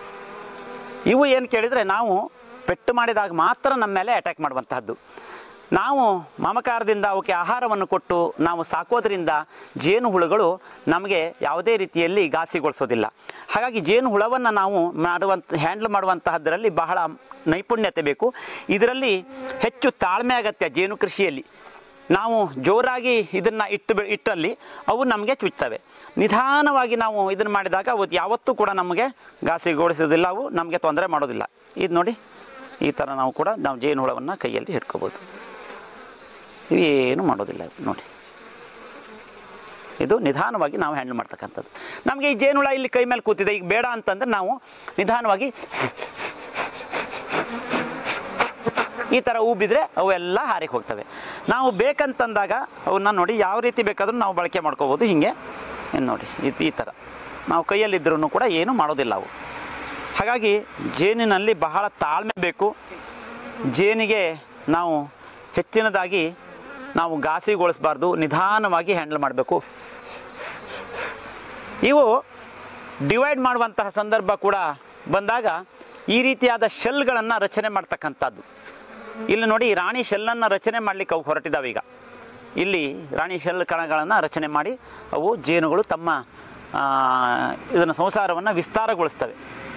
ಇವು ಏನು ಕೇಳಿದರೆ ನಾವು ಪೆಟ್ಟು ಮಾಡಿದಾಗ ಮಾತ್ರ ನಮ್ಮ ಮೇಲೆ ಅಟ್ಯಾಕ್ ಮಾಡುವಂತಹದ್ದು ನಾವು ಮಮಕಾರದಿಂದ ಅವಕ್ಕೆ ಆಹಾರವನ್ನು ಕೊಟ್ಟು ನಾವು ಸಾಕೋದ್ರಿಂದ ಜೇನು ಹುಳುಗಳು ನಮಗೆ ಯಾವುದೇ ರೀತಿಯಲ್ಲಿ ಘಾಸಿಗೊಳಿಸೋದಿಲ್ಲ ಹಾಗಾಗಿ ಜೇನು ಹುಳವನ್ನು ನಾವು ಮಾಡುವಂಥ ಹ್ಯಾಂಡಲ್ ಮಾಡುವಂತಹದ್ರಲ್ಲಿ ಬಹಳ ನೈಪುಣ್ಯತೆ ಬೇಕು ಇದರಲ್ಲಿ ಹೆಚ್ಚು ತಾಳ್ಮೆ ಅಗತ್ಯ ಜೇನು ಕೃಷಿಯಲ್ಲಿ ನಾವು ಜೋರಾಗಿ ಇದನ್ನು ಇಟ್ಟು ಬೆ- ಇಟ್ಟಲ್ಲಿ ಅವು ನಮಗೆ ಚುಚ್ತವೆ ನಿಧಾನವಾಗಿ ನಾವು ಇದನ್ನು ಮಾಡಿದಾಗ ಅವು ಯಾವತ್ತೂ ಕೂಡ ನಮಗೆ ಘಾಸಿಗೊಳಿಸೋದಿಲ್ಲ ಅವು ನಮಗೆ ತೊಂದರೆ ಮಾಡೋದಿಲ್ಲ ಇದು ನೋಡಿ ಈ ಥರ ನಾವು ಕೂಡ ನಾವು ಜೇನು ಹುಳವನ್ನು ಕೈಯಲ್ಲಿ ಹಿಡ್ಕೋಬೋದು ಏನು ಮಾಡೋದಿಲ್ಲ ಇದು ನೋಡಿ ಇದು ನಿಧಾನವಾಗಿ ನಾವು ಹ್ಯಾಂಡಲ್ ಮಾಡ್ತಕ್ಕಂಥದ್ದು ನಮಗೆ ಈ ಜೇನುಹುಳ ಇಲ್ಲಿ ಕೈ ಮೇಲೆ ಕೂತಿದೆ ಈಗ ಬೇಡ ಅಂತಂದ್ರೆ ನಾವು ನಿಧಾನವಾಗಿ ಈ ಥರ ಊಬಿದ್ರೆ ಅವೆಲ್ಲ ಹಾರಿಗೆ ಹೋಗ್ತವೆ ನಾವು ಬೇಕಂತಂದಾಗ ಅವನ್ನ ನೋಡಿ ಯಾವ ರೀತಿ ಬೇಕಾದ್ರೂ ನಾವು ಬಳಕೆ ಮಾಡ್ಕೋಬೋದು ಹೀಗೆ ಇನ್ನು ನೋಡಿ ಇದು ಈ ಥರ ನಾವು ಕೈಯಲ್ಲಿದ್ರೂ ಕೂಡ ಏನು ಮಾಡೋದಿಲ್ಲ ಅವು ಹಾಗಾಗಿ ಜೇನಿನಲ್ಲಿ ಬಹಳ ತಾಳ್ಮೆ ಬೇಕು ಜೇನಿಗೆ ನಾವು ಹೆಚ್ಚಿನದಾಗಿ ನಾವು ಘಾಸಿಗೊಳಿಸಬಾರ್ದು ನಿಧಾನವಾಗಿ ಹ್ಯಾಂಡಲ್ ಮಾಡಬೇಕು ಇವು ಡಿವೈಡ್ ಮಾಡುವಂತಹ ಸಂದರ್ಭ ಕೂಡ ಬಂದಾಗ ಈ ರೀತಿಯಾದ ಶೆಲ್ಗಳನ್ನು ರಚನೆ ಮಾಡ್ತಕ್ಕಂಥದ್ದು ಇಲ್ಲಿ ನೋಡಿ ರಾಣಿ ಶೆಲ್ಲನ್ನು ರಚನೆ ಮಾಡಲಿಕ್ಕೆ ಅವು ಹೊರಟಿದ್ದಾವೆ ಈಗ ಇಲ್ಲಿ ರಾಣಿ ಶೆಲ್ ಕಣಗಳನ್ನು ರಚನೆ ಮಾಡಿ ಅವು ಜೇನುಗಳು ತಮ್ಮ ಇದನ್ನು ಸಂಸಾರವನ್ನು ವಿಸ್ತಾರಗೊಳಿಸ್ತವೆ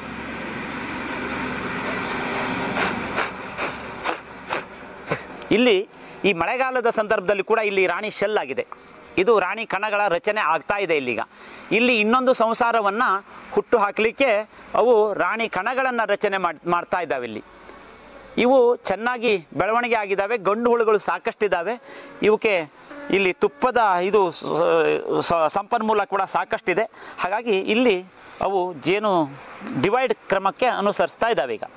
ಇಲ್ಲಿ ಈ ಮಳೆಗಾಲದ ಸಂದರ್ಭದಲ್ಲಿ ಕೂಡ ಇಲ್ಲಿ ರಾಣಿ ಶೆಲ್ ಆಗಿದೆ ಇದು ರಾಣಿ ಕಣಗಳ ರಚನೆ ಆಗ್ತಾ ಇದೆ ಇಲ್ಲೀಗ ಇಲ್ಲಿ ಇನ್ನೊಂದು ಸಂಸಾರವನ್ನು ಹುಟ್ಟು ಹಾಕಲಿಕ್ಕೆ ಅವು ರಾಣಿ ಕಣಗಳನ್ನು ರಚನೆ ಮಾಡ್ ಮಾಡ್ತಾ ಇದ್ದಾವೆ ಇಲ್ಲಿ ಇವು ಚೆನ್ನಾಗಿ ಬೆಳವಣಿಗೆ ಆಗಿದ್ದಾವೆ ಗಂಡು ಹುಳುಗಳು ಸಾಕಷ್ಟಿದ್ದಾವೆ ಇವಕ್ಕೆ ಇಲ್ಲಿ ತುಪ್ಪದ ಇದು ಸ- ಸ- ಸಂಪನ್ಮೂಲ ಕೂಡ ಸಾಕಷ್ಟಿದೆ ಹಾಗಾಗಿ ಇಲ್ಲಿ ಅವು ಜೇನು ಡಿವೈಡ್ ಕ್ರಮಕ್ಕೆ ಅನುಸರಿಸ್ತಾ ಇದ್ದಾವೆ ಈಗ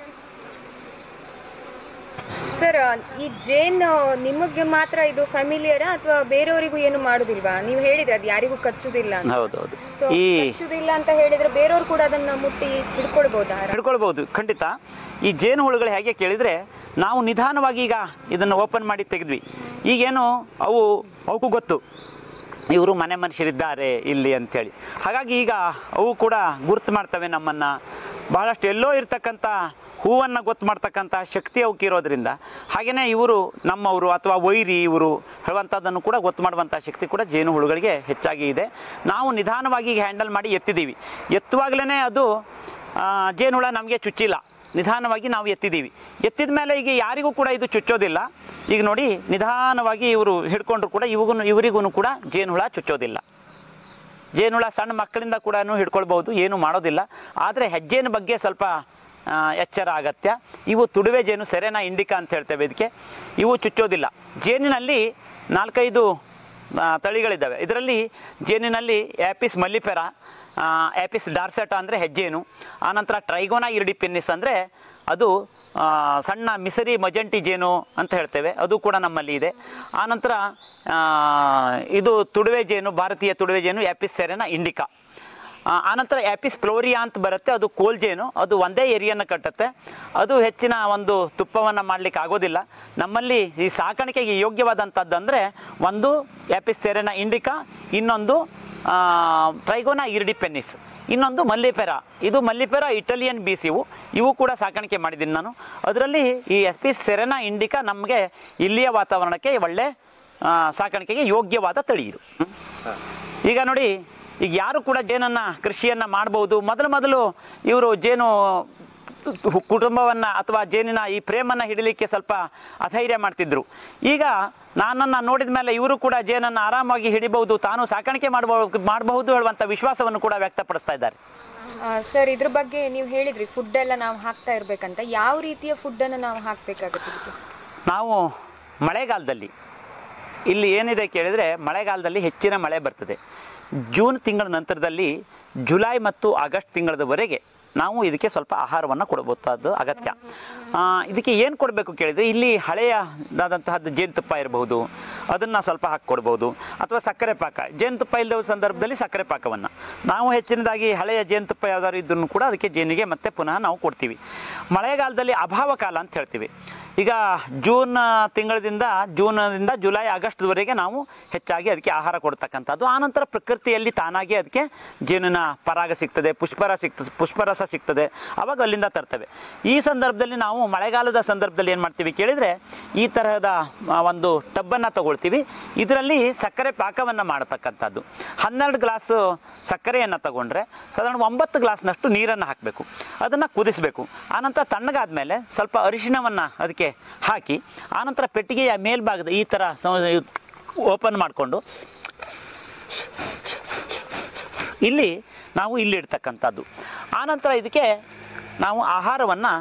ಸರ್ ಈ ಜೇನ್ ನಿಮಗೆ ಮಾತ್ರ ಇದು ಫ್ಯಾಮಿಲಿಯರ ಅಥವಾ ಬೇರೆಯವರಿಗೂ ಏನು ಮಾಡುದಿಲ್ವಾ ನೀವು ಹೇಳಿದ್ರೆ ಅದು ಯಾರಿಗೂ ಕಚ್ಚುದಿಲ್ಲ ಅಂತ ಹೌದೌದು ಸೊ ಈ ಕಚ್ಚುದಿಲ್ಲ ಅಂತ ಹೇಳಿದ್ರೆ ಬೇರೆಯವರು ಕೂಡ ಅದನ್ನ ಮುಟ್ಟಿ ಹಿಡ್ಕೊಳ್ಬಹುದಾ ಹಿಡ್ಕೊಳ್ಬಹುದು ಖಂಡಿತ ಈ ಜೇನು ಹುಳುಗಳು ಹೇಗೆ ಕೇಳಿದರೆ ನಾವು ನಿಧಾನವಾಗಿ ಈಗ ಇದನ್ನು ಓಪನ್ ಮಾಡಿ ತೆಗೆದ್ವಿ ಈಗೇನು ಅವು ಅವಕ್ಕೂ ಗೊತ್ತು ಇವರು ಮನೆ ಮನುಷ್ಯರಿದ್ದಾರೆ ಇಲ್ಲಿ ಅಂಥೇಳಿ ಹಾಗಾಗಿ ಈಗ ಅವು ಕೂಡ ಗುರ್ತು ಮಾಡ್ತವೆ ನಮ್ಮನ್ನು ಬಹಳಷ್ಟು ಎಲ್ಲೋ ಇರ್ತಕ್ಕಂಥ ಹೂವನ್ನು ಗೊತ್ತು ಮಾಡ್ತಕ್ಕಂಥ ಶಕ್ತಿ ಅವಕ್ಕೆ ಇರೋದ್ರಿಂದ ಹಾಗೆಯೇ ಇವರು ನಮ್ಮವರು ಅಥವಾ ವೈರಿ ಇವರು ಹೇಳುವಂಥದ್ದನ್ನು ಕೂಡ ಗೊತ್ತು ಮಾಡುವಂಥ ಶಕ್ತಿ ಕೂಡ ಜೇನು ಹುಳುಗಳಿಗೆ ಹೆಚ್ಚಾಗಿ ಇದೆ ನಾವು ನಿಧಾನವಾಗಿ ಈಗ ಹ್ಯಾಂಡಲ್ ಮಾಡಿ ಎತ್ತಿದ್ದೀವಿ ಎತ್ತುವಾಗಲೇ ಅದು ಆ, ಜೇನುಹುಳ ನಮಗೆ ಚುಚ್ಚಿಲ್ಲ ನಿಧಾನವಾಗಿ ನಾವು ಎತ್ತಿದ್ದೀವಿ ಎತ್ತಿದ ಮೇಲೆ ಈಗ ಯಾರಿಗೂ ಕೂಡ ಇದು ಚುಚ್ಚೋದಿಲ್ಲ ಈಗ ನೋಡಿ ನಿಧಾನವಾಗಿ ಇವರು ಹಿಡ್ಕೊಂಡ್ರು ಕೂಡ ಇವಿಗೂ ಇವರಿಗೂ ಕೂಡ ಜೇನುಹುಳ ಚುಚ್ಚೋದಿಲ್ಲ ಜೇನುಹುಳ ಸಣ್ಣ ಮಕ್ಕಳಿಂದ ಕೂಡ ಹಿಡ್ಕೊಳ್ಬಹುದು ಏನು ಮಾಡೋದಿಲ್ಲ ಆದರೆ ಹೆಜ್ಜೆನ ಬಗ್ಗೆ ಸ್ವಲ್ಪ ಆ, ಎಚ್ಚರ ಅಗತ್ಯ ಇವು ತುಡುವೆ ಜೇನು ಸೆರೆನಾ ಇಂಡಿಕಾ ಅಂತ ಹೇಳ್ತೇವೆ ಇದಕ್ಕೆ ಇವು ಚುಚ್ಚೋದಿಲ್ಲ ಜೇನಿನಲ್ಲಿ ನಾಲ್ಕೈದು ಆ, ತಳಿಗಳಿದ್ದಾವೆ ಇದರಲ್ಲಿ ಜೇನಿನಲ್ಲಿ ಆ್ಯಪಿಸ್ ಮಲ್ಲಿಫೆರ ಆ್ಯಪಿಸ್ ಡಾರ್ಸೆಟ ಅಂದರೆ ಹೆಜ್ಜೇನು ಆನಂತರ ಟ್ರೈಗೋನಾ ಇರ್ಡಿ ಪೆನ್ನಿಸ್ ಅಂದರೆ ಅದು ಆ, ಸಣ್ಣ ಮಿಸರಿ ಮಜಂಟಿ ಜೇನು ಅಂತ ಹೇಳ್ತೇವೆ ಅದು ಕೂಡ ನಮ್ಮಲ್ಲಿ ಇದೆ ಆನಂತರ ಆ, ಇದು ತುಡುವೆ ಜೇನು ಭಾರತೀಯ ತುಡುವೆ ಜೇನು ಆ್ಯಪಿಸ್ ಸೆರೆನಾ ಇಂಡಿಕಾ ಆ, ಆನಂತರ ಆ್ಯಪಿಸ್ ಫ್ಲೋರಿಯಾ ಅಂತ ಬರುತ್ತೆ ಅದು ಕೋಲ್ ಜೇನು ಅದು ಒಂದೇ ಏರಿಯನ್ನು ಕಟ್ಟುತ್ತೆ ಅದು ಹೆಚ್ಚಿನ ಒಂದು ತುಪ್ಪವನ್ನು ಮಾಡಲಿಕ್ಕೆ ಆಗೋದಿಲ್ಲ ನಮ್ಮಲ್ಲಿ ಈ ಸಾಕಾಣಿಕೆಗೆ ಯೋಗ್ಯವಾದಂಥದ್ದು ಅಂದರೆ ಒಂದು ಆ್ಯಪಿಸ್ ಸೆರೆನಾ ಇಂಡಿಕಾ ಇನ್ನೊಂದು ಟ್ರೈಗೋನಾ ಇರ್ಡಿ ಪೆನ್ನಿಸ್ ಇನ್ನೊಂದು ಮಲ್ಲಿಪೆರಾ ಇದು ಮಲ್ಲಿಪೆರಾ ಇಟಾಲಿಯನ್ ಬೀಸ್ ಇವು ಇವು ಕೂಡ ಸಾಕಾಣಿಕೆ ಮಾಡಿದ್ದೀನಿ ನಾನು ಅದರಲ್ಲಿ ಈ ಎಸ್ಪಿಸ್ ಸೆರೆನಾ ಇಂಡಿಕಾ ನಮಗೆ ಇಲ್ಲಿಯ ವಾತಾವರಣಕ್ಕೆ ಒಳ್ಳೆ ಆ, ಸಾಕಾಣಿಕೆಗೆ ಯೋಗ್ಯವಾದ ತಳಿ ಇದು ಹ್ಮ್. ಈಗ ನೋಡಿ ಈಗ ಯಾರು ಕೂಡ ಜೇನನ್ನ ಕೃಷಿಯನ್ನ ಮಾಡಬಹುದು ಮೊದಲು ಮೊದಲು ಇವರು ಜೇನು ಕುಟುಂಬವನ್ನ ಅಥವಾ ಜೇನಿನ ಈ ಪ್ರೇಮನ್ನ ಹಿಡಿಲಿಕ್ಕೆ ಸ್ವಲ್ಪ ಅಧೈರ್ಯ ಮಾಡ್ತಿದ್ರು ಈಗ ನಾನನ್ನ ನೋಡಿದ ಮೇಲೆ ಇವರು ಕೂಡ ಜೇನನ್ನ ಆರಾಮಾಗಿ ಹಿಡಿಬಹುದು ತಾನು ಸಾಕಾಣಿಕೆ ಮಾಡಬಹುದು ಮಾಡಬಹುದು ಹೇಳುವಂತ ವಿಶ್ವಾಸವನ್ನು ಕೂಡ ವ್ಯಕ್ತಪಡಿಸ್ತಾ ಇದ್ದಾರೆ ಸರ್ ಇದ್ರ ಬಗ್ಗೆ ನೀವು ಹೇಳಿದ್ರಿ ಫುಡ್ ಎಲ್ಲ ನಾವು ಹಾಕ್ತಾ ಇರ್ಬೇಕಂತ ಯಾವ ರೀತಿಯ ಫುಡ್ ಅನ್ನ ನಾವು ಹಾಕ್ಬೇಕಾಗುತ್ತೆ ಇದಕ್ಕೆ ನಾವು ಮಳೆಗಾಲದಲ್ಲಿ ಇಲ್ಲಿ ಏನಿದೆ ಕೇಳಿದರೆ ಮಳೆಗಾಲದಲ್ಲಿ ಹೆಚ್ಚಿನ ಮಳೆ ಬರ್ತದೆ ಜೂನ್ ತಿಂಗಳ ನಂತರದಲ್ಲಿ ಜುಲೈ ಮತ್ತು ಆಗಸ್ಟ್ ತಿಂಗಳದವರೆಗೆ ನಾವು ಇದಕ್ಕೆ ಸ್ವಲ್ಪ ಆಹಾರವನ್ನು ಕೊಡಬಹುದಾದ್ದು ಅಗತ್ಯ ಆ, ಇದಕ್ಕೆ ಏನು ಕೊಡಬೇಕು ಕೇಳಿದರೆ ಇಲ್ಲಿ ಹಳೆಯದಾದಂತಹದ್ದು ಜೇನುತುಪ್ಪ ಇರಬಹುದು ಅದನ್ನು ಸ್ವಲ್ಪ ಹಾಕಿ ಕೊಡ್ಬೋದು ಅಥವಾ ಸಕ್ಕರೆ ಪಾಕ ಜೇನುತುಪ್ಪ ಇಲ್ಲದ ಸಂದರ್ಭದಲ್ಲಿ ಸಕ್ಕರೆ ಪಾಕವನ್ನು ನಾವು ಹೆಚ್ಚಿನದಾಗಿ ಹಳೆಯ ಜೇನುತುಪ್ಪ ಯಾವ್ದಾದ್ರು ಇದ್ರೂ ಕೂಡ ಅದಕ್ಕೆ ಜೇನಿಗೆ ಮತ್ತೆ ಪುನಃ ನಾವು ಕೊಡ್ತೀವಿ ಮಳೆಗಾಲದಲ್ಲಿ ಅಭಾವ ಕಾಲ ಅಂತ ಹೇಳ್ತೀವಿ ಈಗ ಜೂನ್ ತಿಂಗಳದಿಂದ ಜೂನ್ದಿಂದ ಜುಲೈ ಆಗಸ್ಟ್ವರೆಗೆ ನಾವು ಹೆಚ್ಚಾಗಿ ಅದಕ್ಕೆ ಆಹಾರ ಕೊಡ್ತಕ್ಕಂಥದ್ದು ಆನಂತರ ಪ್ರಕೃತಿಯಲ್ಲಿ ತಾನಾಗಿ ಅದಕ್ಕೆ ಜೇನಿನ ಪರಾಗ ಸಿಗ್ತದೆ ಪುಷ್ಪರ ಸಿಗ್ತದೆ ಪುಷ್ಪರಸ ಸಿಗ್ತದೆ ಅವಾಗ ಅಲ್ಲಿಂದ ತರ್ತೇವೆ ಈ ಸಂದರ್ಭದಲ್ಲಿ ನಾವು ಮಳೆಗಾಲದ ಸಂದರ್ಭದಲ್ಲಿ ಏನು ಮಾಡ್ತೀವಿ ಕೇಳಿದರೆ ಈ ತರಹದ ಆ, ಒಂದು ಟಬ್ಬನ್ನು ತಗೊಳ್ತೀವಿ ಇದರಲ್ಲಿ ಸಕ್ಕರೆ ಪಾಕವನ್ನು ಮಾಡತಕ್ಕಂಥದ್ದು ಹನ್ನೆರಡು ಗ್ಲಾಸ್ ಸಕ್ಕರೆಯನ್ನು ತಗೊಂಡ್ರೆ ಸಾಧಾರಣ ಒಂಬತ್ತು ಗ್ಲಾಸ್ನಷ್ಟು ನೀರನ್ನು ಹಾಕಬೇಕು ಅದನ್ನು ಕುದಿಸಬೇಕು ಆನಂತರ ತಣ್ಣಗಾದ್ಮೇಲೆ ಸ್ವಲ್ಪ ಅರಿಶಿಣವನ್ನು ಅದಕ್ಕೆ ಹಾಕಿ ಆನಂತರ ಪೆಟ್ಟಿಗೆಯ ಮೇಲ್ಭಾಗದ ಈ ಥರ ಓಪನ್ ಮಾಡಿಕೊಂಡು ಇಲ್ಲಿ ನಾವು ಇಲ್ಲಿ ಇಡ್ತಕ್ಕಂಥದ್ದು ಆನಂತರ ಇದಕ್ಕೆ ನಾವು ಆಹಾರವನ್ನು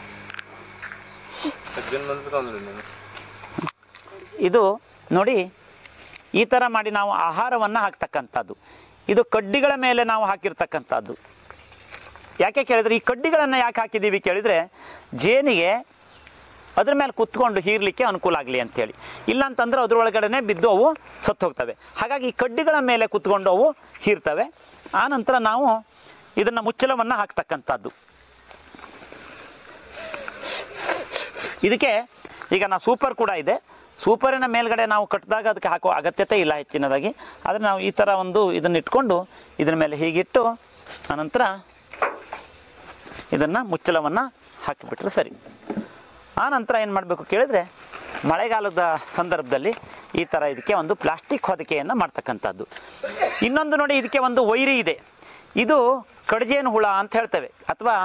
ಇದು ನೋಡಿ ಈ ಥರ ಮಾಡಿ ನಾವು ಆಹಾರವನ್ನು ಹಾಕ್ತಕ್ಕಂಥದ್ದು ಇದು ಕಡ್ಡಿಗಳ ಮೇಲೆ ನಾವು ಹಾಕಿರ್ತಕ್ಕಂಥದ್ದು ಯಾಕೆ ಕೇಳಿದ್ರೆ ಈ ಕಡ್ಡಿಗಳನ್ನು ಯಾಕೆ ಹಾಕಿದ್ದೀವಿ ಕೇಳಿದರೆ ಜೇನಿಗೆ ಅದ್ರ ಮೇಲೆ ಕುತ್ಕೊಂಡು ಹೀರ್ಲಿಕ್ಕೆ ಅನುಕೂಲ ಆಗಲಿ ಅಂತೇಳಿ ಇಲ್ಲ ಅಂತಂದ್ರೆ ಅದ್ರೊಳಗಡೆ ಬಿದ್ದು ಅವು ಸತ್ತು ಹೋಗ್ತವೆ ಹಾಗಾಗಿ ಈ ಕಡ್ಡಿಗಳ ಮೇಲೆ ಕುತ್ಕೊಂಡು ಅವು ಹೀರ್ತವೆ ಆನಂತರ ನಾವು ಇದನ್ನು ಮುಚ್ಚಳವನ್ನು ಹಾಕ್ತಕ್ಕಂಥದ್ದು ಇದಕ್ಕೆ ಈಗ ನಾವು ಸೂಪರ್ ಕೂಡ ಇದೆ ಸೂಪರಿನ ಮೇಲ್ಗಡೆ ನಾವು ಕಟ್ಟಿದಾಗ ಅದಕ್ಕೆ ಹಾಕೋ ಅಗತ್ಯತೆ ಇಲ್ಲ ಹೆಚ್ಚಿನದಾಗಿ ಆದರೆ ನಾವು ಈ ಥರ ಒಂದು ಇದನ್ನು ಇಟ್ಕೊಂಡು ಇದರ ಮೇಲೆ ಹೀಗಿಟ್ಟು ಅನಂತರ ಇದನ್ನು ಮುಚ್ಚಳವನ್ನು ಹಾಕಿಬಿಟ್ರೆ ಸರಿ ಆ ನಂತರ ಏನು ಮಾಡಬೇಕು ಕೇಳಿದರೆ ಮಳೆಗಾಲದ ಸಂದರ್ಭದಲ್ಲಿ ಈ ಥರ ಇದಕ್ಕೆ ಒಂದು ಪ್ಲಾಸ್ಟಿಕ್ ಹೊದಿಕೆಯನ್ನು ಮಾಡ್ತಕ್ಕಂಥದ್ದು ಇನ್ನೊಂದು ನೋಡಿ ಇದಕ್ಕೆ ಒಂದು ವೈರಿ ಇದೆ ಇದು ಕಡ್ಜೇನು ಹುಳ ಅಂತ ಹೇಳ್ತೇವೆ ಅಥವಾ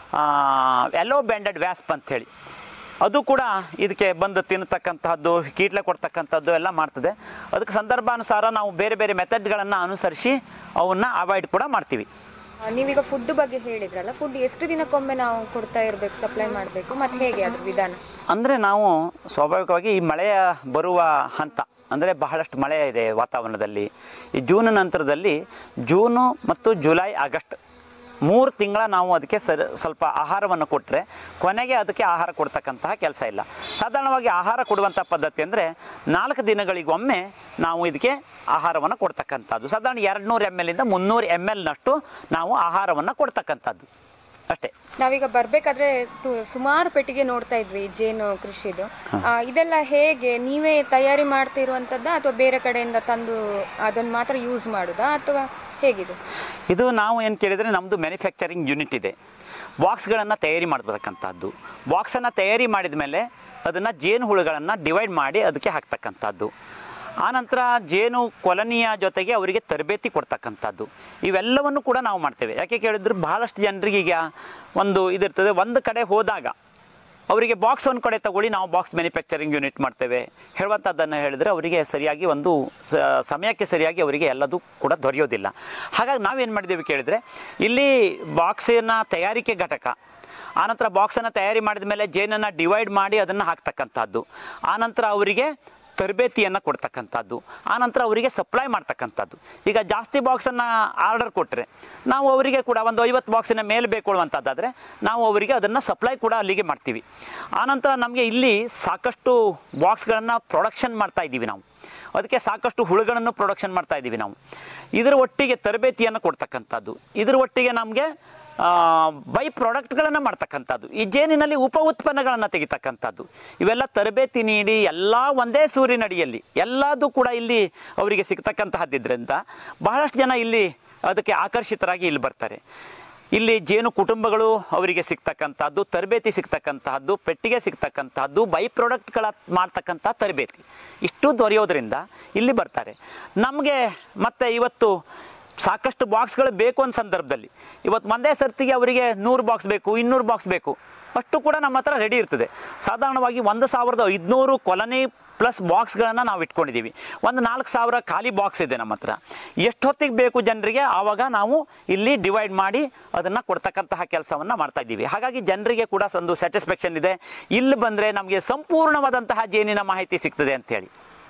ಎಲ್ಲೋ ಬ್ಯಾಂಡೆಡ್ ವ್ಯಾಸ್ಪ್ ಅಂಥೇಳಿ ಅದು ಕೂಡ ಇದಕ್ಕೆ ಬಂದು ತಿನ್ನತಕ್ಕಂತಹದ್ದು ಕೀಟ್ಲೆ ಕೊಡ್ತಕ್ಕಂಥದ್ದು ಎಲ್ಲ ಮಾಡ್ತದೆ ಅದಕ್ಕೆ ಸಂದರ್ಭಾನುಸಾರ ನಾವು ಬೇರೆ ಬೇರೆ ಮೆಥಡ್ಗಳನ್ನು ಅನುಸರಿಸಿ ಅವನ್ನ ಅವಾಯ್ಡ್ ಕೂಡ ಮಾಡ್ತೀವಿ ಆ, ನೀವೀಗ ಫುಡ್ ಬಗ್ಗೆ ಹೇಳಿದ್ರಲ್ಲ ಫುಡ್ ಎಷ್ಟು ದಿನಕ್ಕೊಮ್ಮೆ ನಾವು ಕೊಡ್ತಾ ಇರಬೇಕು ಸಪ್ಲೈ ಮಾಡಬೇಕು ಮತ್ತೆ ಹೇಗೆ ಅದ್ರ ವಿಧಾನ ಅಂದರೆ ನಾವು ಸ್ವಾಭಾವಿಕವಾಗಿ ಈ ಮಳೆಯ ಬರುವ ಹಂತ ಅಂದರೆ ಬಹಳಷ್ಟು ಮಳೆ ಇದೆ ವಾತಾವರಣದಲ್ಲಿ ಈ ಜೂನ್ ನಂತರದಲ್ಲಿ ಜೂನು ಮತ್ತು ಜುಲೈ ಆಗಸ್ಟ್ ಮೂರು ತಿಂಗಳ ನಾವು ಅದಕ್ಕೆ ಸರಿ ಸ್ವಲ್ಪ ಆಹಾರವನ್ನು ಕೊಟ್ಟರೆ ಕೊನೆಗೆ ಅದಕ್ಕೆ ಆಹಾರ ಕೊಡ್ತಕ್ಕಂತಹ ಕೆಲಸ ಇಲ್ಲ ಸಾಧಾರಣವಾಗಿ ಆಹಾರ ಕೊಡುವಂಥ ಪದ್ಧತಿ ಅಂದರೆ ನಾಲ್ಕು ದಿನಗಳಿಗೊಮ್ಮೆ ನಾವು ಇದಕ್ಕೆ ಆಹಾರವನ್ನು ಕೊಡ್ತಕ್ಕಂಥದ್ದು ಸಾಧಾರಣ ಎರಡು ನೂರು ಎಮ್ ಎಲ್ಲಿಂದ ಮುನ್ನೂರು ಎಮ್ ಎಲ್ನಷ್ಟು ನಾವು ಆಹಾರವನ್ನು ಕೊಡ್ತಕ್ಕಂಥದ್ದು ಅಷ್ಟೇ ನಾವೀಗ ಬರ್ಬೇಕಾದ್ರೆ ತು- ಸುಮಾರು ಪೆಟ್ಟಿಗೆ ನೋಡ್ತಾ ಇದ್ವಿ ಜೇನು ಕೃಷಿದು ಆ, ಇದೆಲ್ಲ ಹೇಗೆ ನೀವೇ ತಯಾರಿ ಮಾಡ್ತಿರುವಂತದ್ದ ಅಥವಾ ಬೇರೆ ಕಡೆಯಿಂದ ತಂದು ಅದನ್ನ ಮಾತ್ರ ಯೂಸ್ ಮಾಡುದಾ ಅಥವಾ ಹೇಗಿದೆ ಇದು ನಾವು ಏನು ಕೇಳಿದರೆ ನಮ್ಮದು ಮ್ಯಾನುಫ್ಯಾಕ್ಚರಿಂಗ್ ಯೂನಿಟ್ ಇದೆ ಬಾಕ್ಸ್ಗಳನ್ನು ತಯಾರಿ ಮಾಡತಕ್ಕಂಥದ್ದು ಬಾಕ್ಸನ್ನು ತಯಾರಿ ಮಾಡಿದ ಮೇಲೆ ಅದನ್ನು ಜೇನು ಹುಳುಗಳನ್ನು ಡಿವೈಡ್ ಮಾಡಿ ಅದಕ್ಕೆ ಹಾಕ್ತಕ್ಕಂಥದ್ದು ಆನಂತರ ಜೇನು ಕೊಲನಿಯ ಜೊತೆಗೆ ಅವರಿಗೆ ತರಬೇತಿ ಕೊಡ್ತಕ್ಕಂಥದ್ದು ಇವೆಲ್ಲವನ್ನು ಕೂಡ ನಾವು ಮಾಡ್ತೇವೆ ಯಾಕೆ ಕೇಳಿದ್ರೆ ಬಹಳಷ್ಟು ಜನರಿಗೆ ಈಗ ಒಂದು ಇದಿರ್ತದೆ ಒಂದು ಕಡೆ ಹೋದಾಗ ಅವರಿಗೆ ಬಾಕ್ಸ್ ಒಂದು ಕಡೆ ತಗೊಳ್ಳಿ ನಾವು ಬಾಕ್ಸ್ ಮ್ಯಾನುಫ್ಯಾಕ್ಚರಿಂಗ್ ಯೂನಿಟ್ ಮಾಡ್ತೇವೆ ಹೇಳುವಂಥದ್ದನ್ನು ಹೇಳಿದರೆ ಅವರಿಗೆ ಸರಿಯಾಗಿ ಒಂದು ಸ- ಸಮಯಕ್ಕೆ ಸರಿಯಾಗಿ ಅವರಿಗೆ ಎಲ್ಲದೂ ಕೂಡ ದೊರೆಯೋದಿಲ್ಲ ಹಾಗಾಗಿ ನಾವೇನು ಮಾಡಿದ್ದೇವೆ ಕೇಳಿದರೆ ಇಲ್ಲಿ ಬಾಕ್ಸಿನ ತಯಾರಿಕೆ ಘಟಕ ಆನಂತರ ಬಾಕ್ಸನ್ನು ತಯಾರಿ ಮಾಡಿದ ಮೇಲೆ ಜೇನನ್ನು ಡಿವೈಡ್ ಮಾಡಿ ಅದನ್ನು ಹಾಕ್ತಕ್ಕಂಥದ್ದು ಆನಂತರ ಅವರಿಗೆ ತರಬೇತಿಯನ್ನು ಕೊಡ್ತಕ್ಕಂಥದ್ದು ಆನಂತರ ಅವರಿಗೆ ಸಪ್ಲೈ ಮಾಡ್ತಕ್ಕಂಥದ್ದು ಈಗ ಜಾಸ್ತಿ ಬಾಕ್ಸನ್ನು ಆರ್ಡರ್ ಕೊಟ್ಟರೆ ನಾವು ಅವರಿಗೆ ಕೂಡ ಒಂದು ಐವತ್ತು ಬಾಕ್ಸಿನ ಮೇಲೆ ಬೇಕೊಳ್ಳುವಂಥದ್ದಾದರೆ ನಾವು ಅವರಿಗೆ ಅದನ್ನು ಸಪ್ಲೈ ಕೂಡ ಅಲ್ಲಿಗೆ ಮಾಡ್ತೀವಿ ಆನಂತರ ನಮಗೆ ಇಲ್ಲಿ ಸಾಕಷ್ಟು ಬಾಕ್ಸ್ಗಳನ್ನು ಪ್ರೊಡಕ್ಷನ್ ಮಾಡ್ತಾ ಇದ್ದೀವಿ ನಾವು ಅದಕ್ಕೆ ಸಾಕಷ್ಟು ಹುಳುಗಳನ್ನು ಪ್ರೊಡಕ್ಷನ್ ಮಾಡ್ತಾ ಇದ್ದೀವಿ ನಾವು ಇದರ ಒಟ್ಟಿಗೆ ತರಬೇತಿಯನ್ನು ಕೊಡ್ತಕ್ಕಂಥದ್ದು ಇದರ ಒಟ್ಟಿಗೆ ನಮಗೆ ಬೈ ಪ್ರಾಡಕ್ಟ್ಗಳನ್ನು ಮಾಡ್ತಕ್ಕಂಥದ್ದು ಈ ಜೇನಿನಲ್ಲಿ ಉಪ ಉತ್ಪನ್ನಗಳನ್ನು ತೆಗಿತಕ್ಕಂಥದ್ದು ಇವೆಲ್ಲ ತರಬೇತಿ ನೀಡಿ ಎಲ್ಲ ಒಂದೇ ಸೂರಿನಡಿಯಲ್ಲಿ ಎಲ್ಲದೂ ಕೂಡ ಇಲ್ಲಿ ಅವರಿಗೆ ಸಿಗ್ತಕ್ಕಂತಹದ್ದಿದ್ರಿಂದ ಬಹಳಷ್ಟು ಜನ ಇಲ್ಲಿ ಅದಕ್ಕೆ ಆಕರ್ಷಿತರಾಗಿ ಇಲ್ಲಿ ಬರ್ತಾರೆ ಇಲ್ಲಿ ಜೇನು ಕುಟುಂಬಗಳು ಅವರಿಗೆ ಸಿಗ್ತಕ್ಕಂಥದ್ದು ತರಬೇತಿ ಸಿಗ್ತಕ್ಕಂತಹದ್ದು ಪೆಟ್ಟಿಗೆ ಸಿಗ್ತಕ್ಕಂತಹದ್ದು ಬೈ ಪ್ರಾಡಕ್ಟ್ಗಳ ಮಾಡ್ತಕ್ಕಂಥ ತರಬೇತಿ ಇಷ್ಟು ದೊರೆಯೋದ್ರಿಂದ ಇಲ್ಲಿ ಬರ್ತಾರೆ ನಮಗೆ ಮತ್ತೆ ಇವತ್ತು ಸಾಕಷ್ಟು ಬಾಕ್ಸ್ಗಳು ಬೇಕು ಅನ್ನೋ ಸಂದರ್ಭದಲ್ಲಿ ಇವತ್ತು ಒಂದೇ ಸರ್ತಿಗೆ ಅವರಿಗೆ ನೂರು ಬಾಕ್ಸ್ ಬೇಕು ಇನ್ನೂರು ಬಾಕ್ಸ್ ಬೇಕು ಅಷ್ಟು ಕೂಡ ನಮ್ಮ ಹತ್ರ ರೆಡಿ ಇರ್ತದೆ ಸಾಧಾರಣವಾಗಿ ಒಂದು ಸಾವಿರದ ಐದುನೂರು ಕೊಲನಿ ಪ್ಲಸ್ ಬಾಕ್ಸ್ಗಳನ್ನು ನಾವು ಇಟ್ಕೊಂಡಿದ್ದೀವಿ ಒಂದು ನಾಲ್ಕು ಸಾವಿರ ಖಾಲಿ ಬಾಕ್ಸ್ ಇದೆ ನಮ್ಮ ಹತ್ರ ಎಷ್ಟು ಹೊತ್ತಿಗೆ ಬೇಕು ಜನರಿಗೆ ಆವಾಗ ನಾವು ಇಲ್ಲಿ ಡಿವೈಡ್ ಮಾಡಿ ಅದನ್ನು ಕೊಡ್ತಕ್ಕಂತಹ ಕೆಲಸವನ್ನು ಮಾಡ್ತಾ ಇದ್ದೀವಿ ಹಾಗಾಗಿ ಜನರಿಗೆ ಕೂಡ ಒಂದು ಸ್ಯಾಟಿಸ್ಫ್ಯಾಕ್ಷನ್ ಇದೆ ಇಲ್ಲಿ ಬಂದರೆ ನಮಗೆ ಸಂಪೂರ್ಣವಾದಂತಹ ಜೇನಿನ ಮಾಹಿತಿ ಸಿಗ್ತದೆ ಅಂತೇಳಿ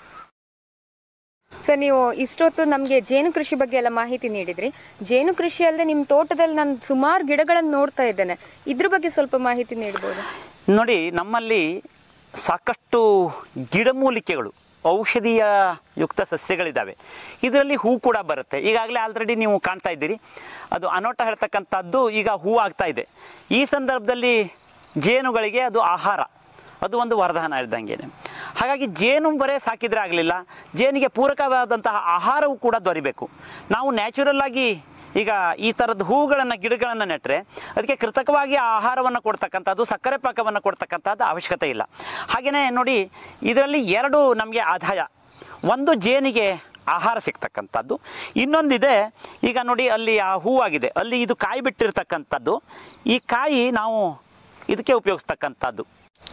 ಸರ್ ನೀವು ಇಷ್ಟೊತ್ತು ನಮಗೆ ಜೇನು ಕೃಷಿ ಬಗ್ಗೆ ಎಲ್ಲ ಮಾಹಿತಿ ನೀಡಿದ್ರಿ ಜೇನು ಕೃಷಿ ಅಲ್ಲದೆ ನಿಮ್ಮ ತೋಟದಲ್ಲಿ ನಾನು ಸುಮಾರು ಗಿಡಗಳನ್ನು ನೋಡ್ತಾ ಇದ್ದೇನೆ ಇದ್ರ ಬಗ್ಗೆ ಸ್ವಲ್ಪ ಮಾಹಿತಿ ನೀಡಬಹುದು ನೋಡಿ ನಮ್ಮಲ್ಲಿ ಸಾಕಷ್ಟು ಗಿಡಮೂಲಿಕೆಗಳು ಔಷಧೀಯ ಯುಕ್ತ ಸಸ್ಯಗಳಿದ್ದಾವೆ ಇದರಲ್ಲಿ ಹೂ ಕೂಡ ಬರುತ್ತೆ ಈಗಾಗಲೇ ಆಲ್ರೆಡಿ ನೀವು ಕಾಣ್ತಾ ಇದ್ದೀರಿ ಅದು ಅನೋಟ ಹೇಳ್ತಕ್ಕಂಥದ್ದು ಈಗ ಹೂ ಆಗ್ತಾ ಇದೆ ಈ ಸಂದರ್ಭದಲ್ಲಿ ಜೇನುಗಳಿಗೆ ಅದು ಆಹಾರ ಅದು ಒಂದು ವರದಾನ ಇದ್ದಂಗೆನೆ ಹಾಗಾಗಿ ಜೇನು ಬರೇ ಸಾಕಿದ್ರೆ ಆಗಲಿಲ್ಲ ಜೇನಿಗೆ ಪೂರಕವಾದಂತಹ ಆಹಾರವೂ ಕೂಡ ದೊರಿಬೇಕು ನಾವು ನ್ಯಾಚುರಲ್ ಆಗಿ ಈಗ ಈ ಥರದ ಹೂಗಳನ್ನು ಗಿಡಗಳನ್ನು ನೆಟ್ಟರೆ ಅದಕ್ಕೆ ಕೃತಕವಾಗಿ ಆಹಾರವನ್ನು ಕೊಡ್ತಕ್ಕಂಥದ್ದು ಸಕ್ಕರೆ ಪಾಕವನ್ನು ಕೊಡ್ತಕ್ಕಂಥದ್ದು ಅವಶ್ಯಕತೆ ಇಲ್ಲ ಹಾಗೆಯೇ ನೋಡಿ ಇದರಲ್ಲಿ ಎರಡು ನಮಗೆ ಆದಾಯ ಒಂದು ಜೇನಿಗೆ ಆಹಾರ ಸಿಗ್ತಕ್ಕಂಥದ್ದು ಇನ್ನೊಂದಿದೆ ಈಗ ನೋಡಿ ಅಲ್ಲಿ ಆ ಹೂವಾಗಿದೆ ಅಲ್ಲಿ ಇದು ಕಾಯಿ ಬಿಟ್ಟಿರ್ತಕ್ಕಂಥದ್ದು ಈ ಕಾಯಿ ನಾವು ಇದಕ್ಕೆ ಉಪಯೋಗಿಸ್ತಕ್ಕಂಥದ್ದು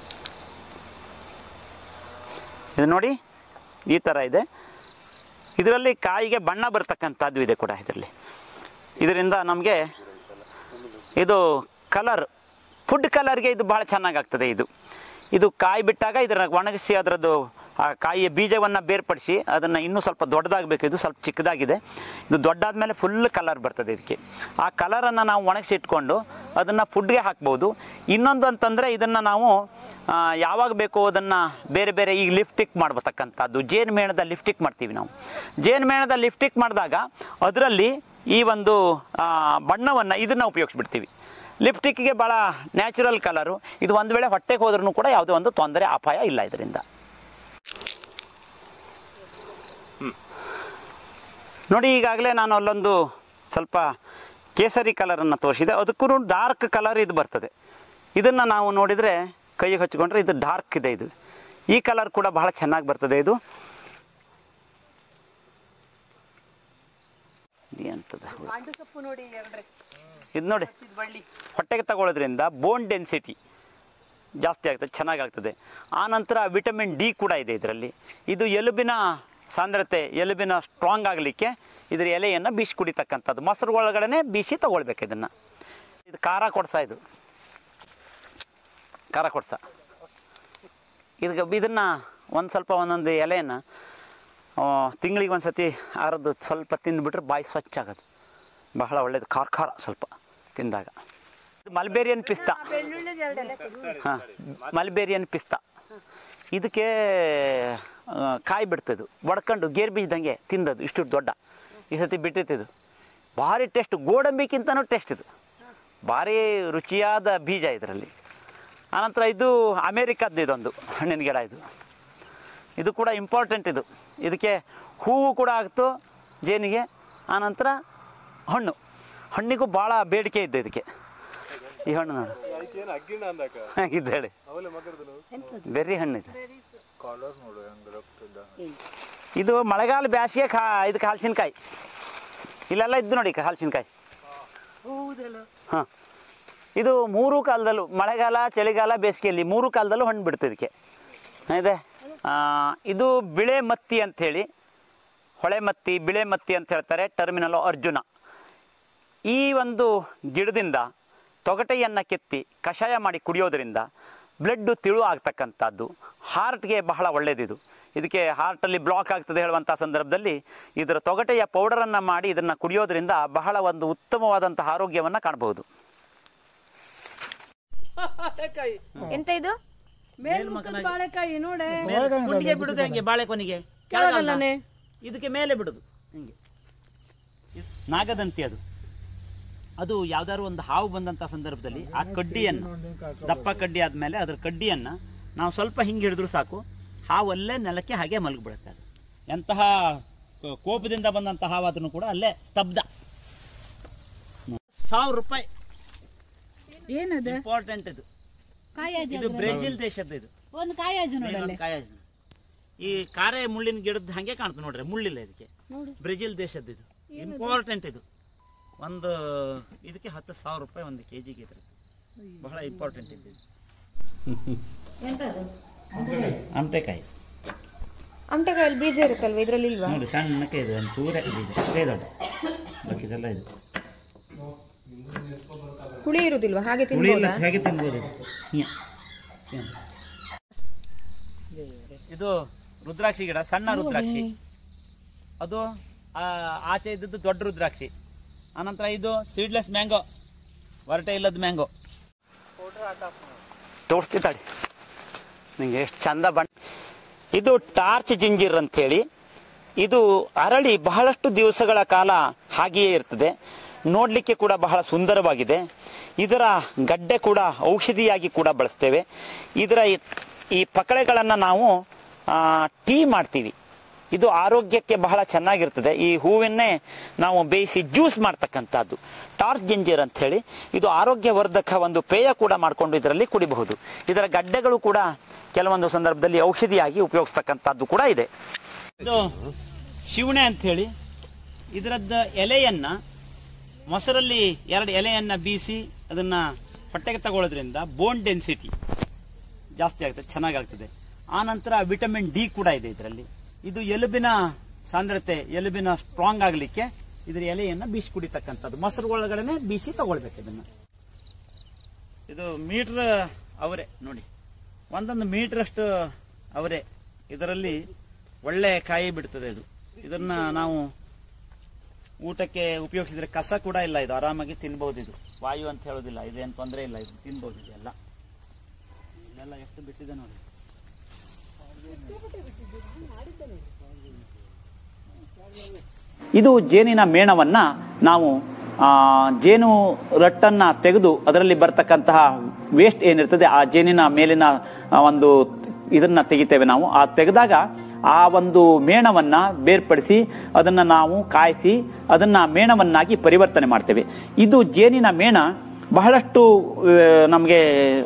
ಇದು ನೋಡಿ ಈ ಥರ ಇದೆ ಇದರಲ್ಲಿ ಕಾಯಿಗೆ ಬಣ್ಣ ಬರ್ತಕ್ಕಂಥದ್ದು ಇದೆ ಕೂಡ ಇದರಲ್ಲಿ ಇದರಿಂದ ನಮಗೆ ಇದು ಕಲರ್ ಫುಡ್ ಕಲರ್ಗೆ ಇದು ಭಾಳ ಚೆನ್ನಾಗಾಗ್ತದೆ ಇದು ಇದು ಕಾಯಿ ಬಿಟ್ಟಾಗ ಇದರ ಒಣಗಿಸಿ ಅದರದ್ದು ಆ ಕಾಯಿಯ ಬೀಜವನ್ನು ಬೇರ್ಪಡಿಸಿ ಅದನ್ನು ಇನ್ನೂ ಸ್ವಲ್ಪ ದೊಡ್ಡದಾಗಬೇಕು ಇದು ಸ್ವಲ್ಪ ಚಿಕ್ಕದಾಗಿದೆ ಇದು ದೊಡ್ಡಾದ್ಮೇಲೆ ಫುಲ್ ಕಲರ್ ಬರ್ತದೆ ಇದಕ್ಕೆ ಆ ಕಲರನ್ನು ನಾವು ಒಣಗಿಸಿ ಇಟ್ಕೊಂಡು ಅದನ್ನು ಫುಡ್ಗೆ ಹಾಕ್ಬೋದು ಇನ್ನೊಂದು ಅಂತಂದರೆ ಇದನ್ನು ನಾವು ಆ, ಯಾವಾಗ ಬೇಕೋ ಅದನ್ನು ಬೇರೆ ಬೇರೆ ಈಗ ಲಿಫ್ಟಿಕ್ ಮಾಡ್ಬತಕ್ಕಂಥದ್ದು ಜೇನು ಮೇಣದ ಲಿಫ್ಟಿಕ್ ಮಾಡ್ತೀವಿ ನಾವು ಜೇನು ಮೇಣದ ಲಿಫ್ಟಿಕ್ ಮಾಡಿದಾಗ ಅದರಲ್ಲಿ ಈ ಒಂದು ಬಣ್ಣವನ್ನು ಇದನ್ನು ಉಪಯೋಗಿಸ್ಬಿಡ್ತೀವಿ ಲಿಪ್ಟಿಕ್ಗೆ ಭಾಳ ನ್ಯಾಚುರಲ್ ಕಲರು ಇದು ಒಂದು ವೇಳೆ ಹೊಟ್ಟೆಗೆ ಹೋದ್ರೂ ಕೂಡ ಯಾವುದೇ ಒಂದು ತೊಂದರೆ ಅಪಾಯ ಇಲ್ಲ ಇದರಿಂದ ನೋಡಿ ಈಗಾಗಲೇ ನಾನು ಅಲ್ಲೊಂದು ಸ್ವಲ್ಪ ಕೇಸರಿ ಕಲರನ್ನು ತೋರಿಸಿದೆ ಅದಕ್ಕೂ ಡಾರ್ಕ್ ಕಲರ್ ಇದು ಬರ್ತದೆ ಇದನ್ನು ನಾವು ನೋಡಿದರೆ ಕೈಗೆ ಹಚ್ಕೊಂಡ್ರೆ ಇದು ಡಾರ್ಕ್ ಇದೆ ಇದು ಈ ಕಲರ್ ಕೂಡ ಬಹಳ ಚೆನ್ನಾಗಿ ಬರ್ತದೆ ಇದು ಎಂತದ ಇದು ನೋಡಿ ಹೊಟ್ಟೆಗೆ ತಗೊಳ್ಳೋದ್ರಿಂದ ಬೋನ್ ಡೆನ್ಸಿಟಿ ಜಾಸ್ತಿ ಆಗ್ತದೆ ಚೆನ್ನಾಗಾಗ್ತದೆ ಆನಂತರ ವಿಟಮಿನ್ ಡಿ ಕೂಡ ಇದೆ ಇದರಲ್ಲಿ ಇದು ಎಲುಬಿನ ಸಾಂದ್ರತೆ ಎಲುಬಿನ ಸ್ಟ್ರಾಂಗ್ ಆಗಲಿಕ್ಕೆ ಇದರ ಎಲೆಯನ್ನು ಬೀಸಿ ಕುಡಿತಕ್ಕಂಥದ್ದು ಮೊಸರು ಒಳಗಡೆ ಬೀಸಿ ತಗೊಳ್ಬೇಕು ಇದನ್ನು ಇದು ಖಾರ ಕೊಡ್ಸ ಇದು ಖಾರ ಕೊಡ್ಸ ಇದಕ್ಕೆ ಇದನ್ನು ಒಂದು ಸ್ವಲ್ಪ ಒಂದೊಂದು ಎಲೆಯನ್ನು ತಿಂಗಳಿಗೆ ಒಂದು ಸತಿ ಅರ್ದು ಸ್ವಲ್ಪ ತಿಂದುಬಿಟ್ರೆ ಬಾಯಿ ಸ್ವಚ್ಛ ಆಗೋದು ಬಹಳ ಒಳ್ಳೇದು ಖಾರ ಖಾರ ಸ್ವಲ್ಪ ತಿಂದಾಗ ಇದು ಮಲ್ಬೇರಿಯನ್ ಪಿಸ್ತಾ ಹಾಂ ಮಲ್ಬೇರಿಯನ್ ಪಿಸ್ತಾ ಇದಕ್ಕೆ ಆ, ಕಾಯಿ ಬಿಡ್ತದು ಒಡ್ಕೊಂಡು ಗೇರ್ ಬೀಜದಂಗೆ ತಿಂದದು ಇಷ್ಟು ದೊಡ್ಡ ಈ ಸತಿ ಬಿಟ್ಟಿತ್ತು ಭಾರಿ ಟೇಸ್ಟ್ ಗೋಡಂಬಿಕ್ಕಿಂತನೂ ಟೇಸ್ಟ್ ಇದು ಭಾರಿ ರುಚಿಯಾದ ಬೀಜ ಇದರಲ್ಲಿ ಆನಂತರ ಇದು ಅಮೇರಿಕದ್ದು ಇದೊಂದು ಹಣ್ಣಿನ ಗಿಡ ಇದು ಇದು ಕೂಡ ಇಂಪಾರ್ಟೆಂಟ್ ಇದು ಇದಕ್ಕೆ ಹೂವು ಕೂಡ ಆಗ್ತು ಜೇನಿಗೆ ಆನಂತರ ಹಣ್ಣು ಹಣ್ಣಿಗೂ ಭಾಳ ಬೇಡಿಕೆ ಇದೆ ಇದಕ್ಕೆ ಈ ಹಣ್ಣು ನೋಡು ಇದು ಹೇಳಿ ಬೆರ್ರಿ ಹಣ್ಣು ಇದು ಇದು ಮಳೆಗಾಲ ಬ್ಯಾಸಿಗೆ ಖಾ ಇದಕ್ಕೆ ಹಲಸಿನಕಾಯಿ ಇಲ್ಲೆಲ್ಲ ಇದ್ದು ನೋಡಿ ಹಲಸಿನಕಾಯಿ ಹಾಂ ಇದು ಮೂರು ಕಾಲದಲ್ಲೂ ಮಳೆಗಾಲ ಚಳಿಗಾಲ ಬೇಸಿಗೆಯಲ್ಲಿ ಮೂರು ಕಾಲದಲ್ಲೂ ಹಣ್ಣು ಬಿಡ್ತು ಇದಕ್ಕೆ ಇದೆ ಆ, ಇದು ಬಿಳೆ ಮತ್ತಿ ಅಂಥೇಳಿ ಹೊಳೆ ಮತ್ತಿ ಬಿಳೆ ಮತ್ತಿ ಅಂತ ಹೇಳ್ತಾರೆ ಟರ್ಮಿನಲ್ ಅರ್ಜುನ ಈ ಒಂದು ಗಿಡದಿಂದ ತೊಗಟೆಯನ್ನು ಕೆತ್ತಿ ಕಷಾಯ ಮಾಡಿ ಕುಡಿಯೋದ್ರಿಂದ ಬ್ಲಡ್ಡು ತಿಳು ಆಗ್ತಕ್ಕಂಥದ್ದು ಹಾರ್ಟ್ಗೆ ಬಹಳ ಒಳ್ಳೆಯದಿದು ಇದಕ್ಕೆ ಹಾರ್ಟಲ್ಲಿ ಬ್ಲಾಕ್ ಆಗ್ತದೆ ಹೇಳುವಂಥ ಸಂದರ್ಭದಲ್ಲಿ ಇದರ ತೊಗಟೆಯ ಪೌಡರನ್ನು ಮಾಡಿ ಇದನ್ನು ಕುಡಿಯೋದ್ರಿಂದ ಬಹಳ ಒಂದು ಉತ್ತಮವಾದಂಥ ಆರೋಗ್ಯವನ್ನು ಕಾಣಬಹುದು ಎಂತ ಇದು ಬಾಳೆಕಾಯಿ ನೋಡೆ ಗುಂಡಿಗೆ ಬಿಡುದು ಹೆಂಗೆ ಬಾಳೆಕೊನಿಗೆ ಕೆಳಗಲ್ಲನೆ ಇದಕ್ಕೆ ಮೇಲೆ ಬಿಡುದು ಹಿಂಗೆ ನಾಗದಂತಿ ಅದು ಅದು ಯಾವ್ದಾದ್ರು ಒಂದು ಹಾವು ಬಂದಂಥ ಸಂದರ್ಭದಲ್ಲಿ ಆ ಕಡ್ಡಿಯನ್ನು ದಪ್ಪ ಕಡ್ಡಿ ಆದಮೇಲೆ ಅದರ ಕಡ್ಡಿಯನ್ನು ನಾವು ಸ್ವಲ್ಪ ಹಿಂಗೆ ಹಿಡಿದ್ರು ಸಾಕು ಹಾವಲ್ಲೇ ನೆಲಕ್ಕೆ ಹಾಗೆ ಮಲಗಿಬಿಡುತ್ತೆ ಅದು ಎಂತಹ ಕೋ- ಕೋಪದಿಂದ ಬಂದಂಥ ಹಾವಾದ್ರೂ ಕೂಡ ಅಲ್ಲೇ ಸ್ತಬ್ಧ ಸಾವಿರ ರೂಪಾಯಿ ಏನದ ಇಂಪಾರ್ಟೆಂಟ್ ಇದು ಕಾಯಾಜು ಇದು ಬ್ರೆಜಿಲ್ ದೇಶದ್ದು ಇದು ಒಂದು ಕಾಯಾಜು ನೋಡಲ್ಲ ಇನ್ನೊಂದು ಕಾಯ ಇದೆ. ಈ ಕಾರೆ ಮುಳ್ಳಿನ ಗಿಡದ ಹಾಗೆ ಕಾಣ್ತದೆ ನೋಡ್ರಿ ಮುಳ್ಳಿಲ್ಲ ಇದಕ್ಕೆ ಬ್ರೆಜಿಲ್ ದೇಶದ್ದು ಇದು ಇಂಪಾರ್ಟೆಂಟ್ ಇದು ಒಂದು ಇದಕ್ಕೆ ಹತ್ತು ಸಾವಿರ ರೂಪಾಯಿ ಒಂದು ಕೆ ಜಿಗೆ ಇದ್ರೆ ಬಹಳ ಇಂಪಾರ್ಟೆಂಟ್ ಇದೆ ಇದು. ಎಂತದು ಆಮತೆಕಾಯಿ ಅಮಟೆಕಾಯಲ್ಲಿ ಬೀಜ ಇರುತ್ತಲ್ವ ಇದ್ರಲ್ಲಿ ಇಲ್ವಾ ನೋಡಿ ಸಣ್ಣಕ್ಕೆ ಇದು ಒಂದು ಚೂರೇ ಬೀಜ ಅಷ್ಟೇ ದೊಡ್ಡ ಬಾಕಿದೆಲ್ಲ ಇದು ಹುಳಿ ಇರುದಿಲ್ವಾ ಹಾಗೆ ಹುಳಿ ಇಲ್ಲ ತಿನ್ಬೋದಾ ಹೇಗೆ ತಿನ್ಬೋದು ಇದು ಸಿಂಹ. ಸಿಂಹ. ಇದು ರುದ್ರಾಕ್ಷಿ ಗಿಡ ಸಣ್ಣ ರುದ್ರಾಕ್ಷಿ ಅದು ಆ, ಆಚೆ ಇದ್ದದ್ದು ದೊಡ್ಡ ರುದ್ರಾಕ್ಷಿ ಆನಂತರ ಇದು ಸೀಡ್ಲೆಸ್ ಮ್ಯಾಂಗೋ ಹೊರಟೆ ಇಲ್ಲದ ಮ್ಯಾಂಗೋ ತೋರಿಸ್ತಿದ್ದಾಳೆ ನಿಂಗೆ ಎಷ್ಟು ಚಂದ ಬಣ್ಣ ಇದು ಟಾರ್ಚ್ ಜಿಂಜಿರ್ ಅಂತೇಳಿ ಇದು ಅರಳಿ ಬಹಳಷ್ಟು ದಿವಸಗಳ ಕಾಲ ಹಾಗೆಯೇ ಇರ್ತದೆ ನೋಡಲಿಕ್ಕೆ ಕೂಡ ಬಹಳ ಸುಂದರವಾಗಿದೆ ಇದರ ಗಡ್ಡೆ ಕೂಡ ಔಷಧಿಯಾಗಿ ಕೂಡ ಬಳಸ್ತೇವೆ ಇದರ ಈ ಪಕಳೆಗಳನ್ನು ನಾವು ಆ, ಟೀ ಮಾಡ್ತೀವಿ ಇದು ಆರೋಗ್ಯಕ್ಕೆ ಬಹಳ ಚೆನ್ನಾಗಿರ್ತದೆ ಈ ಹೂವನ್ನೇ ನಾವು ಬೇಯಿಸಿ ಜ್ಯೂಸ್ ಮಾಡ್ತಕ್ಕಂಥದ್ದು ಟಾರ್ಚ್ ಜಿಂಜರ್ ಅಂತ ಹೇಳಿ ಇದು ಆರೋಗ್ಯವರ್ಧಕ ಒಂದು ಪೇಯ ಕೂಡ ಮಾಡಿಕೊಂಡು ಇದರಲ್ಲಿ ಕುಡಿಬಹುದು ಇದರ ಗಡ್ಡೆಗಳು ಕೂಡ ಕೆಲವೊಂದು ಸಂದರ್ಭದಲ್ಲಿ ಔಷಧಿಯಾಗಿ ಉಪಯೋಗಿಸ್ತಕ್ಕಂಥದ್ದು ಕೂಡ ಇದೆ ಇದು ಶಿವಣೆ ಅಂತ ಹೇಳಿ ಇದರದ್ದ ಎಲೆಯನ್ನ ಮೊಸರಲ್ಲಿ ಎರಡು ಎಲೆಯನ್ನ ಬೀಸಿ ಅದನ್ನ ಹೊಟ್ಟೆಗೆ ತಗೊಳ್ಳೋದ್ರಿಂದ ಬೋನ್ ಡೆನ್ಸಿಟಿ ಜಾಸ್ತಿ ಆಗ್ತದೆ ಚೆನ್ನಾಗಾಗ್ತದೆ ಆ ನಂತರ ವಿಟಮಿನ್ ಡಿ ಕೂಡ ಇದೆ ಇದರಲ್ಲಿ ಇದು ಎಲುಬಿನ ಸಾಂದ್ರತೆ ಎಲುಬಿನ ಸ್ಟ್ರಾಂಗ್ ಆಗಲಿಕ್ಕೆ ಇದರ ಎಲೆಯನ್ನ ಬೀಸಿ ಕುಡಿತಕ್ಕಂಥದ್ದು ಮೊಸರು ಒಳಗಡೆನೆ ಬೀಸಿ ತಗೊಳ್ಬೇಕು ಇದನ್ನ ಇದು ಮೀಟರ್ ಅವರೆ ನೋಡಿ ಒಂದೊಂದು ಮೀಟರ್ ಅಷ್ಟು ಅವರೆ ಇದರಲ್ಲಿ ಒಳ್ಳೆ ಕಾಯಿ ಬಿಡ್ತದೆ ಇದು ಇದನ್ನ ನಾವು ಊಟಕ್ಕೆ ಉಪಯೋಗಿಸಿದ್ರೆ ಕಸ ಕೂಡ ಇಲ್ಲ ಇದು ಆರಾಮಾಗಿ ತಿನ್ಬಹುದು ಇದು ವಾಯು ಅಂತ ಹೇಳೋದಿಲ್ಲ ಇದೇನು ತೊಂದರೆ ಇಲ್ಲ ಇದು ತಿನ್ಬಹುದು ಇದೆಲ್ಲ ಇದೆಲ್ಲ ಎಷ್ಟು ಬಿಟ್ಟಿದೆ ನೋಡಿ ಇದು ಜೇನಿನ ಮೇಣವನ್ನ ನಾವು ಆ, ಜೇನು ರಟ್ಟನ್ನ ತೆಗೆದು ಅದರಲ್ಲಿ ಬರ್ತಕ್ಕಂತಹ ವೇಸ್ಟ್ ಏನಿರ್ತದೆ ಆ ಜೇನಿನ ಮೇಲಿನ ಆ, ಒಂದು ಇದನ್ನ ತೆಗಿತೇವೆ ನಾವು ಆ ತೆಗೆದಾಗ ಆ ಒಂದು ಮೇಣವನ್ನ ಬೇರ್ಪಡಿಸಿ ಅದನ್ನ ನಾವು ಕಾಯಿಸಿ ಅದನ್ನ ಮೇಣವನ್ನಾಗಿ ಪರಿವರ್ತನೆ ಮಾಡ್ತೇವೆ ಇದು ಜೇನಿನ ಮೇಣ ಬಹಳಷ್ಟು ನಮಗೆ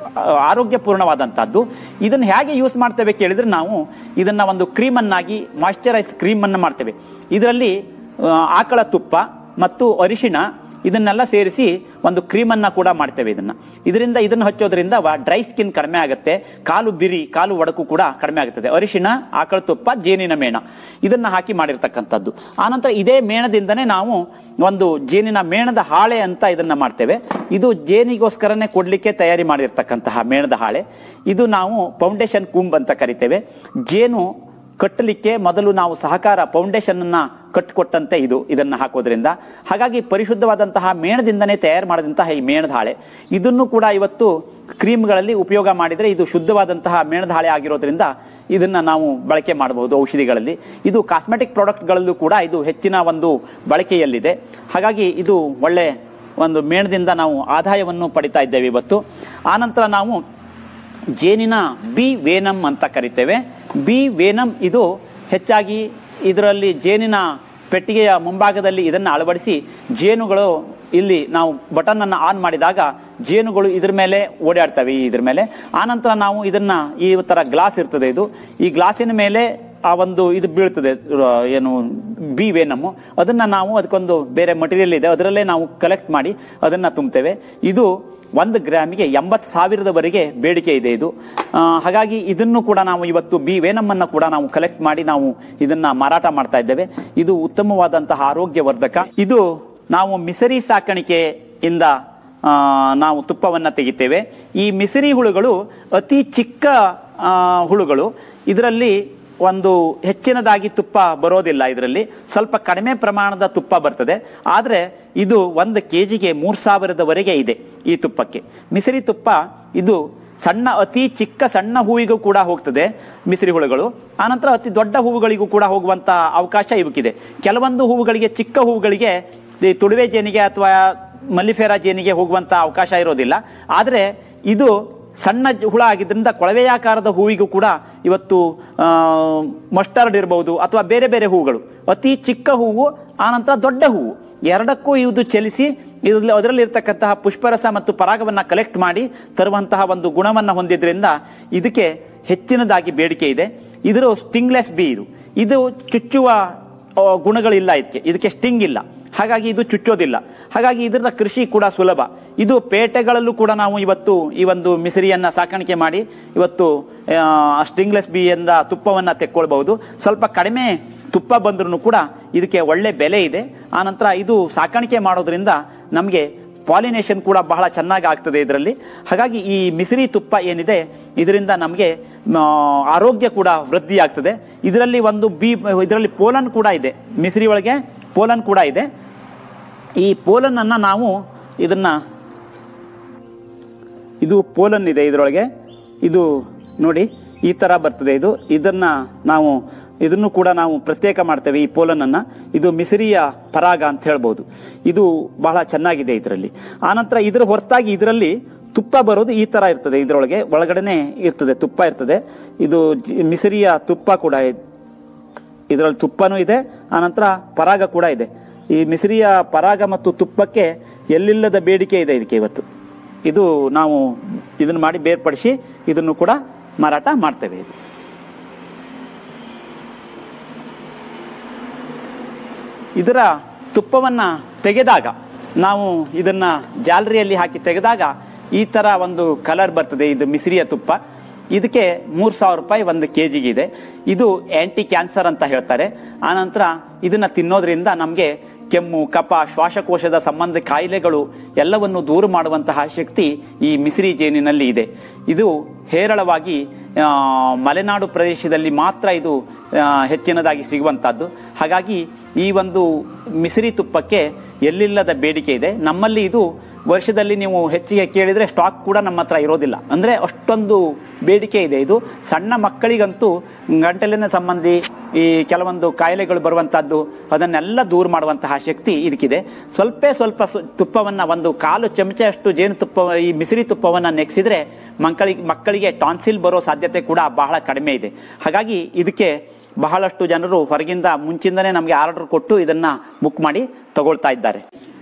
ಆರೋಗ್ಯಪೂರ್ಣವಾದಂಥದ್ದು ಇದನ್ನು ಹೇಗೆ ಯೂಸ್ ಮಾಡ್ತೇವೆ ಕೇಳಿದ್ರೆ ನಾವು ಇದನ್ನ ಒಂದು ಕ್ರೀಮನ್ನಾಗಿ ಮಾಯ್ಶ್ಚರೈಸ್ ಕ್ರೀಮನ್ನು ಮಾಡ್ತೇವೆ ಇದರಲ್ಲಿ ಆ, ಆಕಳ ತುಪ್ಪ ಮತ್ತು ಅರಿಶಿಣ ಇದನ್ನೆಲ್ಲ ಸೇರಿಸಿ ಒಂದು ಕ್ರೀಮನ್ನ ಕೂಡ ಮಾಡ್ತೇವೆ ಇದನ್ನ ಇದರಿಂದ ಇದನ್ನು ಹಚ್ಚೋದ್ರಿಂದ ಡ್ರೈ ಸ್ಕಿನ್ ಕಡಿಮೆ ಆಗುತ್ತೆ ಕಾಲು ಬಿರಿ ಕಾಲು ಒಡಕು ಕೂಡ ಕಡಿಮೆ ಆಗುತ್ತದೆ ಅರಿಶಿಣ ಆಕಳ ತುಪ್ಪ ಜೇನಿನ ಮೇಣ ಇದನ್ನ ಹಾಕಿ ಮಾಡಿರ್ತಕ್ಕಂಥದ್ದು ಆನಂತರ ಇದೇ ಮೇಣದಿಂದನೇ ನಾವು ಒಂದು ಜೇನಿನ ಮೇಣದ ಹಾಳೆ ಅಂತ ಇದನ್ನ ಮಾಡ್ತೇವೆ ಇದು ಜೇನಿಗೋಸ್ಕರನೇ ಕೊಡ್ಲಿಕ್ಕೆ ತಯಾರಿ ಮಾಡಿರ್ತಕ್ಕಂತಹ ಮೇಣದ ಹಾಳೆ ಇದು ನಾವು ಫೌಂಡೇಶನ್ ಕುಂಬ್ ಅಂತ ಕರಿತೇವೆ ಜೇನು ಕಟ್ಟಲಿಕ್ಕೆ ಮೊದಲು ನಾವು ಸಹಕಾರ ಫೌಂಡೇಶನ್ ಅನ್ನ ಕಟ್ಟಿಕೊಟ್ಟಂತೆ ಇದು ಇದನ್ನ ಹಾಕೋದ್ರಿಂದ ಹಾಗಾಗಿ ಪರಿಶುದ್ಧವಾದಂತಹ ಮೇಣದಿಂದನೇ ತಯಾರು ಮಾಡಿದಂತಹ ಈ ಮೇಣದ ಹಾಳೆ ಇದನ್ನು ಕೂಡ ಇವತ್ತು ಕ್ರೀಮ್ಗಳಲ್ಲಿ ಉಪಯೋಗ ಮಾಡಿದರೆ ಇದು ಶುದ್ಧವಾದಂತಹ ಮೇಣದ ಹಾಳೆ ಆಗಿರೋದ್ರಿಂದ ಇದನ್ನ ನಾವು ಬಳಕೆ ಮಾಡಬಹುದು ಔಷಧಿಗಳಲ್ಲಿ ಇದು ಕಾಸ್ಮೆಟಿಕ್ ಪ್ರಾಡಕ್ಟ್ಗಳಲ್ಲೂ ಕೂಡ ಇದು ಹೆಚ್ಚಿನ ಒಂದು ಬಳಕೆಯಲ್ಲಿದೆ ಹಾಗಾಗಿ ಇದು ಒಳ್ಳೆ ಒಂದು ಮೇಣದಿಂದ ನಾವು ಆದಾಯವನ್ನು ಪಡಿತಾ ಇದ್ದೇವೆ ಇವತ್ತು ಆನಂತರ ನಾವು ಜೇನಿನ ಬಿ ವೇನಮ್ ಅಂತ ಕರಿತೇವೆ ಬಿ ವೇನಮ್ ಇದು ಹೆಚ್ಚಾಗಿ ಇದರಲ್ಲಿ ಜೇನಿನ ಪೆಟ್ಟಿಗೆಯ ಮುಂಭಾಗದಲ್ಲಿ ಇದನ್ನು ಅಳವಡಿಸಿ ಜೇನುಗಳು ಇಲ್ಲಿ ನಾವು ಬಟನ್ ಅನ್ನು ಆನ್ ಮಾಡಿದಾಗ ಜೇನುಗಳು ಇದ್ರ ಮೇಲೆ ಓಡಾಡ್ತವೆ ಈ ಇದ್ರ ಮೇಲೆ ಆನಂತರ ನಾವು ಇದನ್ನ ಈ ತರ ಗ್ಲಾಸ್ ಇರ್ತದೆ ಇದು ಈ ಗ್ಲಾಸಿನ ಮೇಲೆ ಆ ಒಂದು ಇದು ಬೀಳ್ತದೆ ಆ, ಏನು ಬಿ ವೇನಮ್ಮು ಅದನ್ನ ನಾವು ಅದಕ್ಕೊಂದು ಬೇರೆ ಮಟೀರಿಯಲ್ ಇದೆ ಅದರಲ್ಲೇ ನಾವು ಕಲೆಕ್ಟ್ ಮಾಡಿ ಅದನ್ನ ತುಂಬ್ತೇವೆ ಇದು ಒಂದು ಗ್ರಾಮಿಗೆ ಎಂಬತ್ತು ಸಾವಿರದವರೆಗೆ ಬೇಡಿಕೆ ಇದೆ ಇದು ಆ, ಹಾಗಾಗಿ ಇದನ್ನು ಕೂಡ ನಾವು ಇವತ್ತು ಬಿ ವೇನಮ್ಮನ್ನು ಕೂಡ ನಾವು ಕಲೆಕ್ಟ್ ಮಾಡಿ ನಾವು ಇದನ್ನ ಮಾರಾಟ ಮಾಡ್ತಾ ಇದ್ದೇವೆ ಇದು ಉತ್ತಮವಾದಂತಹ ಆರೋಗ್ಯವರ್ಧಕ ಇದು ನಾವು ಮಿಸರಿ ಸಾಕಾಣಿಕೆಯಿಂದ ಆ, ನಾವು ತುಪ್ಪವನ್ನು ತೆಗಿತೇವೆ ಈ ಮಿಸರಿ ಹುಳುಗಳು ಅತಿ ಚಿಕ್ಕ ಆ, ಹುಳುಗಳು ಇದರಲ್ಲಿ ಒಂದು ಹೆಚ್ಚಿನದಾಗಿ ತುಪ್ಪ ಬರೋದಿಲ್ಲ ಇದರಲ್ಲಿ ಸ್ವಲ್ಪ ಕಡಿಮೆ ಪ್ರಮಾಣದ ತುಪ್ಪ ಬರ್ತದೆ ಆದರೆ ಇದು ಒಂದು ಕೆ ಜಿಗೆ ಮೂರು ಸಾವಿರದವರೆಗೆ ಇದೆ ಈ ತುಪ್ಪಕ್ಕೆ ಮಿಸರಿ ತುಪ್ಪ ಇದು ಸಣ್ಣ ಅತಿ ಚಿಕ್ಕ ಸಣ್ಣ ಹೂವಿಗೂ ಕೂಡ ಹೋಗ್ತದೆ ಮಿಸರಿ ಹುಳುಗಳು ಆನಂತರ ಅತಿ ದೊಡ್ಡ ಹೂವುಗಳಿಗೂ ಕೂಡ ಹೋಗುವಂತ ಅವಕಾಶ ಇವಕ್ಕಿದೆ ಕೆಲವೊಂದು ಹೂವುಗಳಿಗೆ ಚಿಕ್ಕ ಹೂವುಗಳಿಗೆ ಈ ತುಡುವೆ ಜೇನಿಗೆ ಅಥವಾ ಮಲ್ಲಿಫೆರಾ ಜೇನಿಗೆ ಹೋಗುವಂತ ಅವಕಾಶ ಇರೋದಿಲ್ಲ ಆದರೆ ಇದು ಸಣ್ಣ ಜ- ಹುಳ ಆಗಿದ್ದರಿಂದ ಕೊಳವೆಯಾಕಾರದ ಹೂವಿಗೂ ಕೂಡ ಇವತ್ತು ಆ, ಮಸ್ಟರ್ಡ್ ಇರಬಹುದು ಅಥವಾ ಬೇರೆ ಬೇರೆ ಹೂವುಗಳು ಅತಿ ಚಿಕ್ಕ ಹೂವು ಆನಂತರ ದೊಡ್ಡ ಹೂವು ಎರಡಕ್ಕೂ ಇದು ಚಲಿಸಿ ಇದರಲ್ಲಿ ಅದರಲ್ಲಿ ಇರ್ತಕ್ಕಂತಹ ಪುಷ್ಪರಸ ಮತ್ತು ಪರಾಗವನ್ನ ಕಲೆಕ್ಟ್ ಮಾಡಿ ತರುವಂತಹ ಒಂದು ಗುಣವನ್ನ ಹೊಂದಿದ್ರಿಂದ ಇದಕ್ಕೆ ಹೆಚ್ಚಿನದಾಗಿ ಬೇಡಿಕೆ ಇದೆ ಇದರ ಸ್ಟಿಂಗ್ಲೆಸ್ ಬಿ ಇದು ಇದು ಚುಚ್ಚುವ ಆ, ಗುಣಗಳಿಲ್ಲ ಇದಕ್ಕೆ ಇದಕ್ಕೆ ಸ್ಟಿಂಗ್ ಇಲ್ಲ ಹಾಗಾಗಿ ಇದು ಚುಚ್ಚೋದಿಲ್ಲ ಹಾಗಾಗಿ ಇದರ ಕೃಷಿ ಕೂಡ ಸುಲಭ ಇದು ಪೇಟೆಗಳಲ್ಲೂ ಕೂಡ ನಾವು ಇವತ್ತು ಈ ಒಂದು ಮಿಸರಿಯನ್ನ ಸಾಕಾಣಿಕೆ ಮಾಡಿ ಇವತ್ತು ಸ್ಟಿಂಗ್ಲೆಸ್ ಬಿಯಿಂದ ತುಪ್ಪವನ್ನ ತೆಕ್ಕೊಳ್ಬಹುದು ಸ್ವಲ್ಪ ಕಡಿಮೆ ತುಪ್ಪ ಬಂದ್ರೂ ಕೂಡ ಇದಕ್ಕೆ ಒಳ್ಳೆ ಬೆಲೆ ಇದೆ ಆನಂತರ ಇದು ಸಾಕಾಣಿಕೆ ಮಾಡೋದ್ರಿಂದ ನಮಗೆ ಪಾಲಿನೇಷನ್ ಕೂಡ ಬಹಳ ಚೆನ್ನಾಗಿ ಆಗ್ತದೆ ಇದರಲ್ಲಿ ಹಾಗಾಗಿ ಈ ಮಿಸರಿ ತುಪ್ಪ ಏನಿದೆ ಇದರಿಂದ ನಮಗೆ ಆ, ಆರೋಗ್ಯ ಕೂಡ ವೃದ್ಧಿ ಆಗ್ತದೆ ಇದರಲ್ಲಿ ಒಂದು ಬಿ ಇದರಲ್ಲಿ ಪೋಲನ್ ಕೂಡ ಇದೆ ಮಿಸರಿ ಒಳಗೆ ಪೋಲನ್ ಕೂಡ ಇದೆ ಈ ಪೋಲನ್ ಅನ್ನ ನಾವು ಇದನ್ನ ಇದು ಪೋಲನ್ ಇದೆ ಇದರೊಳಗೆ ಇದು ನೋಡಿ ಈ ತರ ಬರ್ತದೆ ಇದು ಇದನ್ನ ನಾವು ಇದನ್ನು ಕೂಡ ನಾವು ಪ್ರತ್ಯೇಕ ಮಾಡ್ತೇವೆ ಈ ಪೋಲನನ್ನ ಇದು ಮಿಸರಿಯ ಪರಾಗ ಅಂತ ಹೇಳ್ಬೋದು ಇದು ಬಹಳ ಚೆನ್ನಾಗಿದೆ ಇದರಲ್ಲಿ ಆನಂತರ ಇದರ ಹೊರತಾಗಿ ಇದರಲ್ಲಿ ತುಪ್ಪ ಬರೋದು ಈ ತರ ಇರ್ತದೆ ಇದರೊಳಗೆ ಒಳಗಡೆನೆ ಇರ್ತದೆ ತುಪ್ಪ ಇರ್ತದೆ ಇದು ಜಿ- ಮಿಸರಿಯ ತುಪ್ಪ ಕೂಡ ಇದೆ ಇದರಲ್ಲಿ ತುಪ್ಪನೂ ಇದೆ ಆನಂತರ ಪರಾಗ ಕೂಡ ಇದೆ ಈ ಮಿಸರಿಯ ಪರಾಗ ಮತ್ತು ತುಪ್ಪಕ್ಕೆ ಎಲ್ಲಿಲ್ಲದ ಬೇಡಿಕೆ ಇದೆ ಇದಕ್ಕೆ ಇವತ್ತು ಇದು ನಾವು ಇದನ್ನು ಮಾಡಿ ಬೇರ್ಪಡಿಸಿ ಇದನ್ನು ಕೂಡ ಮಾರಾಟ ಮಾಡ್ತೇವೆ ಇದು ಇದರ ತುಪ್ಪವನ್ನು ತೆಗೆದಾಗ ನಾವು ಇದನ್ನ ಜಾಲರಿಯಲ್ಲಿ ಹಾಕಿ ತೆಗೆದಾಗ ಈ ತರ ಒಂದು ಕಲರ್ ಬರ್ತದೆ ಇದು ಮಿಶ್ರಿಯ ತುಪ್ಪ ಇದಕ್ಕೆ ಮೂರು ಸಾವಿರ ರೂಪಾಯಿ ಒಂದು ಕೆ ಜಿಗೆ ಇದೆ ಇದು ಆಂಟಿ ಕ್ಯಾನ್ಸರ್ ಅಂತ ಹೇಳ್ತಾರೆ ಆನಂತರ ಇದನ್ನ ತಿನ್ನೋದ್ರಿಂದ ನಮಗೆ ಕೆಮ್ಮು ಕಫ ಶ್ವಾಸಕೋಶದ ಸಂಬಂಧ ಕಾಯಿಲೆಗಳು ಎಲ್ಲವನ್ನು ದೂರ ಮಾಡುವಂತಹ ಶಕ್ತಿ ಈ ಮಿಶ್ರಿ ಜೇನಿನಲ್ಲಿ ಇದೆ ಇದು ಹೇರಳವಾಗಿ ಆ, ಮಲೆನಾಡು ಪ್ರದೇಶದಲ್ಲಿ ಮಾತ್ರ ಇದು ಆ, ಹೆಚ್ಚಿನದಾಗಿ ಸಿಗುವಂತಹದ್ದು ಹಾಗಾಗಿ ಈ ಒಂದು ಮಿಶ್ರಿ ತುಪ್ಪಕ್ಕೆ ಎಲ್ಲಿಲ್ಲದ ಬೇಡಿಕೆ ಇದೆ ನಮ್ಮಲ್ಲಿ ಇದು ವರ್ಷದಲ್ಲಿ ನೀವು ಹೆಚ್ಚಿಗೆ ಕೇಳಿದ್ರೆ ಸ್ಟಾಕ್ ಕೂಡ ನಮ್ಮ ಹತ್ರ ಇರೋದಿಲ್ಲ ಅಂದ್ರೆ ಅಷ್ಟೊಂದು ಬೇಡಿಕೆ ಇದೆ ಇದು ಸಣ್ಣ ಮಕ್ಕಳಿಗಂತೂ ಗಂಟಲಿನ ಸಂಬಂಧಿ ಈ ಕೆಲವೊಂದು ಕಾಯಿಲೆಗಳು ಬರುವಂತಹದ್ದು ಅದನ್ನೆಲ್ಲ ದೂರ ಮಾಡುವಂತಹ ಶಕ್ತಿ ಇದಕ್ಕಿದೆ ಸ್ವಲ್ಪ ಸ್ವಲ್ಪ ಸು- ತುಪ್ಪವನ್ನ ಒಂದು ಕಾಲು ಚಮಚಷ್ಟು ಜೇನುತುಪ್ಪ ಈ ಮಿಶ್ರಿ ತುಪ್ಪವನ್ನ ನೆಕ್ಸಿದ್ರೆ ಮಕ್ಕಳಿಗೆ ಮಕ್ಕಳಿಗೆ ಟಾನ್ಸಿಲ್ ಬರೋ ಸಾಧ್ಯತೆ ಕೂಡ ಬಹಳ ಕಡಿಮೆ ಇದೆ ಹಾಗಾಗಿ ಇದಕ್ಕೆ ಬಹಳಷ್ಟು ಜನರು ಹೊರಗಿಂದ ಮುಂಚಿಂದನೇ ನಮಗೆ ಆರ್ಡರ್ ಕೊಟ್ಟು ಇದನ್ನ ಬುಕ್ ಮಾಡಿ ತಗೊಳ್ತಾ ಇದ್ದಾರೆ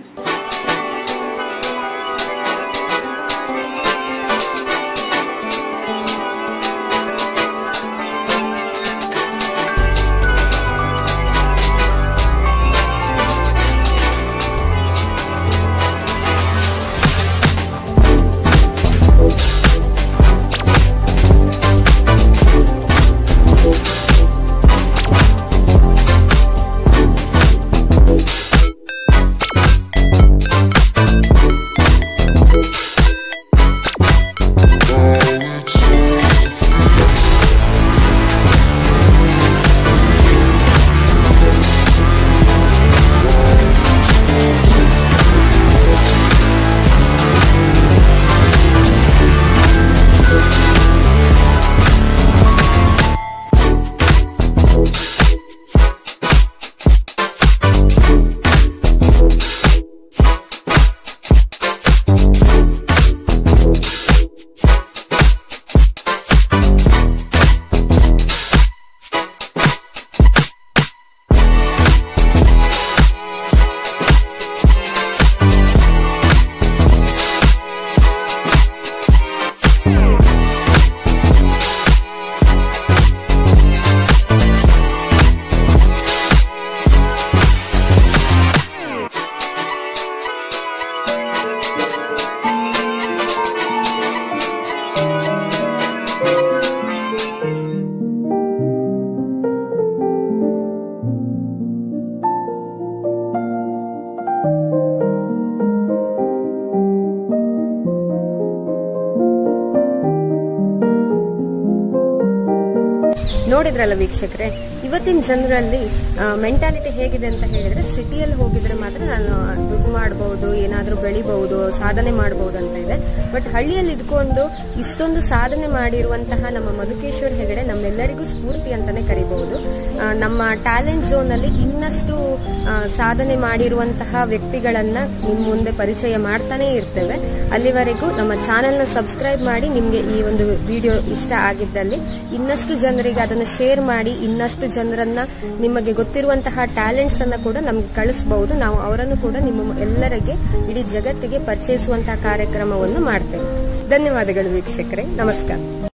ನೋಡಿದ್ರಲ್ಲ ವೀಕ್ಷಕರೇ ಇವತ್ತಿನ ಜನರಲ್ಲಿ ಮೆಂಟಾಲಿಟಿ ಹೇಗಿದೆ ಅಂತ ಹೇಳಿದ್ರೆ ಸಿಟಿಯಲ್ಲಿ ಹೋಗಿದ್ರೆ ಮಾತ್ರ ನಾನು ದುಡ್ಡು ಮಾಡಬಹುದು ಏನಾದ್ರೂ ಬೆಳಿಬಹುದು ಸಾಧನೆ ಮಾಡಬಹುದು ಅಂತ ಇದೆ ಬಟ್ ಹಳ್ಳಿಯಲ್ಲಿ ಇದ್ಕೊಂಡು ಇಷ್ಟೊಂದು ಸಾಧನೆ ಮಾಡಿರುವಂತಹ ನಮ್ಮ ಮಧುಕೇಶ್ವರ್ ಹೆಗಡೆ ನಮ್ಮೆಲ್ಲರಿಗೂ ಸ್ಫೂರ್ತಿ ಅಂತಾನೆ ಕರಿಬಹುದು ಆ, ನಮ್ಮ ಟ್ಯಾಲೆಂಟ್ ಝೋನ್ ಅಲ್ಲಿ ಇನ್ನಷ್ಟು ಆ, ಸಾಧನೆ ಮಾಡಿರುವಂತಹ ವ್ಯಕ್ತಿಗಳನ್ನ ನಿಮ್ ಮುಂದೆ ಪರಿಚಯ ಮಾಡ್ತಾನೆ ಇರ್ತೇವೆ ಅಲ್ಲಿವರೆಗೂ ನಮ್ಮ ಚಾನೆಲ್ ನ ಸಬ್ಸ್ಕ್ರೈಬ್ ಮಾಡಿ ನಿಮ್ಗೆ ಈ ಒಂದು ವಿಡಿಯೋ ಇಷ್ಟ ಆಗಿದ್ದಲ್ಲಿ ಇನ್ನಷ್ಟು ಜನರಿಗೆ ಅದನ್ನು ಶೇರ್ ಮಾಡಿ ಇನ್ನಷ್ಟು ಜನರನ್ನ ನಿಮಗೆ ಗೊತ್ತಿರುವಂತಹ ಟ್ಯಾಲೆಂಟ್ಸ್ ಅನ್ನ ಕೂಡ ನಮ್ಗೆ ಕಳಿಸಬಹುದು ನಾವು ಅವರನ್ನು ಕೂಡ ನಿಮ್ಮ ಎಲ್ಲರಿಗೆ ಇಡೀ ಜಗತ್ತಿಗೆ ಪರಿಚಯಿಸುವಂತಹ ಕಾರ್ಯಕ್ರಮವನ್ನು ಮಾಡ್ತೇವೆ ಧನ್ಯವಾದಗಳು ವೀಕ್ಷಕರೇ ನಮಸ್ಕಾರ